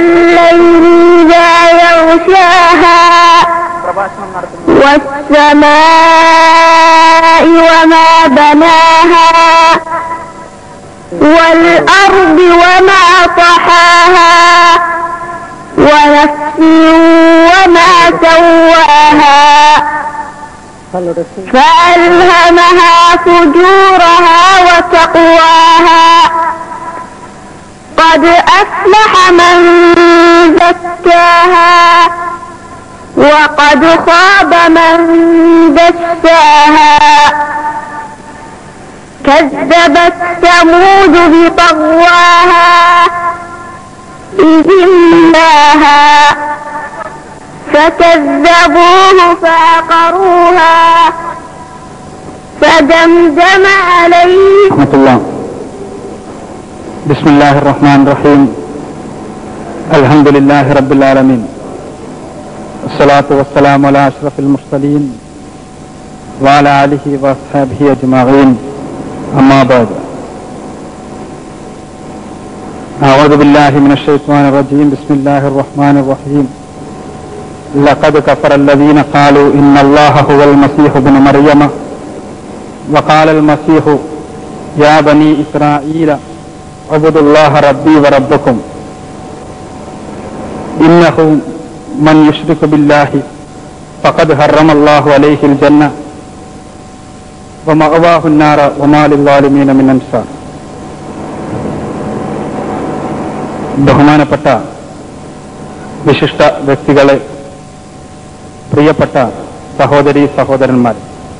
والليل إذا يغشاها പ്രഭാഷണം നടത്തുന്നു والسماء وما بناها والأرض وما طحاها ونفس وما سواها فألهمها فجورها وتقواها قد أفلح من زكاها وقد خاب من دساها كذبت ثمود بطغواها إذ إماها فكذبوه فعقروها فدمدم عليه ورحمة الله بسم الله الرحمن الرحيم الحمد لله رب العالمين الصلاة والسلام على أشرف المرسلين وعلى آله وأصحابه أجمعين أما بعد أعوذ بالله من الشيطان الرجيم بسم الله الرحمن الرحيم لقد كفر الذين قالوا إن الله هو المسيح ابن مريم وقال المسيح يا بني إسرائيل اعبدوا الله ربي وربكم إنه من يشرك بالله فقد حرم الله عليه الجنة ومأواه النار وما للظالمين من أنصار ബഹുമാനപ്പെട്ട വിശിഷ്ട വ്യക്തികളെ പ്രിയപ്പെട്ട സഹോദരി സഹോദരന്മാർ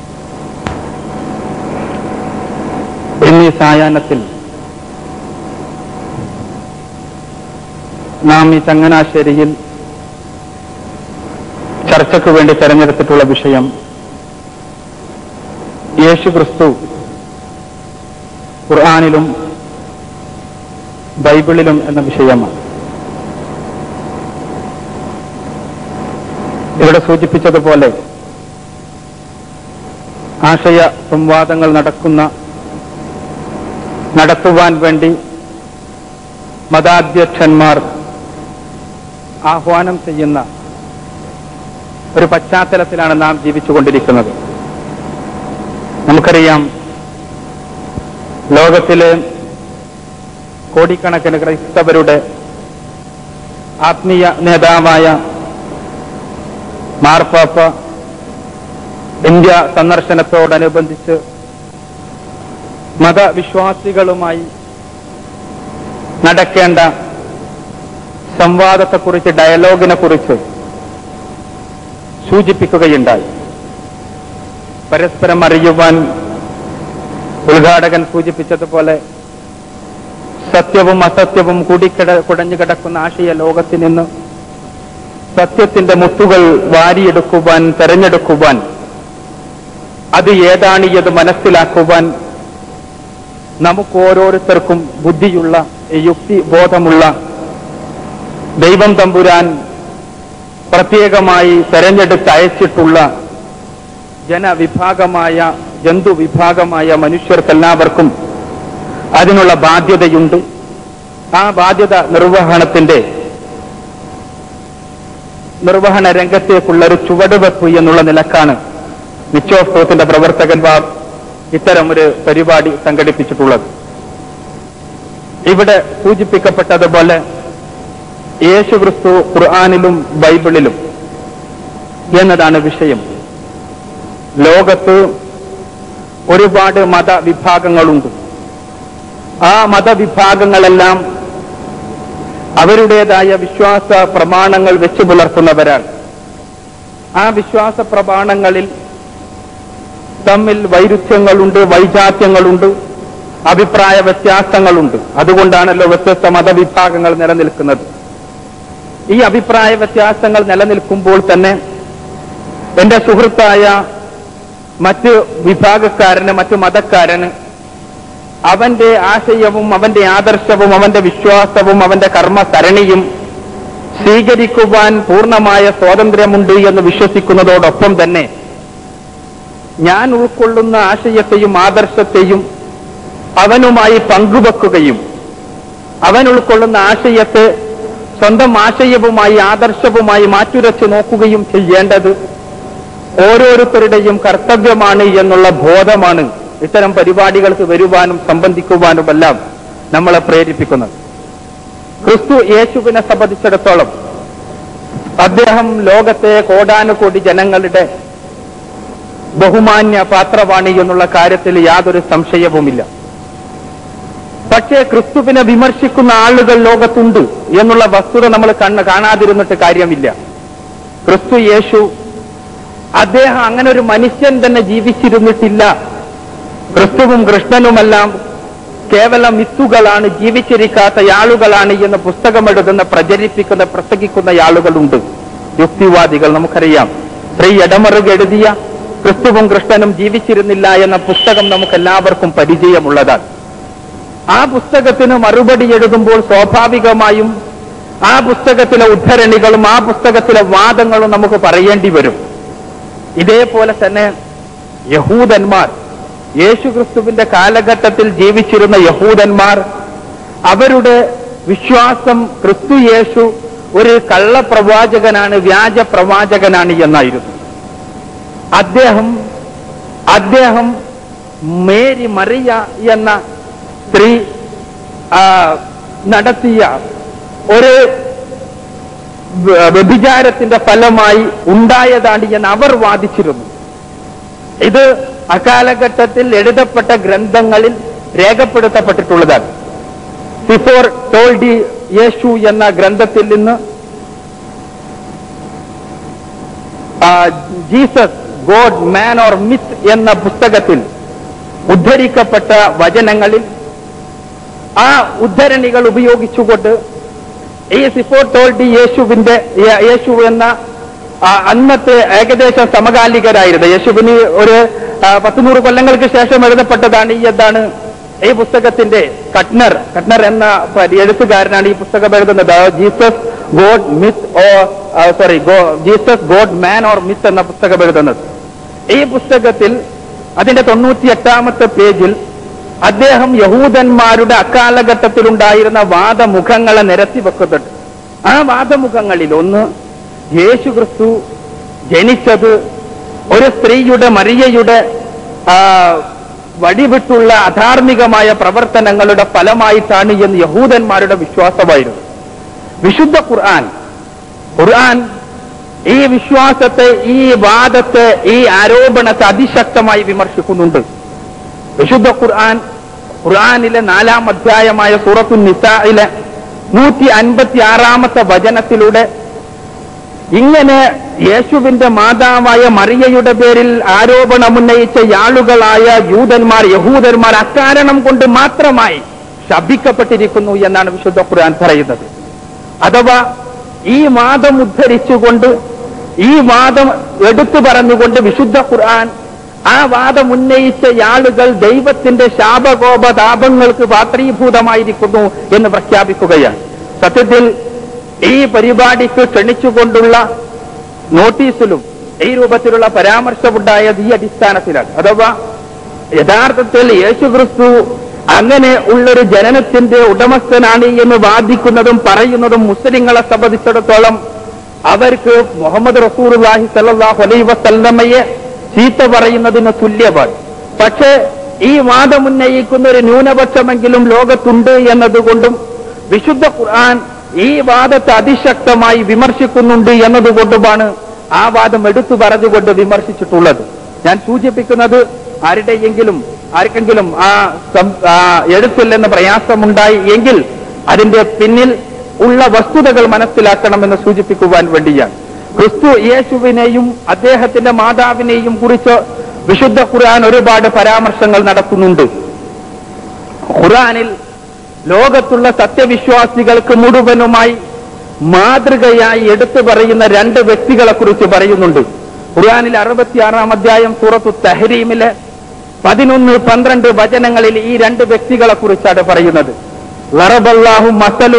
എന്നീ സായാഹ്നത്തിൽ നാം ഈ ചങ്ങനാശ്ശേരിയിൽ ചർച്ചയ്ക്ക് വേണ്ടി തെരഞ്ഞെടുത്തിട്ടുള്ള വിഷയം യേശു ക്രിസ്തു ഖുർആാനിലും ബൈബിളിലും എന്ന വിഷയമാണ് ഇവിടെ സൂചിപ്പിച്ചതുപോലെ ആശയ സംവാദങ്ങൾ നടക്കുന്ന നടത്തുവാൻ വേണ്ടി മതാധ്യക്ഷന്മാർ ആഹ്വാനം ചെയ്യുന്ന ഒരു പശ്ചാത്തലത്തിലാണ് നാം ജീവിച്ചുകൊണ്ടിരിക്കുന്നത് നമുക്കറിയാം ലോകത്തിലെ കോടിക്കണക്കിന് ക്രൈസ്തവരുടെ ആത്മീയ നേതാവായ മാർപ്പാപ്പ ഇന്ത്യ സന്ദർശനത്തോടനുബന്ധിച്ച് മതവിശ്വാസികളുമായി നടക്കേണ്ട സംവാദത്തെക്കുറിച്ച് ഡയലോഗിനെ കുറിച്ച് സൂചിപ്പിക്കുകയുണ്ടായി പരസ്പരം അറിയുവാൻ ഉദ്ഘാടകൻ സൂചിപ്പിച്ചതുപോലെ സത്യവും അസത്യവും കൂടിക്കിട കുടഞ്ഞു കിടക്കുന്ന ആശയ ലോകത്തിൽ നിന്ന് സത്യത്തിന്റെ മുത്തുകൾ വാരിയെടുക്കുവാൻ തെരഞ്ഞെടുക്കുവാൻ അത് ഏതാണ് ഇത് മനസ്സിലാക്കുവാൻ നമുക്ക് ഓരോരുത്തർക്കും ബുദ്ധിയുള്ള യുക്തി ബോധമുള്ള ദൈവം തമ്പുരാൻ പ്രത്യേകമായി തെരഞ്ഞെടുത്ത് അയച്ചിട്ടുള്ള ജനവിഭാഗമായ ജന്തുവിഭാഗമായ മനുഷ്യർക്കെല്ലാവർക്കും അതിനുള്ള ബാധ്യതയുണ്ട് ആ ബാധ്യത നിർവഹണത്തിന്റെ നിർവഹണ രംഗത്തേക്കുള്ള ഒരു ചുവടുവെപ്പ് എന്നുള്ള നിലക്കാണ് നിച്ചോഫ് ട്രൂത്തിന്റെ പ്രവർത്തകന്മാർ ഇത്തരം ഒരു പരിപാടി സംഘടിപ്പിച്ചിട്ടുള്ളത് ഇവിടെ സൂചിപ്പിക്കപ്പെട്ടതുപോലെ യേശു ക്രിസ്തു ഖുർആാനിലും ബൈബിളിലും എന്നതാണ് വിഷയം ലോകത്ത് ഒരുപാട് മതവിഭാഗങ്ങളുണ്ട് ആ മതവിഭാഗങ്ങളെല്ലാം അവരുടേതായ വിശ്വാസ പ്രമാണങ്ങൾ വെച്ചു പുലർത്തുന്നവരാണ് ആ വിശ്വാസ പ്രമാണങ്ങളിൽ തമ്മിൽ വൈരുദ്ധ്യങ്ങളുണ്ട് വൈജാത്യങ്ങളുണ്ട് അഭിപ്രായ വ്യത്യാസങ്ങളുണ്ട് അതുകൊണ്ടാണല്ലോ വ്യത്യസ്ത മതവിഭാഗങ്ങൾ നിലനിൽക്കുന്നത് ഈ അഭിപ്രായ വ്യത്യാസങ്ങൾ നിലനിൽക്കുമ്പോൾ തന്നെ എന്റെ സുഹൃത്തായ മറ്റ് വിഭാഗക്കാരന് മറ്റു മതക്കാരന് അവന്റെ ആശയവും അവന്റെ ആദർശവും അവന്റെ വിശ്വാസവും അവന്റെ കർമ്മസരണിയും സ്വീകരിക്കുവാൻ പൂർണ്ണമായ സ്വാതന്ത്ര്യമുണ്ട് എന്ന് വിശ്വസിക്കുന്നതോടൊപ്പം തന്നെ ഞാൻ ഉൾക്കൊള്ളുന്ന ആശയത്തെയും ആദർശത്തെയും അവനുമായി പങ്കുവെക്കുകയും അവൻ ഉൾക്കൊള്ളുന്ന ആശയത്തെ സ്വന്തം ആശയവുമായി ആദർശവുമായി മാറ്റുരച്ച് നോക്കുകയും ചെയ്യേണ്ടത് ഓരോരുത്തരുടെയും കർത്തവ്യമാണ് എന്നുള്ള ബോധമാണ് ഇത്തരം പരിപാടികൾക്ക് വരുവാനും സംബന്ധിക്കുവാനുമെല്ലാം നമ്മളെ പ്രേരിപ്പിക്കുന്നത് ക്രിസ്തു യേശുവിനെ സംബന്ധിച്ചിടത്തോളം അദ്ദേഹം ലോകത്തെ കോടാനുകോടി ജനങ്ങളുടെ ബഹുമാന്യ പാത്രവാണി എന്നുള്ള കാര്യത്തിൽ യാതൊരു സംശയവുമില്ല പക്ഷേ ക്രിസ്തുവിനെ വിമർശിക്കുന്ന ആളുകൾ ലോകത്തുണ്ട് എന്നുള്ള വസ്തുത നമ്മൾ കണ്ണ് കാണാതിരുന്നിട്ട് കാര്യമില്ല ക്രിസ്തു യേശു അദ്ദേഹം അങ്ങനെ ഒരു മനുഷ്യൻ തന്നെ ജീവിച്ചിരുന്നിട്ടില്ല ക്രിസ്തുവും കൃഷ്ണനുമെല്ലാം കേവലം മിത്തുകളാണ് ജീവിച്ചിരിക്കാത്ത ആളുകളാണ് എന്ന് പുസ്തകം എഴുതുന്ന പ്രചരിപ്പിക്കുന്ന പ്രസംഗിക്കുന്ന ആളുകളുണ്ട് യുക്തിവാദികൾ നമുക്കറിയാം ശ്രീ എടമറുക എഴുതിയ ക്രിസ്തുവും കൃഷ്ണനും ജീവിച്ചിരുന്നില്ല എന്ന പുസ്തകം നമുക്ക് എല്ലാവർക്കും പരിചയമുള്ളതാണ് ആ പുസ്തകത്തിന് മറുപടി എഴുതുമ്പോൾ സ്വാഭാവികമായും ആ പുസ്തകത്തിലെ ഉദ്ധരണികളും ആ പുസ്തകത്തിലെ വാദങ്ങളും നമുക്ക് പറയേണ്ടി വരും ഇതേപോലെ തന്നെ യഹൂദന്മാർ യേശുക്രിസ്തുവിന്റെ കാലഘട്ടത്തിൽ ജീവിച്ചിരുന്ന യഹൂദന്മാർ അവരുടെ വിശ്വാസം ക്രിസ്തു യേശു ഒരു കള്ളപ്രവാചകനാണ് വ്യാജ പ്രവാചകനാണ് എന്നായിരുന്നു അദ്ദേഹം അദ്ദേഹം മേരി മറിയ എന്ന സ്ത്രീ ആ, നടത്തിയ ഒരു വ- വ്യഭിചാരത്തിന്റെ ഫലമായി ഉണ്ടായതാണ് എന്ന് അവർ വാദിച്ചിരുന്നു ഇത് അക്കാലഘട്ടത്തിൽ എഴുതപ്പെട്ട ഗ്രന്ഥങ്ങളിൽ രേഖപ്പെടുത്തപ്പെട്ടിട്ടുള്ളതാണ് ബിഫോർ ടോൾഡി യേശു എന്ന ഗ്രന്ഥത്തിൽ നിന്ന് ആ, Jesus god man or myth എന്ന പുസ്തകത്തിൽ ഉദ്ധരിക്കപ്പെട്ട വചനങ്ങളിൽ ആ ഉദ്ധരണികൾ ഉപയോഗിച്ചുകൊണ്ട് ഈ സിഫോർ ടോൾഡി യേശുവിന്റെ യേ- യേശു എന്ന ആ, അന്നത്തെ ഏകദേശം സമകാലികരായിരുന്നു യേശുവിന് ഒരു ആ, പത്തുനൂറ് കൊല്ലങ്ങൾക്ക് ശേഷം എഴുതപ്പെട്ടതാണ് ഈ എന്താണ് ഈ പുസ്തകത്തിന്റെ കട്നർ കട്നർ എന്ന പ- എഴുത്തുകാരനാണ് ഈ പുസ്തകം എഴുതുന്നത് Jesus god myth oh sorry Jesus god man or myth എന്ന പുസ്തകം എഴുതുന്നത് ഈ പുസ്തകത്തിൽ അതിന്റെ തൊണ്ണൂറ്റി എട്ടാമത്തെ പേജിൽ അദ്ദേഹം യഹൂദന്മാരുടെ അക്കാലഘട്ടത്തിലുണ്ടായിരുന്ന വാദമുഖങ്ങളെ നിരത്തി വെക്കുന്നുണ്ട് ആ വാദമുഖങ്ങളിൽ ഒന്ന് യേശു ക്രിസ്തു ജനിച്ചത് ഒരു സ്ത്രീയുടെ മറിയയുടെ ആ, വടിവിട്ടുള്ള അധാർമികമായ പ്രവർത്തനങ്ങളുടെ ഫലമായിട്ടാണ് എന്ന് യഹൂദന്മാരുടെ വിശ്വാസമായിരുന്നു വിശുദ്ധ ഖുർആൻ ഖുർആൻ ഈ വിശ്വാസത്തെ ഈ വാദത്തെ ഈ ആരോപണത്തെ അതിശക്തമായി വിമർശിക്കുന്നുണ്ട് വിശുദ്ധ ഖുർആൻ ഖുർആനിലെ നാലാം അധ്യായമായ സൂറത്തു നിസായിലെ നൂറ്റി അൻപത്തി ആറാമത്തെ വചനത്തിലൂടെ ഇങ്ങനെ യേശുവിന്റെ മാതാവായ മറിയയുടെ പേരിൽ ആരോപണമുന്നയിച്ച ആളുകളായ ജൂതന്മാർ യഹൂദന്മാർ അക്കാരണം കൊണ്ട് മാത്രമായി ശപിക്കപ്പെട്ടിരിക്കുന്നു എന്നാണ് വിശുദ്ധ ഖുർആൻ പറയുന്നത് അഥവാ ഈ വാദം ഉദ്ധരിച്ചുകൊണ്ട് ഈ വാദം എടുത്തു പറഞ്ഞുകൊണ്ട് വിശുദ്ധ ഖുർആൻ ആ വാദം ഉന്നയിച്ച ആളുകൾ ദൈവത്തിന്റെ ശാപകോപ താപങ്ങൾക്ക് പാത്രീഭൂതമായിരിക്കുന്നു എന്ന് പ്രഖ്യാപിക്കുകയാണ് സത്യത്തിൽ ഈ പരിപാടിക്ക് ക്ഷണിച്ചുകൊണ്ടുള്ള നോട്ടീസിലും ഈ രൂപത്തിലുള്ള പരാമർശമുണ്ടായത് ഈ അടിസ്ഥാനത്തിലാണ് അഥവാ യഥാർത്ഥത്തിൽ യേശുക്രിസ്തു അങ്ങനെ ഉള്ളൊരു ജനനത്തിന്റെ ഉടമസ്ഥനാണ് എന്ന് വാദിക്കുന്നതും പറയുന്നതും മുസ്ലിങ്ങളെ സംബന്ധിച്ചിടത്തോളം അവർക്ക് മുഹമ്മദ് റസൂർഹി സല്ലാഹു അലൈ വസല്ലമയെ ചീത്ത പറയുന്നതിന് തുല്യമാണ് പക്ഷേ ഈ വാദമുന്നയിക്കുന്ന ഒരു ന്യൂനപക്ഷമെങ്കിലും ലോകത്തുണ്ട് എന്നതുകൊണ്ടും വിശുദ്ധ ഖുർആൻ ഈ വാദത്തെ അതിശക്തമായി വിമർശിക്കുന്നുണ്ട് എന്നതുകൊണ്ടുമാണ് ആ വാദം എടുത്തു പറഞ്ഞുകൊണ്ട് വിമർശിച്ചിട്ടുള്ളത് ഞാൻ സൂചിപ്പിക്കുന്നത് ആരുടെയെങ്കിലും ആർക്കെങ്കിലും ആ സം- ആ എഴുത്തിൽ നിന്ന് പ്രയാസമുണ്ടായി എങ്കിൽ അതിന്റെ പിന്നിൽ ഉള്ള വസ്തുതകൾ മനസ്സിലാക്കണമെന്ന് സൂചിപ്പിക്കുവാൻ വേണ്ടിയാണ് ക്രിസ്തു യേശുവിനെയും അദ്ദേഹത്തിന്റെ മാതാവിനെയും കുറിച്ച് വിശുദ്ധ ഖുർആൻ ഒരുപാട് പരാമർശങ്ങൾ നടത്തുന്നുണ്ട് ഖുർആനിൽ ലോകത്തുള്ള സത്യവിശ്വാസികൾക്ക് മുഴുവനുമായി മാതൃകയായി എടുത്തു പറയുന്ന രണ്ട് വ്യക്തികളെ കുറിച്ച് പറയുന്നുണ്ട് ഖുർആനിൽ അറുപത്തിയാറാം അധ്യായം സൂറത്തു തഹരീമിലെ പതിനൊന്ന് പന്ത്രണ്ട് വചനങ്ങളിൽ ഈ രണ്ട് വ്യക്തികളെ കുറിച്ചാണ് പറയുന്നത് ലറബല്ലാഹു മസലു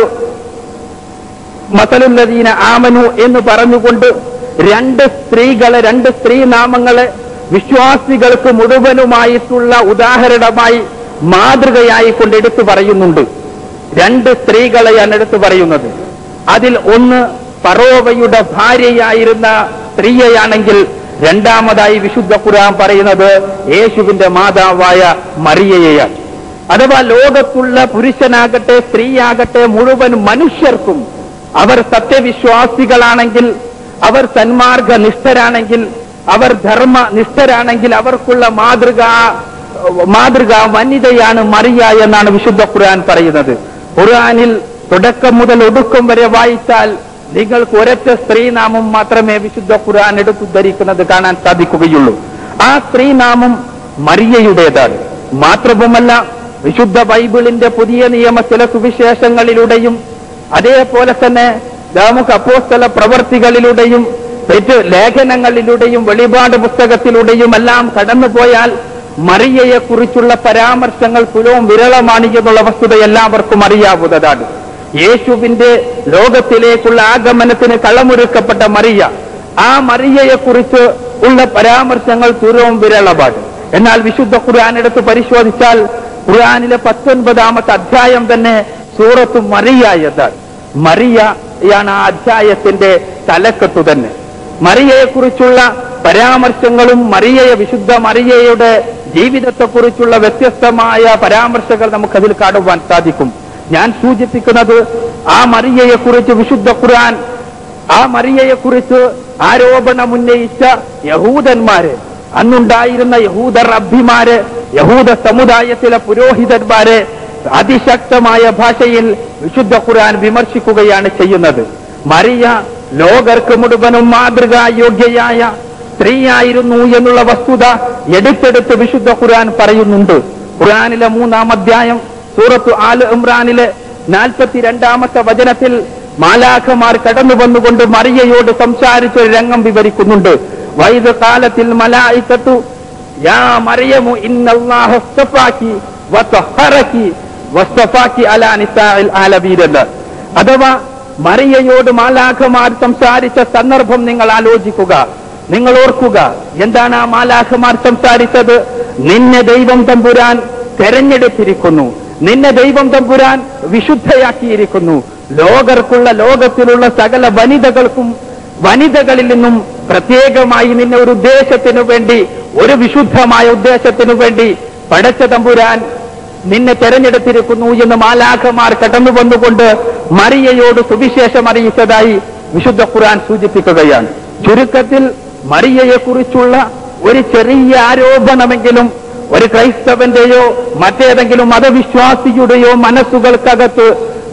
മസലുല്ലദീന ആമനു എന്ന് പറഞ്ഞുകൊണ്ട് രണ്ട് സ്ത്രീകളെ രണ്ട് സ്ത്രീ നാമങ്ങളെ വിശ്വാസികൾക്ക് മുഴുവനുമായിട്ടുള്ള ഉദാഹരണമായി മാതൃകയായി കൊണ്ട് എടുത്തു പറയുന്നുണ്ട് രണ്ട് സ്ത്രീകളെയാണ് എടുത്തു പറയുന്നത് അതിൽ ഒന്ന് ഫറോവയുടെ ഭാര്യയായിരുന്ന സ്ത്രീയെയാണെങ്കിൽ രണ്ടാമതായി വിശുദ്ധ ഖുർആൻ പറയുന്നത് യേശുവിന്റെ മാതാവായ മറിയയെയാണ് അഥവാ ലോകത്തുള്ള പുരുഷനാകട്ടെ സ്ത്രീയാകട്ടെ മുഴുവൻ മനുഷ്യർക്കും അവർ സത്യവിശ്വാസികളാണെങ്കിൽ അവർ സന്മാർഗ നിഷ്ഠരാണെങ്കിൽ അവർ ധർമ്മ നിഷ്ഠരാണെങ്കിൽ അവർക്കുള്ള മാതൃക മാതൃക വനിതയാണ് മറിയ എന്നാണ് വിശുദ്ധ ഖുർആൻ പറയുന്നത് ഖുർആനിൽ തുടക്കം മുതൽ ഒടുക്കം വരെ വായിച്ചാൽ നിങ്ങൾക്ക് ഒരൊറ്റ സ്ത്രീനാമം മാത്രമേ വിശുദ്ധ ഖുർആൻ എടുത്തുദ്ധരിക്കുന്നത് കാണാൻ സാധിക്കുകയുള്ളൂ ആ സ്ത്രീനാമം മറിയയുടേതാണ് മാത്രവുമല്ല വിശുദ്ധ ബൈബിളിന്റെ പുതിയ നിയമ ചില സുവിശേഷങ്ങളിലൂടെയും അതേപോലെ തന്നെ നമുക്ക് അപ്പോസ്തല പ്രവർത്തികളിലൂടെയും മറ്റ് ലേഖനങ്ങളിലൂടെയും വെളിപാട് പുസ്തകത്തിലൂടെയും എല്ലാം കടന്നുപോയാൽ മറിയയെ കുറിച്ചുള്ള പരാമർശങ്ങൾ തുലവും വിരളമാണ് എന്നുള്ള വസ്തുത എല്ലാവർക്കും അറിയാവുന്നതാണ് യേശുവിന്റെ ലോകത്തിലേക്കുള്ള ആഗമനത്തിന് കളമൊരുക്കപ്പെട്ട മറിയ ആ മറിയയെ കുറിച്ച് ഉള്ള പരാമർശങ്ങൾ തുലവും വിരളമാണ് എന്നാൽ വിശുദ്ധ ഖുർആൻ എടുത്ത് പരിശോധിച്ചാൽ ഖുർആനിലെ പത്തൊൻപതാമത്തെ അധ്യായം തന്നെ സൂറത്ത് മറിയ എന്നാണ് മറിയയാണ് ആ അധ്യായത്തിന്റെ തലക്കെട്ടു തന്നെ മറിയയെക്കുറിച്ചുള്ള പരാമർശങ്ങളും മറിയയെ വിശുദ്ധ മറിയയുടെ ജീവിതത്തെക്കുറിച്ചുള്ള വ്യത്യസ്തമായ പരാമർശങ്ങൾ നമുക്കതിൽ കാണുവാൻ സാധിക്കും ഞാൻ സൂചിപ്പിക്കുന്നത് ആ മറിയയെക്കുറിച്ച് വിശുദ്ധ ഖുർആൻ ആ മറിയയെക്കുറിച്ച് ആരോപണം ഉന്നയിച്ച യഹൂദന്മാര് അന്നുണ്ടായിരുന്ന യഹൂദ റബ്ബിമാര് യഹൂദ സമുദായത്തിലെ പുരോഹിതന്മാരെ അതിശക്തമായ ഭാഷയിൽ വിശുദ്ധ ഖുർആൻ വിമർശിക്കുകയാണ് ചെയ്യുന്നത് മറിയ ലോകർക്ക് മുഴുവനും മാതൃകായോഗ്യയായ സ്ത്രീയായിരുന്നു എന്നുള്ള വസ്തുത എടുത്തെടുത്ത് വിശുദ്ധ ഖുർആൻ പറയുന്നുണ്ട് ഖുർആനിലെ മൂന്നാം അധ്യായം സൂറത്ത് ആൽ ഇമ്രാനിലെ നാൽപ്പത്തിരണ്ടാമത്തെ വചനത്തിൽ മാലാഖമാർ കടന്നു വന്നുകൊണ്ട് മറിയയോട് സംസാരിച്ച ഒരു രംഗം വിവരിക്കുന്നുണ്ട് വൈദ് കാലത്തിൽ മലായിക്കത്തു യാ മറിയമു ഇന്നല്ലാഹ ഇസ്തഫാക്കി വതഹറക്കി വസ്തഫാക്കി അലാ നിസാഇൽ ആലമീൻ അഥവാ മറിയയോട് മാലാഖമാർ സംസാരിച്ച സന്ദർഭം നിങ്ങൾ ആലോചിക്കുക നിങ്ങൾ ഓർക്കുക എന്താണ് ആ മാലാഖമാർ സംസാരിച്ചത് നിന്നെ ദൈവം തമ്പുരാൻ തെരഞ്ഞെടുത്തിരിക്കുന്നു നിന്നെ ദൈവം തമ്പുരാൻ വിശുദ്ധയാക്കിയിരിക്കുന്നു ലോകർക്കുള്ള ലോകത്തിലുള്ള സകല വനിതകൾക്കും വനിതകളിൽ നിന്നും പ്രത്യേകമായി നിന്നെ ഒരു ഉദ്ദേശത്തിനു വേണ്ടി ഒരു വിശുദ്ധമായ ഉദ്ദേശത്തിനു വേണ്ടി പടച്ച തമ്പുരാൻ നിന്നെ തെരഞ്ഞെടുത്തിരിക്കുന്നു എന്ന് മാലാഖമാർ കടന്നു വന്നുകൊണ്ട് മറിയയോട് സുവിശേഷം അറിയിച്ചതായി വിശുദ്ധ ഖുർആൻ സൂചിപ്പിക്കുകയാണ് ചുരുക്കത്തിൽ മറിയയെക്കുറിച്ചുള്ള ഒരു ചെറിയ ആരോപണമെങ്കിലും ഒരു ക്രൈസ്തവന്റെയോ മറ്റേതെങ്കിലും മതവിശ്വാസിയുടെയോ മനസ്സുകൾക്കകത്ത്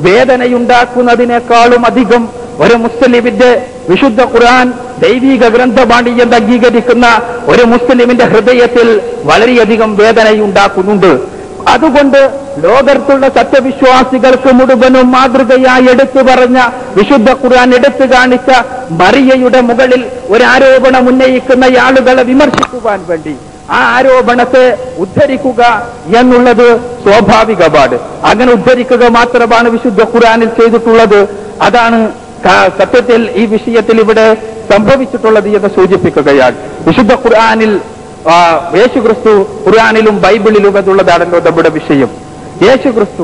വേദനയുണ്ടാക്കുന്നതിനേക്കാളും അധികം ഒരു മുസ്ലിമിന്റെ വിശുദ്ധ ഖുർആൻ ദൈവിക ഗ്രന്ഥമാണ് എന്ന് അംഗീകരിക്കുന്ന ഒരു മുസ്ലിമിന്റെ ഹൃദയത്തിൽ വളരെയധികം വേദനയുണ്ടാക്കുന്നുണ്ട് അതുകൊണ്ട് ലോകത്തുള്ള സത്യവിശ്വാസികൾക്ക് മുഴുവനും മാതൃകയായി എടുത്തു പറഞ്ഞ വിശുദ്ധ ഖുർആൻ എടുത്തു കാണിച്ച മറിയയുടെ മുകളിൽ ഒരു ആരോപണം ഉന്നയിക്കുന്ന ആളുകളെ വിമർശിക്കുവാൻ വേണ്ടി ആ ആരോപണത്തെ ഉദ്ധരിക്കുക എന്നുള്ളത് സ്വാഭാവികമാണ് അങ്ങനെ ഉദ്ധരിക്കുക മാത്രമാണ് വിശുദ്ധ ഖുർആനിൽ ചെയ്തിട്ടുള്ളത് അതാണ് ക- സത്യത്തിൽ ഈ വിഷയത്തിൽ ഇവിടെ സംഭവിച്ചിട്ടുള്ളത് എന്ന് സൂചിപ്പിക്കുകയാണ് വിശുദ്ധ ഖുർആനിൽ ആ, യേശുക്രിസ്തു ഖുർആനിലും ബൈബിളിലും എന്നുള്ളതാണല്ലോ നമ്മുടെ വിഷയം യേശുക്രിസ്തു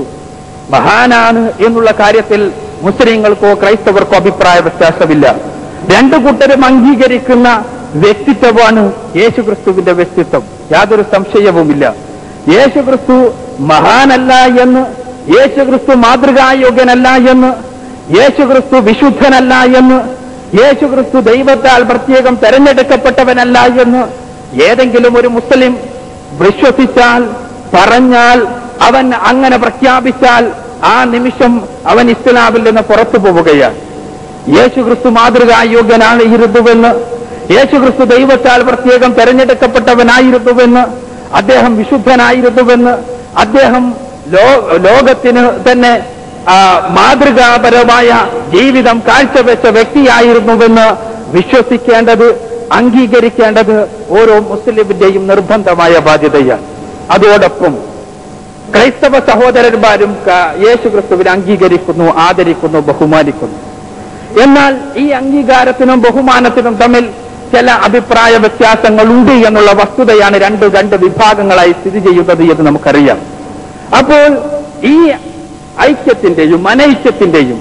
മഹാനാണ് എന്നുള്ള കാര്യത്തിൽ മുസ്ലിങ്ങൾക്കോ ക്രൈസ്തവർക്കോ അഭിപ്രായ വ്യത്യാസമില്ല രണ്ടു കൂട്ടരും അംഗീകരിക്കുന്ന വ്യക്തിത്വമാണ് യേശുക്രിസ്തുവിന്റെ വ്യക്തിത്വം യാതൊരു സംശയവുമില്ല യേശുക്രിസ്തു മഹാനല്ല എന്ന് യേശുക്രിസ്തു മാതൃകായോഗ്യനല്ല എന്ന് യേശുക്രിസ്തു വിശുദ്ധനല്ല എന്ന് യേശുക്രിസ്തു ദൈവത്താൽ പ്രത്യേകം തെരഞ്ഞെടുക്കപ്പെട്ടവനല്ല എന്ന് ഏതെങ്കിലും ഒരു മുസ്ലിം വിശ്വസിച്ചാൽ പറഞ്ഞാൽ അവൻ അങ്ങനെ പ്രഖ്യാപിച്ചാൽ ആ നിമിഷം അവൻ ഇസ്ലാമിൽ നിന്ന് പുറത്തു പോവുകയാണ് യേശുക്രിസ്തു മാതൃകായോഗ്യനാണ് ഇരുന്നുവെന്ന് യേശുക്രിസ്തു ദൈവത്താൽ പ്രത്യേകം തെരഞ്ഞെടുക്കപ്പെട്ടവനായിരുന്നുവെന്ന് അദ്ദേഹം വിശുദ്ധനായിരുന്നുവെന്ന് അദ്ദേഹം ലോ- ലോകത്തിന് തന്നെ ആ, മാതൃകാപരമായ ജീവിതം കാഴ്ചവെച്ച വ്യക്തിയായിരുന്നുവെന്ന് വിശ്വസിക്കേണ്ടത് അംഗീകരിക്കേണ്ടത് ഓരോ മുസ്ലിമിന്റെയും നിർബന്ധമായ ബാധ്യതയാണ് അതോടൊപ്പം ക്രൈസ്തവ സഹോദരന്മാരും ക- യേശുക്രിസ്തുവിനെ അംഗീകരിക്കുന്നു ആദരിക്കുന്നു ബഹുമാനിക്കുന്നു എന്നാൽ ഈ അംഗീകാരത്തിനും ബഹുമാനത്തിനും തമ്മിൽ ചില അഭിപ്രായ വ്യത്യാസങ്ങളുണ്ട് എന്നുള്ള വസ്തുതയാണ് രണ്ട് രണ്ട് വിഭാഗങ്ങളായി സ്ഥിതി ചെയ്യുന്നത് എന്ന് നമുക്കറിയാം അപ്പോൾ ഈ ഐക്യത്തിന്റെയും അനൈക്യത്തിന്റെയും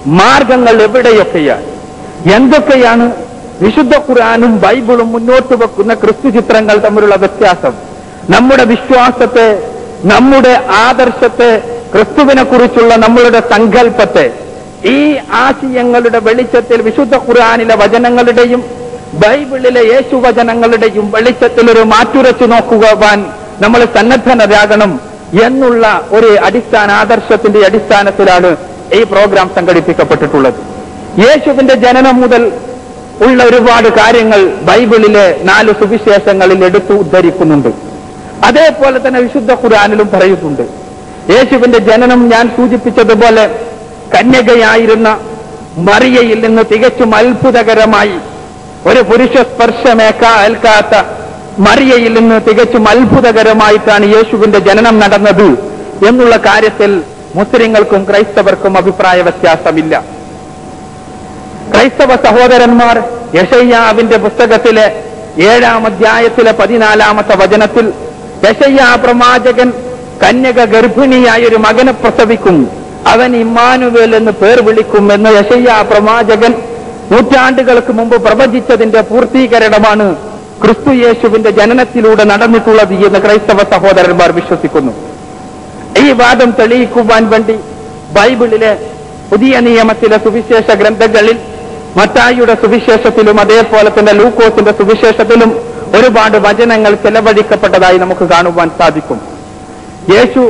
മാർഗങ്ങൾ എവിടെയൊക്കെയാണ് എന്തൊക്കെയാണ് വിശുദ്ധ ഖുർആാനും ബൈബിളും മുന്നോട്ട് വെക്കുന്ന ക്രിസ്തു ചിത്രങ്ങൾ തമ്മിലുള്ള വ്യത്യാസം നമ്മുടെ വിശ്വാസത്തെ നമ്മുടെ ആദർശത്തെ ക്രിസ്തുവിനെ കുറിച്ചുള്ള നമ്മളുടെ സങ്കല്പത്തെ ഈ ആശയങ്ങളുടെ വെളിച്ചത്തിൽ വിശുദ്ധ ഖുർആാനിലെ വചനങ്ങളുടെയും ബൈബിളിലെ യേശു വചനങ്ങളുടെയും വെളിച്ചത്തിൽ ഒരു മാറ്റുരച്ചു നോക്കുവാൻ നമ്മൾ സന്നദ്ധനരാകണം എന്നുള്ള ഒരു അടിസ്ഥാന ആദർശത്തിന്റെ അടിസ്ഥാനത്തിലാണ് ഈ പ്രോഗ്രാം സംഘടിപ്പിക്കപ്പെട്ടിട്ടുള്ളത് യേശുവിന്റെ ജനനം മുതൽ ഉള്ള ഒരുപാട് കാര്യങ്ങൾ ബൈബിളിലെ നാല് സുവിശേഷങ്ങളിൽ എടുത്തു ഉദ്ധരിക്കുന്നുണ്ട് അതേപോലെ തന്നെ വിശുദ്ധ ഖുർആാനിലും പറയുന്നുണ്ട് യേശുവിന്റെ ജനനം ഞാൻ സൂചിപ്പിച്ചതുപോലെ കന്യകയായിരുന്ന മറിയയിൽ നിന്ന് തികച്ചും അത്ഭുതകരമായി ഒരു പുരുഷ സ്പർശമേക്കാ ഏൽക്കാത്ത മറിയയിൽ നിന്ന് തികച്ചും അത്ഭുതകരമായിട്ടാണ് യേശുവിന്റെ ജനനം നടന്നത് എന്നുള്ള കാര്യത്തിൽ മുസ്ലിങ്ങൾക്കും ക്രൈസ്തവർക്കും അഭിപ്രായ വ്യത്യാസമില്ല ക്രൈസ്തവ സഹോദരന്മാർ യശയ്യാവിന്റെ പുസ്തകത്തിലെ ഏഴാം അധ്യായത്തിലെ പതിനാലാമത്തെ വചനത്തിൽ യശയ്യാ പ്രവാചകൻ കന്യക ഗർഭിണിയായ ഒരു മകനെ പ്രസവിക്കും അവൻ ഇമ്മാനുവേൽ എന്ന് പേർ വിളിക്കും എന്ന് യശയ്യാ പ്രവാചകൻ നൂറ്റാണ്ടുകൾക്ക് മുമ്പ് പ്രവചിച്ചതിന്റെ പൂർത്തീകരണമാണ് ക്രിസ്തു യേശുവിന്റെ ജനനത്തിലൂടെ നടന്നിട്ടുള്ളത് എന്ന് ക്രൈസ്തവ സഹോദരന്മാർ വിശ്വസിക്കുന്നു ഈ വാദം തെളിയിക്കുവാൻ വേണ്ടി ബൈബിളിലെ പുതിയ നിയമത്തിലെ സുവിശേഷ ഗ്രന്ഥങ്ങളിൽ മത്തായിയുടെ സുവിശേഷത്തിലും അതേപോലെ തന്നെ ലൂക്കോസിന്റെ സുവിശേഷത്തിലും ഒരുപാട് വചനങ്ങൾ ചെലവഴിക്കപ്പെട്ടതായി നമുക്ക് കാണുവാൻ സാധിക്കും യേശു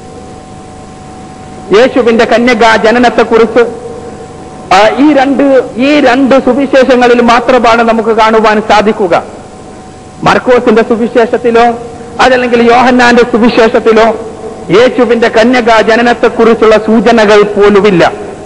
യേശുവിന്റെ കന്യകാ ജനനത്തെക്കുറിച്ച് ആ, ഈ രണ്ട് ഈ രണ്ട് സുവിശേഷങ്ങളിൽ മാത്രമാണ് നമുക്ക് കാണുവാൻ സാധിക്കുക മർക്കോസിന്റെ സുവിശേഷത്തിലോ അതല്ലെങ്കിൽ യോഹന്നാന്റെ സുവിശേഷത്തിലോ യേശുവിന്റെ കന്യകാ ജനനത്തെക്കുറിച്ചുള്ള സൂചനകൾ പോലുമില്ല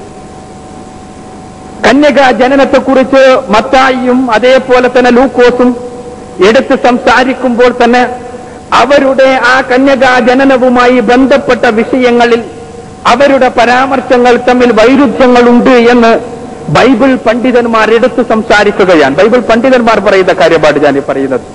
കന്യകാ ജനനത്തെക്കുറിച്ച് മത്തായിയും അതേപോലെ തന്നെ ലൂക്കോസും എടുത്ത് സംസാരിക്കുമ്പോൾ തന്നെ അവരുടെ ആ കന്യകാ ജനനവുമായി ബന്ധപ്പെട്ട വിഷയങ്ങളിൽ അവരുടെ പരാമർശങ്ങൾ തമ്മിൽ വൈരുദ്ധ്യങ്ങളുണ്ട് എന്ന് ബൈബിൾ പണ്ഡിതന്മാർ എടുത്ത് സംസാരിക്കുകയാണ് ബൈബിൾ പണ്ഡിതന്മാർ പറയുന്ന കാര്യമാണ് ഞാൻ ഈ പറയുന്നത്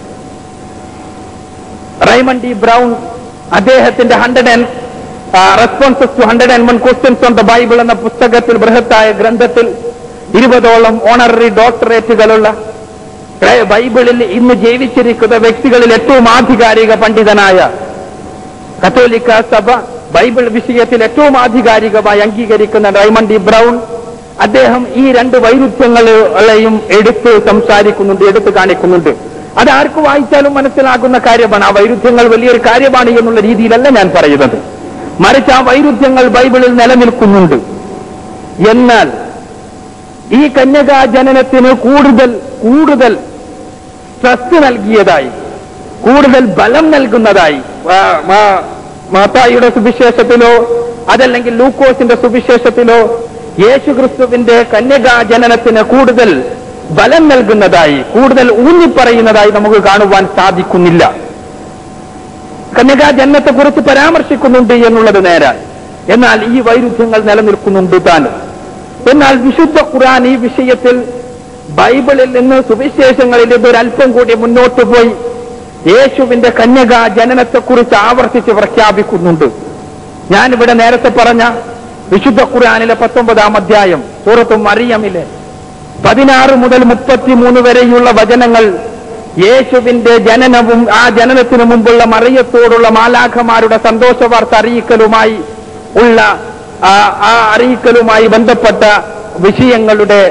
റൈമണ്ട് ഡി ബ്രൗൺ അദ്ദേഹത്തിന്റെ hundred and responses to hundred and one questions on the Bible എന്ന പുസ്തകത്തിൽ ബൃഹത്തായ ഗ്രന്ഥത്തിൽ ഇരുപതോളം ഓണററി ഡോക്ടറേറ്റുകളുള്ള ക്രൈ- ബൈബിളിൽ ഇന്ന് ജീവിച്ചിരിക്കുന്ന വ്യക്തികളിൽ ഏറ്റവും ആധികാരിക പണ്ഡിതനായ കത്തോലിക്ക സഭ ബൈബിൾ വിഷയത്തിൽ ഏറ്റവും ആധികാരികമായി അംഗീകരിക്കുന്ന റൈമണ്ട് ഡി ബ്രൗൺ അദ്ദേഹം ഈ രണ്ട് വൈരുദ്ധ്യങ്ങളെയും എടുത്ത് സംസാരിക്കുന്നുണ്ട് എടുത്ത് കാണിക്കുന്നുണ്ട് അത് ആർക്ക് വായിച്ചാലും മനസ്സിലാകുന്ന കാര്യമാണ് ആ വൈരുദ്ധ്യങ്ങൾ വലിയൊരു കാര്യമാണ് എന്നുള്ള രീതിയിലല്ല ഞാൻ പറയുന്നത് മറിച്ച് ആ വൈരുദ്ധ്യങ്ങൾ ബൈബിളിൽ നിലനിൽക്കുന്നുണ്ട് എന്നാൽ ഈ കന്യകാ ജനനത്തിന് കൂടുതൽ കൂടുതൽ സ്ട്രെസ് നൽകിയതായി കൂടുതൽ ബലം നൽകുന്നതായി ആ, മാ- മാത്തായിയുടെ സുവിശേഷത്തിലോ അതല്ലെങ്കിൽ ലൂക്കോസിന്റെ സുവിശേഷത്തിലോ യേശുക്രിസ്തുവിന്റെ കന്യകാ ജനനത്തിന് കൂടുതൽ ബലം നൽകുന്നതായി കൂടുതൽ ഊന്നിപ്പറയുന്നതായി നമുക്ക് കാണുവാൻ സാധിക്കുന്നില്ല കന്യകാ ജനനത്തെ കുറിച്ച് പരാമർശിക്കുന്നുണ്ട് എന്നുള്ളത് നേരാൻ എന്നാൽ ഈ വൈരുദ്ധ്യങ്ങൾ നിലനിൽക്കുന്നുണ്ട് താനും എന്നാൽ വിശുദ്ധ ഖുർആൻ ഈ വിഷയത്തിൽ ബൈബിളിൽ നിന്ന് സുവിശേഷങ്ങളിൽ ഇതൊരല്പം കൂടി മുന്നോട്ട് പോയി യേശുവിന്റെ കന്യകാ ജനനത്തെക്കുറിച്ച് ആവർത്തിച്ച് പ്രഖ്യാപിക്കുന്നുണ്ട് ഞാനിവിടെ നേരത്തെ പറഞ്ഞ വിശുദ്ധ ഖുർആനിലെ പത്തൊമ്പതാം അധ്യായം സൂറത്തു മറിയമിലെ പതിനാറ് മുതൽ മുപ്പത്തിമൂന്ന് വരെയുള്ള വചനങ്ങൾ യേശുവിന്റെ ജനനവും ആ ജനനത്തിനു മുമ്പുള്ള മറിയത്തോടുള്ള മാലാഖമാരുടെ സന്തോഷ വാർത്ത അറിയിക്കലുമായി ഉള്ള ആ ആ അറിയിക്കലുമായി ബന്ധപ്പെട്ട വിഷയങ്ങളുടെ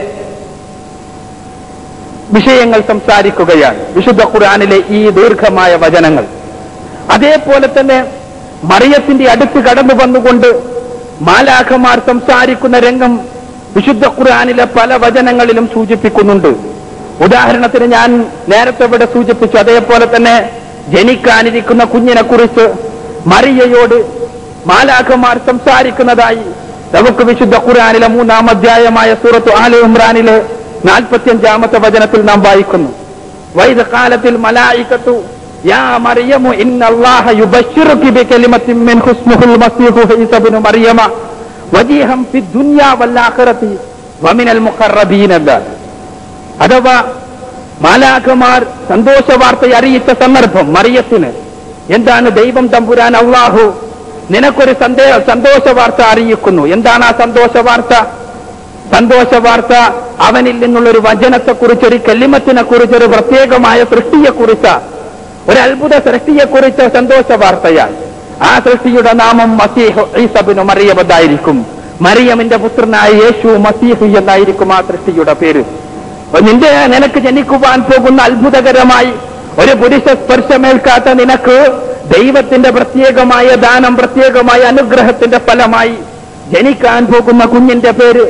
വിഷയങ്ങൾ സംസാരിക്കുകയാണ് വിശുദ്ധ ഖുർആനിലെ ഈ ദീർഘമായ വചനങ്ങൾ അതേപോലെ തന്നെ മറിയത്തിന്റെ അടുത്ത് കടന്നു വന്നുകൊണ്ട് മാലാഖമാർ സംസാരിക്കുന്ന രംഗം വിശുദ്ധ ഖുർആനിലെ പല വചനങ്ങളിലും സൂചിപ്പിക്കുന്നുണ്ട് ഉദാഹരണത്തിന് ഞാൻ നേരത്തെ ഇവിടെ സൂചിപ്പിച്ചു അതേപോലെ തന്നെ ജനിക്കാനിരിക്കുന്ന കുഞ്ഞിനെ കുറിച്ച് മറിയയോട് മാലാഖമാർ സംസാരിക്കുന്നതായി നമുക്ക് വിശുദ്ധ ഖുർആനിലെ മൂന്നാം അധ്യായമായ സൂറത്ത് ആല ഇമ്രാനിലെ നാൽപ്പത്തിയഞ്ചാമത്തെ വചനത്തിൽ നാം വായിക്കുന്നു വൈദ കാലത്തിൽ മലായിക്കത്തു യാ മറിയമു ഇന്നല്ലാഹ യുബശ്ശിറുകി ബികലിമത്തിൻ മിൻ ഹുസ്മുഹുൽ മസീഹു ഈസ ഇബ്നു മറിയമ വജീഹം ഫി ദുനിയാ വൽ ആഖിറതി വമിനൽ മുഖറബീൻ എന്നാണ് അഥവാ മാലാഖമാർ സന്തോഷ വാർത്ത അറിയിച്ച സന്ദർഭം മറിയത്തിന് എന്താണ് ദൈവം തമ്പുരാൻ അള്ളാഹു നിനക്കൊരു സന്ദേ സന്തോഷ വാർത്ത അറിയിക്കുന്നു എന്താണ് ആ സന്തോഷ വാർത്ത സന്തോഷ വാർത്ത അവനിൽ നിന്നുള്ള ഒരു വചനത്തെക്കുറിച്ച് ഒരു കല്ലിമത്തിനെ കുറിച്ച് ഒരു പ്രത്യേകമായ സൃഷ്ടിയെക്കുറിച്ച് ഒരു അത്ഭുത സൃഷ്ടിയെക്കുറിച്ച് സന്തോഷ വാർത്തയാൽ ആ സൃഷ്ടിയുടെ നാമം മസീഹ് ഈസബിനു മറിയമതായിരിക്കും മറിയമിന്റെ പുത്രനായ യേശു മസീഹ് എന്നായിരിക്കും ആ സൃഷ്ടിയുടെ പേര് അപ്പൊ നിന്റെ നിനക്ക് ജനിക്കുവാൻ പോകുന്ന അത്ഭുതകരമായി ഒരു പുരുഷ സ്പർശമേൽക്കാത്ത നിനക്ക് ദൈവത്തിന്റെ പ്രത്യേകമായ ദാനം പ്രത്യേകമായ അനുഗ്രഹത്തിന്റെ ഫലമായി ജനിക്കാൻ പോകുന്ന കുഞ്ഞിന്റെ പേര്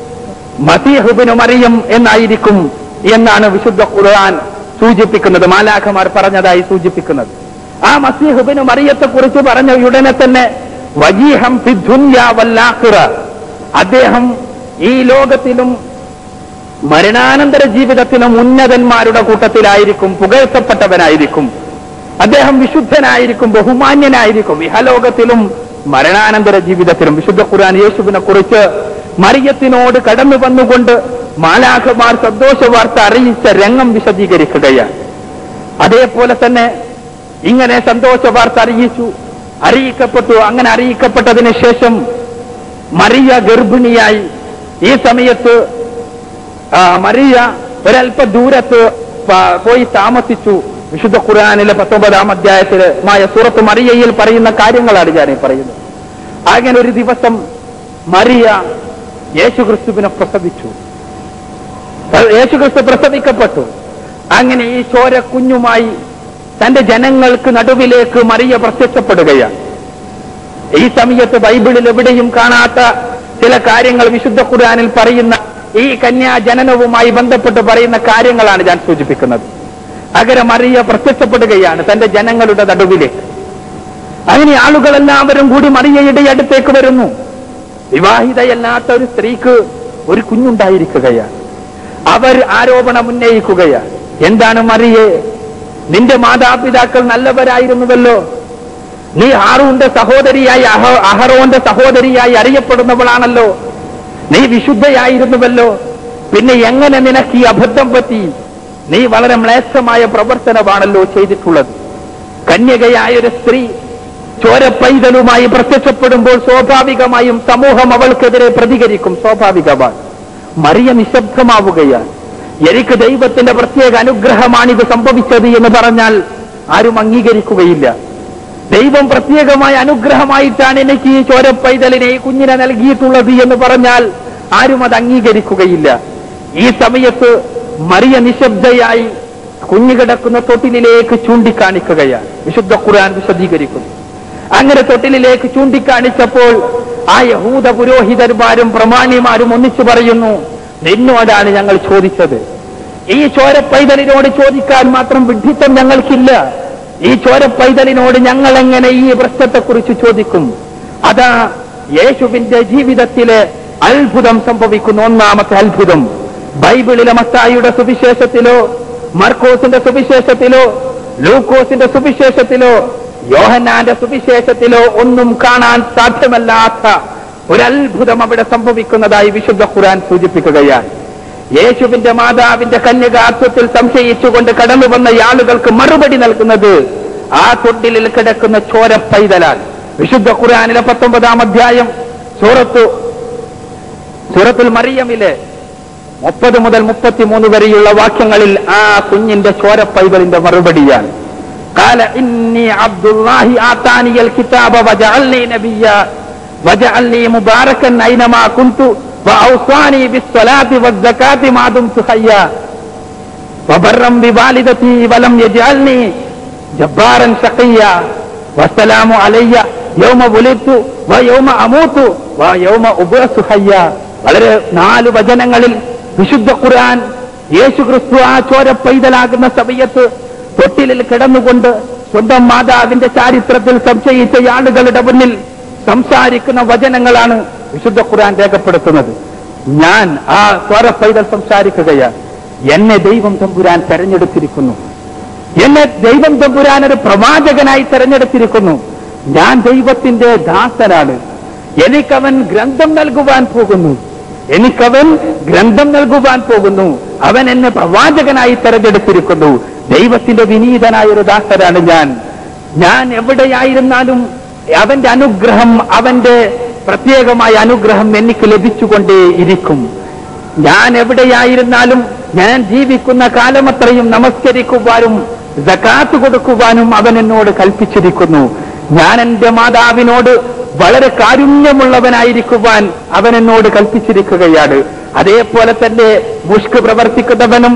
മസീഹുബിനു മറിയം എന്നായിരിക്കും എന്നാണ് വിശുദ്ധ ഖുർആൻ സൂചിപ്പിക്കുന്നത് മാലാഖമാർ പറഞ്ഞതായി സൂചിപ്പിക്കുന്നത് ആ മസീഹുബിനു മറിയത്തെ കുറിച്ച് പറഞ്ഞ ഉടനെ തന്നെ വജീഹം ഫിദ്ദുന്യ വല്ലാഖിറ അദ്ദേഹം ഈ ലോകത്തിലും മരണാനന്തര ജീവിതത്തിലും ഉന്നതന്മാരുടെ കൂട്ടത്തിലായിരിക്കും പുകഴ്ത്തപ്പെട്ടവനായിരിക്കും അദ്ദേഹം വിശുദ്ധനായിരിക്കും ബഹുമാന്യനായിരിക്കും ഇഹലോകത്തിലും മരണാനന്തര ജീവിതത്തിലും വിശുദ്ധ ഖുർആൻ യേശുവിനെ കുറിച്ച് മറിയത്തിനോട് കടന്നു വന്നുകൊണ്ട് മാലാഖമാർ സന്തോഷ വാർത്ത അറിയിച്ച രംഗം വിശദീകരിക്കുകയാണ് അതേപോലെ തന്നെ ഇങ്ങനെ സന്തോഷ വാർത്ത അറിയിച്ചു അറിയിക്കപ്പെട്ടു അങ്ങനെ അറിയിക്കപ്പെട്ടതിന് ശേഷം മറിയ ഗർഭിണിയായി ഈ സമയത്ത് ആ, മറിയ ഒരല്പ ദൂരത്ത് പ- പോയി താമസിച്ചു വിശുദ്ധ ഖുർആാനിലെ പത്തൊമ്പതാം അധ്യായത്തില് മായ സൂറത്ത് മറിയയിൽ പറയുന്ന കാര്യങ്ങളാണ് ഞാൻ ഈ പറയുന്നത് അങ്ങനെ ഒരു ദിവസം മറിയ യേശുക്രിസ്തുവിനെ പ്രസവിച്ചു യേശുക്രിസ്തു പ്രസവിക്കപ്പെട്ടു അങ്ങനെ ഈ ചോര കുഞ്ഞുമായി തന്റെ ജനങ്ങൾക്ക് നടുവിലേക്ക് മറിയ പ്രത്യക്ഷപ്പെടുകയാണ് ഈ സമയത്ത് ബൈബിളിൽ എവിടെയും കാണാത്ത ചില കാര്യങ്ങൾ വിശുദ്ധ ഖുർആനിൽ പറയുന്ന ഈ കന്യാ ജനനവുമായി ബന്ധപ്പെട്ട് പറയുന്ന കാര്യങ്ങളാണ് ഞാൻ സൂചിപ്പിക്കുന്നത് അകര മറിയ പ്രത്യക്ഷപ്പെടുകയാണ് തന്റെ ജനങ്ങളുടെ നടുവിലേക്ക് അങ്ങനെ ആളുകളെല്ലാവരും കൂടി മറിയയുടെ അടുത്തേക്ക് വരുന്നു വിവാഹിതയല്ലാത്ത ഒരു സ്ത്രീക്ക് ഒരു കുഞ്ഞുണ്ടായിരിക്കുകയാണ് അവർ ആരോപണം ഉന്നയിക്കുകയാണ് എന്താണ് മറിയെ നിന്റെ മാതാപിതാക്കൾ നല്ലവരായിരുന്നുവല്ലോ നീ ഹാറൂന്റെ സഹോദരിയായി അഹ- അഹറോന്റെ സഹോദരിയായി അറിയപ്പെടുന്നവളാണല്ലോ നീ വിശുദ്ധയായിരുന്നുവല്ലോ പിന്നെ എങ്ങനെ നിനക്ക് ഈ അബദ്ധം പറ്റി നീ വളരെ മ്ലേച്ഛമായ പ്രവർത്തനമാണല്ലോ ചെയ്തിട്ടുള്ളത് കന്യകയായ ഒരു സ്ത്രീ ചോരപ്പൈതലുമായി പ്രത്യക്ഷപ്പെടുമ്പോൾ സ്വാഭാവികമായും സമൂഹം അവൾക്കെതിരെ പ്രതികരിക്കും സ്വാഭാവികമാണ് മറിയ നിശബ്ദമാവുകയാണ് എനിക്ക് ദൈവത്തിന്റെ പ്രത്യേക അനുഗ്രഹമാണിത് സംഭവിച്ചത് എന്ന് പറഞ്ഞാൽ ആരും അംഗീകരിക്കുകയില്ല ദൈവം പ്രത്യേകമായ അനുഗ്രഹമായിട്ടാണ് എനിക്ക് ഈ ചോരപ്പൈതലിനെ ഈ കുഞ്ഞിനെ നൽകിയിട്ടുള്ളത് എന്ന് പറഞ്ഞാൽ ആരും അത് അംഗീകരിക്കുകയില്ല ഈ സമയത്ത് മറിയ നിശബ്ദയായി കുഞ്ഞു കിടക്കുന്ന തൊട്ടിലിലേക്ക് ചൂണ്ടിക്കാണിക്കുകയാണ് വിശുദ്ധ ഖുർആൻ വിശദീകരിക്കുന്നു അങ്ങനെ തൊട്ടിലിലേക്ക് ചൂണ്ടിക്കാണിച്ചപ്പോൾ ആ യഹൂദ പുരോഹിതന്മാരും പ്രമാണിമാരും ഒന്നിച്ചു പറയുന്നു നിന്നോടാണ് ഞങ്ങൾ ചോദിച്ചത് ഈ ചോരപ്പൈതലിനോട് ചോദിക്കാൻ മാത്രം വിഡ്ഢിത്തം ഞങ്ങൾക്കില്ല ഈ ചോരപ്പൈതലിനോട് ഞങ്ങൾ എങ്ങനെ ഈ പ്രശ്നത്തെക്കുറിച്ച് ചോദിക്കും അതാ യേശുവിന്റെ ജീവിതത്തിലെ അത്ഭുതം സംഭവിക്കുന്ന ഒന്നാമത്തെ അത്ഭുതം ബൈബിളിലെ മത്തായിയുടെ സുവിശേഷത്തിലോ മർക്കോസിന്റെ സുവിശേഷത്തിലോ ലൂക്കോസിന്റെ സുവിശേഷത്തിലോ യോഹന്നാന്റെ സുവിശേഷത്തിലോ ഒന്നും കാണാൻ സാധ്യമല്ലാത്ത ഒരു അത്ഭുതം അവിടെ സംഭവിക്കുന്നതായി വിശുദ്ധ ഖുർആൻ സൂചിപ്പിക്കുകയാണ് യേശുവിന്റെ മാതാവിന്റെ കന്യകാത്വത്തിൽ സംശയിച്ചുകൊണ്ട് കടന്നു വന്ന ആളുകൾക്ക് മറുപടി നൽകുന്നത് ആ തൊട്ടിലിൽ കിടക്കുന്ന ചോര പൈതലാൽ വിശുദ്ധ ഖുർആനിലെ പത്തൊമ്പതാം അധ്യായം സൂറത്തു സൂറത്തുൽ മറിയമിലെ മുപ്പത് മുതൽ മുപ്പത്തിമൂന്ന് വരെയുള്ള വാക്യങ്ങളിൽ ആ കുഞ്ഞിന്റെ ചോര പൈതലിന്റെ മറുപടിയാണ് قال إني عبد الله آتاني الكتاب وجعلني نبيا وجعلني مباركا أينما كنت وأوصاني بالصلاة والزكاة ما دمت حيا وبرا بوالدتي ولم يجعلني جبارا شقيا والسلام علي يوم ولدت ويوم أموت ويوم أبعث حيا വളരെ നാല് വചനങ്ങളിൽ വിശുദ്ധ ഖുർആൻ യേശു ക്രിസ്തു ആ ചോര പൈതലാകുന്ന സമയത്ത് തൊട്ടിലിൽ കിടന്നുകൊണ്ട് സ്വന്തം മാതാവിന്റെ ചാരിത്രത്തിൽ സംശയിച്ച ആളുകളുടെ മുന്നിൽ സംസാരിക്കുന്ന വചനങ്ങളാണ് വിശുദ്ധ ഖുർആൻ രേഖപ്പെടുത്തുന്നത് ഞാൻ ആ ചോര പൈതൽ സംസാരിക്കുകയാണ് എന്നെ ദൈവം തമ്പുരാൻ തെരഞ്ഞെടുത്തിരിക്കുന്നു എന്നെ ദൈവം തമ്പുരാൻ ഒരു പ്രവാചകനായി തെരഞ്ഞെടുത്തിരിക്കുന്നു ഞാൻ ദൈവത്തിന്റെ ദാസനാണ് എനിക്കവൻ ഗ്രന്ഥം നൽകുവാൻ പോകുന്നു എനിക്കവൻ ഗ്രന്ഥം നൽകുവാൻ പോകുന്നു അവൻ എന്നെ പ്രവാചകനായി തെരഞ്ഞെടുത്തിരിക്കുന്നു ദൈവത്തിന്റെ വിനീതനായ ഒരു ദാസനാണ് ഞാൻ ഞാൻ എവിടെയായിരുന്നാലും അവന്റെ അനുഗ്രഹം അവന്റെ പ്രത്യേകമായ അനുഗ്രഹം എനിക്ക് ലഭിച്ചുകൊണ്ടേ ഇരിക്കും ഞാൻ എവിടെയായിരുന്നാലും ഞാൻ ജീവിക്കുന്ന കാലമത്രയും നമസ്കരിക്കുവാനും ജക്കാത്ത് കൊടുക്കുവാനും അവൻ എന്നോട് കൽപ്പിച്ചിരിക്കുന്നു ഞാൻ എന്റെ മാതാവിനോട് വളരെ കാരുണ്യമുള്ളവനായിരിക്കുവാൻ അവൻ എന്നോട് കൽപ്പിച്ചിരിക്കുകയാണ് അതേപോലെ തന്നെ മുഷ്ക് പ്രവർത്തിക്കുന്നവനും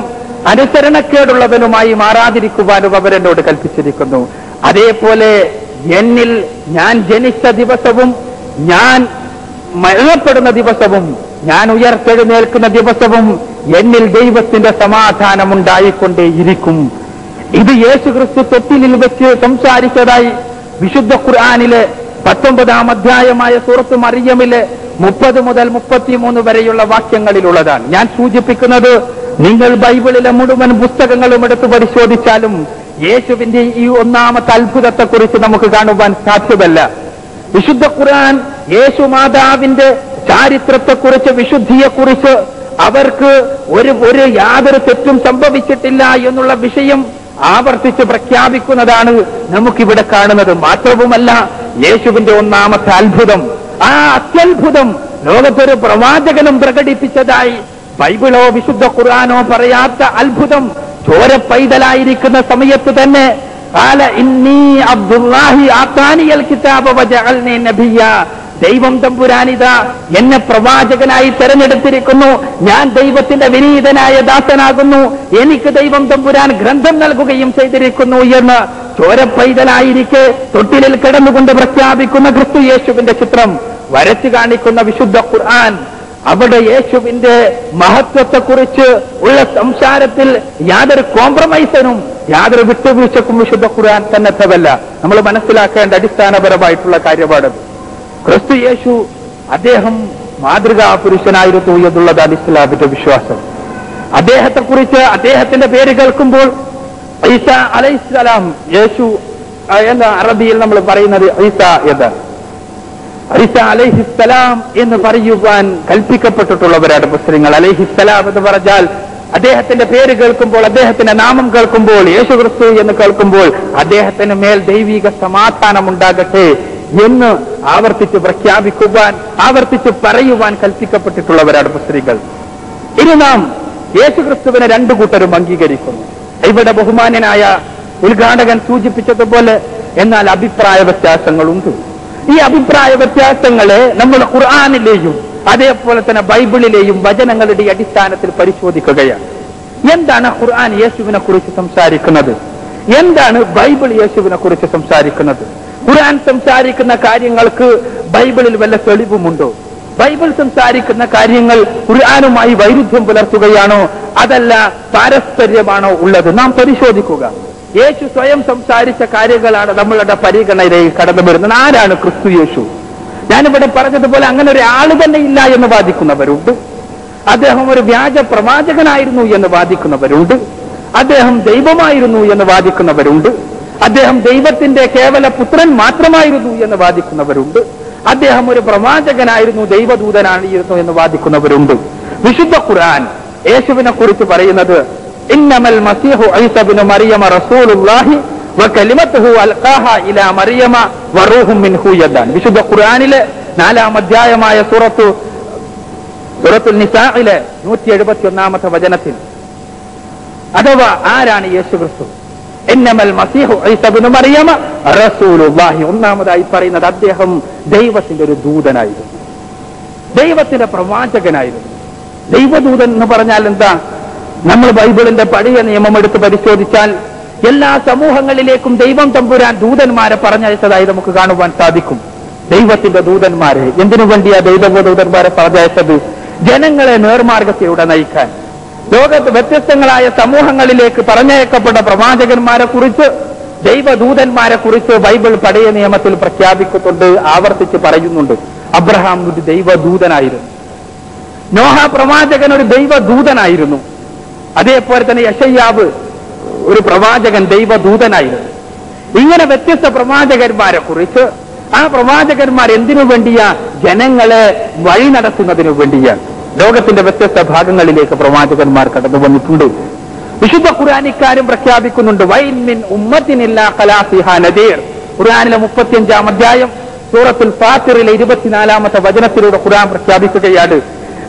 അനുസരണക്കേടുള്ളവനുമായി മാറാതിരിക്കുവാനും അവൻ എന്നോട് കൽപ്പിച്ചിരിക്കുന്നു അതേപോലെ എന്നിൽ ഞാൻ ജനിച്ച ദിവസവും ഞാൻ മരണപ്പെടുന്ന ദിവസവും ഞാൻ ഉയർത്തെഴുന്നേൽക്കുന്ന ദിവസവും എന്നിൽ ദൈവത്തിന്റെ സമാധാനം ഉണ്ടായിക്കൊണ്ടേയിരിക്കും ഇത് യേശു ക്രിസ്തു തൊട്ടിലിൽ വെച്ച് സംസാരിച്ചതായി വിശുദ്ധ ഖുർആാനിലെ പത്തൊമ്പതാം അധ്യായമായ സൂറത്ത് മറിയമിലെ മുപ്പത് മുതൽ മുപ്പത്തിമൂന്ന് വരെയുള്ള വാക്യങ്ങളിലുള്ളതാണ് ഞാൻ സൂചിപ്പിക്കുന്നത് നിങ്ങൾ ബൈബിളിലെ മുഴുവൻ പുസ്തകങ്ങളും എടുത്ത് പരിശോധിച്ചാലും യേശുവിന്റെ ഈ ഒന്നാമത്തെ അത്ഭുതത്തെക്കുറിച്ച് നമുക്ക് കാണുവാൻ സാധ്യമല്ല വിശുദ്ധ ഖുർആൻ യേശു മാതാവിന്റെ ചാരിത്രത്തെക്കുറിച്ച് വിശുദ്ധിയെക്കുറിച്ച് അവർക്ക് ഒരു ഒരു യാതൊരു തെറ്റും സംഭവിച്ചിട്ടില്ല എന്നുള്ള വിഷയം ആവർത്തിച്ച് പ്രഖ്യാപിക്കുന്നതാണ് നമുക്കിവിടെ കാണുന്നത് മാത്രവുമല്ല യേശുവിന്റെ ഒന്നാമത്തെ അത്ഭുതം ആ അത്യത്ഭുതം ലോകത്തൊരു പ്രവാചകനും പ്രകടിപ്പിച്ചതായി ബൈബിളോ വിശുദ്ധ ഖുർആാനോ പറയാത്ത അത്ഭുതം ചോര പൈതലായിരിക്കുന്ന സമയത്ത് തന്നെ قال إني عبد الله آتاني الكتاب وجعلني نبيا ദൈവം തമ്പുരാനിത എന്നെ പ്രവാചകനായി തെരഞ്ഞെടുത്തിരിക്കുന്നു ഞാൻ ദൈവത്തിന്റെ വിനീതനായ ദാസനാകുന്നു എനിക്ക് ദൈവം തമ്പുരാൻ ഗ്രന്ഥം നൽകുകയും ചെയ്തിരിക്കുന്നു എന്ന് ചോരപ്പൈതലായിരിക്കെ തൊട്ടിലിൽ കിടന്നുകൊണ്ട് പ്രഖ്യാപിക്കുന്ന ക്രിസ്തു യേശുവിന്റെ ചിത്രം വരച്ചു കാണിക്കുന്ന വിശുദ്ധ ഖുർആൻ അവിടെ യേശുവിന്റെ മഹത്വത്തെക്കുറിച്ച് ഉള്ള സംസാരത്തിൽ യാതൊരു കോംപ്രമൈസിനും യാതൊരു വിട്ടുവീഴ്ചക്കും വിശുദ്ധ ഖുർആൻ സന്നദ്ധമല്ല നമ്മൾ മനസ്സിലാക്കേണ്ട അടിസ്ഥാനപരമായിട്ടുള്ള കാര്യമാണ് ക്രിസ്തു യേശു അദ്ദേഹം മാതൃകാ പുരുഷനായിരുന്നു എന്നുള്ളതാണ് ഇസ്ലാമിന്റെ വിശ്വാസം അദ്ദേഹത്തെക്കുറിച്ച് അദ്ദേഹത്തിന്റെ പേര് കേൾക്കുമ്പോൾ ഈസ അലൈഹിസ്സലാം യേശു ആ, എന്ന അറബിയിൽ നമ്മൾ പറയുന്നത് ഈസ എന്നാണ് ഈസ അലൈഹിസ്സലാം എന്ന് പറയുവാൻ കൽപ്പിക്കപ്പെട്ടിട്ടുള്ളവരാണ് മുസ്ലിങ്ങൾ അലൈഹിസ്സലാം എന്ന് പറഞ്ഞാൽ അദ്ദേഹത്തിന്റെ പേര് കേൾക്കുമ്പോൾ അദ്ദേഹത്തിന്റെ നാമം കേൾക്കുമ്പോൾ യേശു ക്രിസ്തു എന്ന് കേൾക്കുമ്പോൾ അദ്ദേഹത്തിന് മേൽ ദൈവിക സമാധാനം ഉണ്ടാകട്ടെ എന്ന് ആവർത്തിച്ച് പ്രഖ്യാപിക്കുവാൻ ആവർത്തിച്ച് പറയുവാൻ കൽപ്പിക്കപ്പെട്ടിട്ടുള്ളവരാണ് മുസ്ലിങ്ങൾ ഇനി നാം യേശു ക്രിസ്തുവിനെ രണ്ടു കൂട്ടരും അംഗീകരിക്കുന്നു ഇവിടെ ബഹുമാന്യനായ ഉദ്ഘാടകൻ സൂചിപ്പിച്ചതുപോലെ എന്നാൽ അഭിപ്രായ വ്യത്യാസങ്ങളുണ്ട് ഈ അഭിപ്രായ വ്യത്യാസങ്ങളെ നമ്മൾ ഖുർആാനിലെയും അതേപോലെ തന്നെ ബൈബിളിലെയും വചനങ്ങളുടെ അടിസ്ഥാനത്തിൽ പരിശോധിക്കുകയാണ് എന്താണ് ഖുർആൻ യേശുവിനെ കുറിച്ച് സംസാരിക്കുന്നത് എന്താണ് ബൈബിൾ യേശുവിനെ കുറിച്ച് സംസാരിക്കുന്നത് ഖുർആൻ സംസാരിക്കുന്ന കാര്യങ്ങൾക്ക് ബൈബിളിൽ വല്ല തെളിവുമുണ്ടോ ബൈബിൾ സംസാരിക്കുന്ന കാര്യങ്ങൾ ഖുർആാനുമായി വൈരുദ്ധ്യം പുലർത്തുകയാണോ അതല്ല പാരസ്പര്യമാണോ ഉള്ളത് നാം പരിശോധിക്കുക യേശു സ്വയം സംസാരിച്ച കാര്യങ്ങളാണ് നമ്മളുടെ പരിഗണനയിലേക്ക് കടന്നു വരുന്നത് ആരാണ് ക്രിസ്തു യേശു ഞാനിവിടെ പറഞ്ഞതുപോലെ അങ്ങനെ ഒരാൾ തന്നെ ഇല്ല എന്ന് വാദിക്കുന്നവരുണ്ട് അദ്ദേഹം ഒരു വ്യാജ പ്രവാചകനായിരുന്നു എന്ന് വാദിക്കുന്നവരുണ്ട് അദ്ദേഹം ദൈവമായിരുന്നു എന്ന് വാദിക്കുന്നവരുണ്ട് അദ്ദേഹം ദൈവത്തിന്റെ കേവല പുത്രൻ മാത്രമായിരുന്നു എന്ന് വാദിക്കുന്നവരുണ്ട് അദ്ദേഹം ഒരു പ്രവാചകനായിരുന്നു ദൈവദൂതനായിരുന്നു എന്ന് വാദിക്കുന്നവരുണ്ട് വിശുദ്ധ ഖുർആൻ യേശുവിനെ കുറിച്ച് പറയുന്നത് ഇന്നമൽ മസീഹു ഐസബിന് മറിയമ റസൂലുള്ളാഹി വകലിമത്തുഹു അൽഖാഹ ഇലാ മറിയമ വറൂഹും മിൻഹു എന്നാണ് വിശുദ്ധ ഖുർആനിലെ നാലാം അധ്യായമായ സൂറത്തു സൂറത്തുൽ നിസാഇലെ നൂറ്റി എഴുപത്തി ഒന്നാമത്തെ വചനത്തിൽ അഥവാ ആരാണ് യേശു ക്രിസ്തു എന്നമൽ മസീഹു ഐസബിന് മറിയമ റസൂലുള്ളാഹി ഒന്നാമതായി പറയുന്നത് അദ്ദേഹം ദൈവത്തിന്റെ ഒരു ദൂതനായിരുന്നു ദൈവത്തിന്റെ പ്രവാചകനായിരുന്നു ദൈവദൂതൻ എന്ന് പറഞ്ഞാൽ എന്താ നമ്മൾ ബൈബിളിന്റെ പഴയ നിയമം എടുത്ത് പരിശോധിച്ചാൽ എല്ലാ സമൂഹങ്ങളിലേക്കും ദൈവം തമ്പുരാൻ ദൂതന്മാരെ പറഞ്ഞയച്ചതായി നമുക്ക് കാണുവാൻ സാധിക്കും ദൈവത്തിന്റെ ദൂതന്മാരെ എന്തിനു വേണ്ടിയാ ദൈവദൂതന്മാരെ പറഞ്ഞയച്ചത് ജനങ്ങളെ നേർമാർഗത്തിലൂടെ നയിക്കാൻ ലോകത്ത് വ്യത്യസ്തങ്ങളായ സമൂഹങ്ങളിലേക്ക് പറഞ്ഞയക്കപ്പെട്ട പ്രവാചകന്മാരെ കുറിച്ച് ദൈവദൂതന്മാരെ കുറിച്ച് ബൈബിൾ പഴയ നിയമത്തിൽ പ്രഖ്യാപിക്കുന്നുണ്ട് ആവർത്തിച്ച് പറയുന്നുണ്ട് അബ്രഹാം ഒരു ദൈവദൂതനായിരുന്നു നോഹ പ്രവാചകൻ ഒരു ദൈവദൂതനായിരുന്നു അതേപോലെ തന്നെ യശയ്യാവ് ഒരു പ്രവാചകൻ ദൈവദൂതനായിരുന്നു ഇങ്ങനെ വ്യത്യസ്ത പ്രവാചകന്മാരെ കുറിച്ച് ആ പ്രവാചകന്മാർ എന്തിനു വേണ്ടിയാ ജനങ്ങളെ വഴി നടത്തുന്നതിനു വേണ്ടിയാണ് ലോകത്തിന്റെ വ്യത്യസ്ത ഭാഗങ്ങളിലേക്ക് പ്രവാചകന്മാർ കടന്നു വന്നിട്ടുണ്ട് വിശുദ്ധ ഖുറാനിക്കാരും പ്രഖ്യാപിക്കുന്നുണ്ട് വൈൻ മിൻ ഉമ്മത്തിനില്ല കലാസിഹ നദീർ ഖുർആനിലെ മുപ്പത്തിയഞ്ചാം അധ്യായം സൂറത്തുൽ ഫാത്തിറിലെ ഇരുപത്തിനാലാമത്തെ വചനത്തിലൂടെ ഖുർആൻ പ്രഖ്യാപിക്കുകയാണ്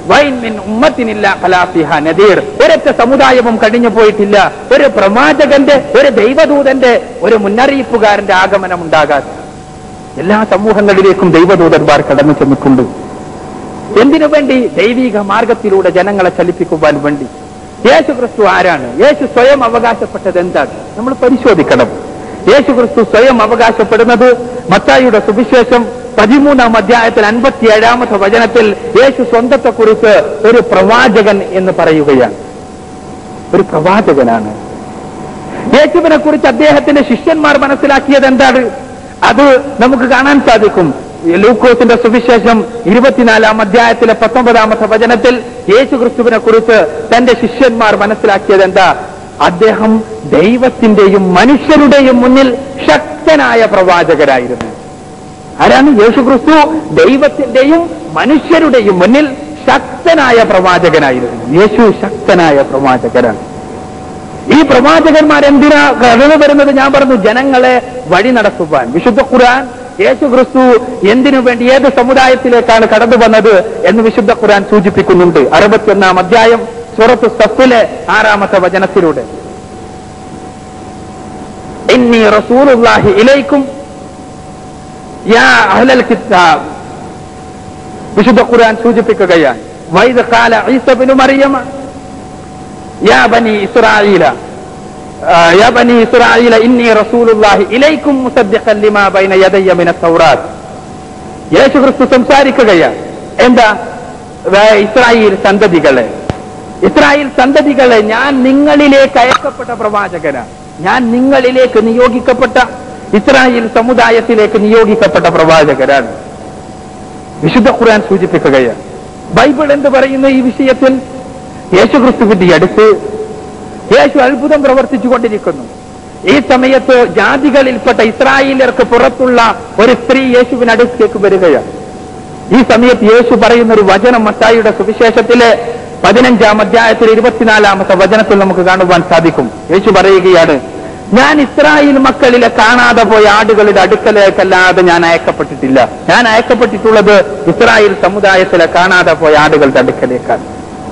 വൈൻ മിൻ ഉമ്മത്തിനില്ല ഖലാഫിഹ നദീർ ഒരൊറ്റ സമുദായവും കഴിഞ്ഞു പോയിട്ടില്ല ഒരു പ്രവാചകന്റെ ഒരു ദൈവദൂതന്റെ ഒരു മുന്നറിയിപ്പുകാരന്റെ ആഗമനം ഉണ്ടാകാതെ എല്ലാ സമൂഹങ്ങളിലേക്കും ദൈവദൂതന്മാർ കടന്നു ചെന്നിട്ടുണ്ട് എന്തിനു വേണ്ടി ദൈവിക മാർഗത്തിലൂടെ ജനങ്ങളെ ചലിപ്പിക്കുവാൻ വേണ്ടി യേശു ക്രിസ്തു ആരാണ് യേശു സ്വയം അവകാശപ്പെട്ടത് എന്താണ് നമ്മൾ പരിശോധിക്കണം യേശു ക്രിസ്തു സ്വയം അവകാശപ്പെടുന്നത് മത്തായിയുടെ സുവിശേഷം പതിമൂന്നാം അധ്യായത്തിൽ അൻപത്തി ഏഴാമത്തെ വചനത്തിൽ യേശു സ്വന്തത്തെക്കുറിച്ച് ഒരു പ്രവാചകൻ എന്ന് പറയുകയാണ് ഒരു പ്രവാചകനാണ് യേശുവിനെ കുറിച്ച് അദ്ദേഹത്തിന്റെ ശിഷ്യന്മാർ മനസ്സിലാക്കിയത് എന്താണ് അത് നമുക്ക് കാണാൻ സാധിക്കും ലൂക്കോസിന്റെ സുവിശേഷം ഇരുപത്തിനാലാം അധ്യായത്തിലെ പത്തൊമ്പതാമത്തെ വചനത്തിൽ യേശു ക്രിസ്തുവിനെ കുറിച്ച് തന്റെ ശിഷ്യന്മാർ മനസ്സിലാക്കിയത് എന്താ അദ്ദേഹം ദൈവത്തിന്റെയും മനുഷ്യരുടെയും മുന്നിൽ ശക്തനായ പ്രവാചകരായിരുന്നു ആരാണ് യേശു ക്രിസ്തു ദൈവത്തിന്റെയും മനുഷ്യരുടെയും മുന്നിൽ ശക്തനായ പ്രവാചകനായിരുന്നു യേശു ശക്തനായ പ്രവാചകനാണ് ഈ പ്രവാചകന്മാർ എന്തിനാ കടന്നു വരുന്നത് ഞാൻ പറഞ്ഞു ജനങ്ങളെ വഴി നടത്തുവാൻ വിശുദ്ധ ഖുർആൻ യേശു ക്രിസ്തു എന്തിനു വേണ്ടി ഏത് സമുദായത്തിലേക്കാണ് കടന്നു വന്നത് എന്ന് വിശുദ്ധ ഖുർആൻ സൂചിപ്പിക്കുന്നുണ്ട് അറുപത്തിയൊന്നാം അധ്യായം സുറത്ത് സഫിലെ ആറാമത്തെ വചനത്തിലൂടെ ഇന്നി റസൂലുള്ളാഹി ഇലൈക്കും യാ അഹ്ലൽ കിതാബ് വിശുദ്ധ ഖുർആൻ സൂചിപ്പിക്കുകയാണ് വൈദ് കാല ഈസബിനു മറിയമ യാ ബനി ഇസ്രായേല യാ ബനി ഇസ്രായേല ഇന്നി റസൂലുള്ളാഹി ഇലൈക്കും മുസദ്ദിഖൻ ലിമാ ബൈന യദയ്യ മിന തൗറാത്ത് യേശു ക്രിസ്തു സംസാരിക്കുകയാണ് എന്താ വേ- ഇസ്രായേൽ സന്തതികളെ ഇസ്രായേൽ സന്തതികളെ ഞാൻ നിങ്ങളിലേക്ക് അയക്കപ്പെട്ട പ്രവാചകനാണ് ഞാൻ നിങ്ങളിലേക്ക് നിയോഗിക്കപ്പെട്ട ഇസ്രായേൽ സമുദായത്തിലേക്ക് നിയോഗിക്കപ്പെട്ട പ്രവാചകരാണ് വിശുദ്ധ ഖുർആൻ സൂചിപ്പിക്കുകയാണ് ബൈബിൾ എന്ത് പറയുന്നു ഈ വിഷയത്തിൽ യേശുക്രിസ്തുവിന്റെ അടുത്ത് യേശു അത്ഭുതം പ്രവർത്തിച്ചു കൊണ്ടിരിക്കുന്നു ഈ സമയത്ത് ജാതികളിൽപ്പെട്ട ഇസ്രായേലർക്ക് പുറത്തുള്ള ഒരു സ്ത്രീ യേശുവിനടുത്തേക്ക് വരികയാണ് ഈ സമയത്ത് യേശു പറയുന്ന ഒരു വചനം മത്തായിയുടെ സുവിശേഷത്തിലെ പതിനഞ്ചാം അധ്യായത്തിൽ ഇരുപത്തിനാലാമത്തെ വചനത്തിൽ നമുക്ക് കാണുവാൻ സാധിക്കും യേശു പറയുകയാണ് ഞാൻ ഇസ്രായേൽ മക്കളിലെ കാണാതെ പോയ ആടുകളുടെ അടുക്കലേക്കല്ലാതെ ഞാൻ അയക്കപ്പെട്ടിട്ടില്ല ഞാൻ അയക്കപ്പെട്ടിട്ടുള്ളത് ഇസ്രായേൽ സമുദായത്തിലെ കാണാതെ പോയ ആടുകളുടെ അടുക്കലേക്കാണ്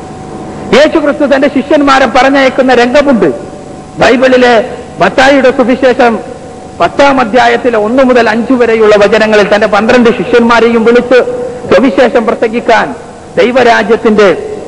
യേശു ക്രിസ്തു തന്റെ ശിഷ്യന്മാരെ പറഞ്ഞയക്കുന്ന രംഗമുണ്ട് ബൈബിളിലെ മത്തായിയുടെ സുവിശേഷം പത്താം അധ്യായത്തിലെ ഒന്നു മുതൽ അഞ്ചു വരെയുള്ള വചനങ്ങളിൽ തന്റെ പന്ത്രണ്ട് ശിഷ്യന്മാരെയും വിളിച്ച് സുവിശേഷം പ്രസംഗിക്കാൻ ദൈവരാജ്യത്തിന്റെ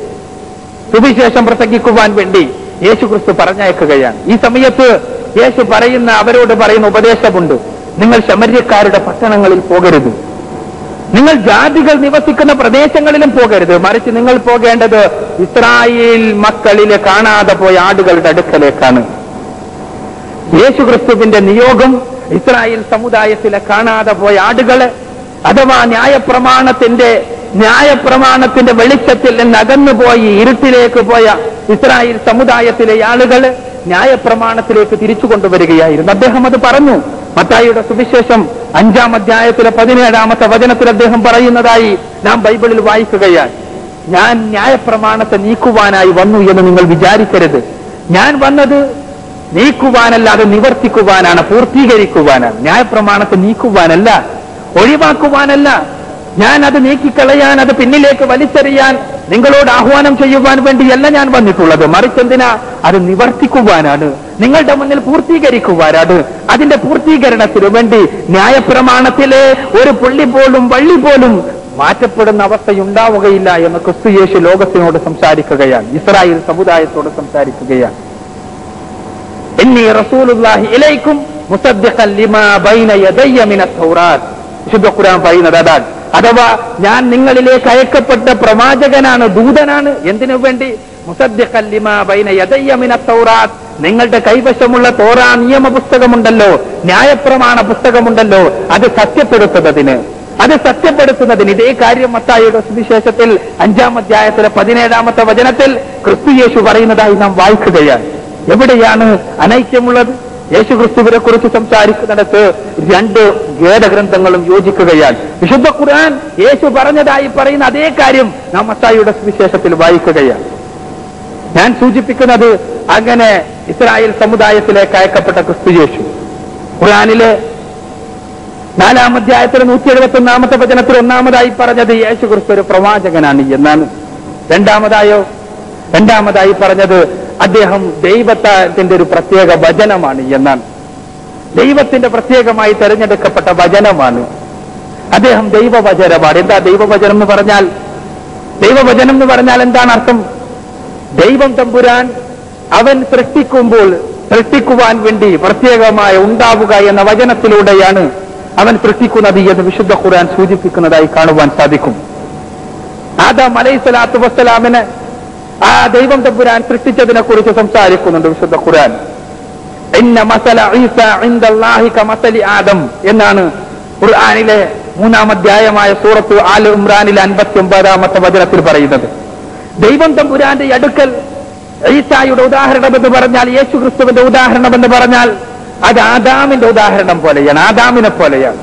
സുവിശേഷം പ്രസംഗിക്കുവാൻ വേണ്ടി യേശു ക്രിസ്തു പറഞ്ഞയക്കുകയാണ് ഈ സമയത്ത് യേശു പറയുന്ന അവരോട് പറയുന്ന ഉപദേശമുണ്ട് നിങ്ങൾ ശമര്യക്കാരുടെ പട്ടണങ്ങളിൽ പോകരുത് നിങ്ങൾ ജാതികൾ നിവസിക്കുന്ന പ്രദേശങ്ങളിലും പോകരുത് മറിച്ച് നിങ്ങൾ പോകേണ്ടത് ഇസ്രായേൽ മക്കളിലെ കാണാതെ പോയ ആടുകളുടെ അടുക്കലേക്കാണ് യേശുക്രിസ്തുവിന്റെ നിയോഗം ഇസ്രായേൽ സമുദായത്തിലെ കാണാതെ പോയ ആടുകളെ അഥവാ ന്യായപ്രമാണത്തിന്റെ ന്യായപ്രമാണത്തിന്റെ വെളിച്ചത്തിൽ നിന്ന് അകന്നുപോയി ഇരുട്ടിലേക്ക് പോയ ഇസ്രായേൽ സമുദായത്തിലെ ആളുകൾ ന്യായപ്രമാണത്തിലേക്ക് തിരിച്ചു കൊണ്ടുവരികയായിരുന്നു അദ്ദേഹം അത് പറഞ്ഞു മത്തായിയുടെ സുവിശേഷം അഞ്ചാം അധ്യായത്തിലെ പതിനേഴാമത്തെ വചനത്തിൽ അദ്ദേഹം പറയുന്നതായി നാം ബൈബിളിൽ വായിക്കുകയാണ് ഞാൻ ന്യായപ്രമാണത്തെ നീക്കുവാനായി വന്നു എന്ന് നിങ്ങൾ വിചാരിക്കരുത് ഞാൻ വന്നത് നീക്കുവാനല്ലാതെ നിവർത്തിക്കുവാനാണ് പൂർത്തീകരിക്കുവാനാണ് ന്യായപ്രമാണത്തെ നീക്കുവാനല്ല ഒഴിവാക്കുവാനല്ല ഞാൻ അത് നീക്കിക്കളയാൻ അത് പിന്നിലേക്ക് വലിച്ചെറിയാൻ നിങ്ങളോട് ആഹ്വാനം ചെയ്യുവാൻ വേണ്ടിയല്ല ഞാൻ വന്നിട്ടുള്ളത് മറിച്ചെന്തിനാ അത് നിവർത്തിക്കുവാനാണ് നിങ്ങളുടെ മുന്നിൽ പൂർത്തീകരിക്കുവാനാണ് അതിന്റെ പൂർത്തീകരണത്തിനു വേണ്ടി ന്യായപ്രമാണത്തിലെ ഒരു പുള്ളി പോലും വള്ളി പോലും മാറ്റപ്പെടുന്ന അവസ്ഥയുണ്ടാവുകയില്ല എന്ന് ക്രിസ്തു യേശു ലോകത്തിനോട് സംസാരിക്കുകയാണ് ഇസ്രായേൽ സമുദായത്തോട് സംസാരിക്കുകയാണ് ഇന്നി റസൂലുള്ളാഹി ഇലൈക്കും മുസദ്ദിഖൻ ലിമാ ബൈന യദയ്യ മിന തൗറാത്ത് വിശുദ്ധ ഖുർആൻ പറയുന്നത് അതാണ് അഥവാ ഞാൻ നിങ്ങളിലേക്ക് അയക്കപ്പെട്ട പ്രവാചകനാണ് ദൂതനാണ് എന്തിനു വേണ്ടി മുസദ്ദിഖൻ ലിമാ ബൈന യദയ്യ മിന തൗറാത്ത് നിങ്ങളുടെ കൈവശമുള്ള തോറാ നിയമ പുസ്തകമുണ്ടല്ലോ ന്യായപ്രമാണ പുസ്തകമുണ്ടല്ലോ അത് സത്യപ്പെടുത്തുന്നതിന് അത് സത്യപ്പെടുത്തുന്നതിന് ഇതേ കാര്യം മത്തായിയുടെ സുവിശേഷത്തിൽ അഞ്ചാം അധ്യായത്തിലെ പതിനേഴാമത്തെ വചനത്തിൽ ക്രിസ്തു യേശു പറയുന്നതായി നാം വായിക്കുകയാണ് എവിടെയാണ് അനൈക്യമുള്ളത് യേശു ക്രിസ്തുവിനെ കുറിച്ച് സംസാരിക്കുന്നിടത്ത് രണ്ട് വേദഗ്രന്ഥങ്ങളും യോജിക്കുകയാണ് വിശുദ്ധ ഖുർആൻ യേശു പറഞ്ഞതായി പറയുന്ന അതേ കാര്യം നാം മത്തായിയുടെ സുവിശേഷത്തിൽ വായിക്കുകയാണ് ഞാൻ സൂചിപ്പിക്കുന്നത് അങ്ങനെ ഇസ്രായേൽ സമുദായത്തിലേക്ക് അയക്കപ്പെട്ട ക്രിസ്തു യേശു ഖുർആനിലെ നാലാം അധ്യായത്തിൽ നൂറ്റി എഴുപത്തി ഒന്നാമത്തെ വചനത്തിൽ ഒന്നാമതായി പറഞ്ഞത് യേശു ക്രിസ്തു ഒരു പ്രവാചകനാണ് എന്നാണ് രണ്ടാമതായോ രണ്ടാമതായി പറഞ്ഞത് അദ്ദേഹം ദൈവത്തിന്റെ ഒരു പ്രത്യേക വചനമാണ് എന്നാണ് ദൈവത്തിന്റെ പ്രത്യേകമായി തെരഞ്ഞെടുക്കപ്പെട്ട വചനമാണ് അദ്ദേഹം ദൈവവചനമാണ് എന്താ ദൈവവചനം എന്ന് പറഞ്ഞാൽ ദൈവവചനം എന്ന് പറഞ്ഞാൽ എന്താണ് അർത്ഥം ദൈവം തമ്പുരാൻ അവൻ സൃഷ്ടിക്കുമ്പോൾ സൃഷ്ടിക്കുവാൻ വേണ്ടി പ്രത്യേകമായ ഉണ്ടാവുക എന്ന വചനത്തിലൂടെയാണ് അവൻ സൃഷ്ടിക്കുന്നത് എന്ന് വിശുദ്ധ ഖുർആൻ സൂചിപ്പിക്കുന്നതായി കാണുവാൻ സാധിക്കും ആദാം അലൈഹി സ്വലാത്തു വസ്സലാമിന് ആ ദൈവം തമ്പുരാൻ സൃഷ്ടിച്ചതിനെ കുറിച്ച് സംസാരിക്കുന്നുണ്ട് വിശുദ്ധ ഖുർആൻ ഇന്ന മസല ഈസ ഇൻദല്ലാഹി കമസലി ആദം എന്നാണ് ഖുർആനിലെ മൂന്നാം അധ്യായമായ സൂറത്ത് ആൽ ഇമ്രാനിലെ അൻപത്തി ഒമ്പതാമത്തെ വചനത്തിൽ പറയുന്നത് ദൈവം തമ്പുരാന്റെ അടുക്കൽ ഈസായുടെ ഉദാഹരണം എന്ന് പറഞ്ഞാൽ യേശു ക്രിസ്തുവിന്റെ ഉദാഹരണം എന്ന് പറഞ്ഞാൽ അത് ആദാമിന്റെ ഉദാഹരണം പോലെയാണ് ആദാമിനെ പോലെയാണ്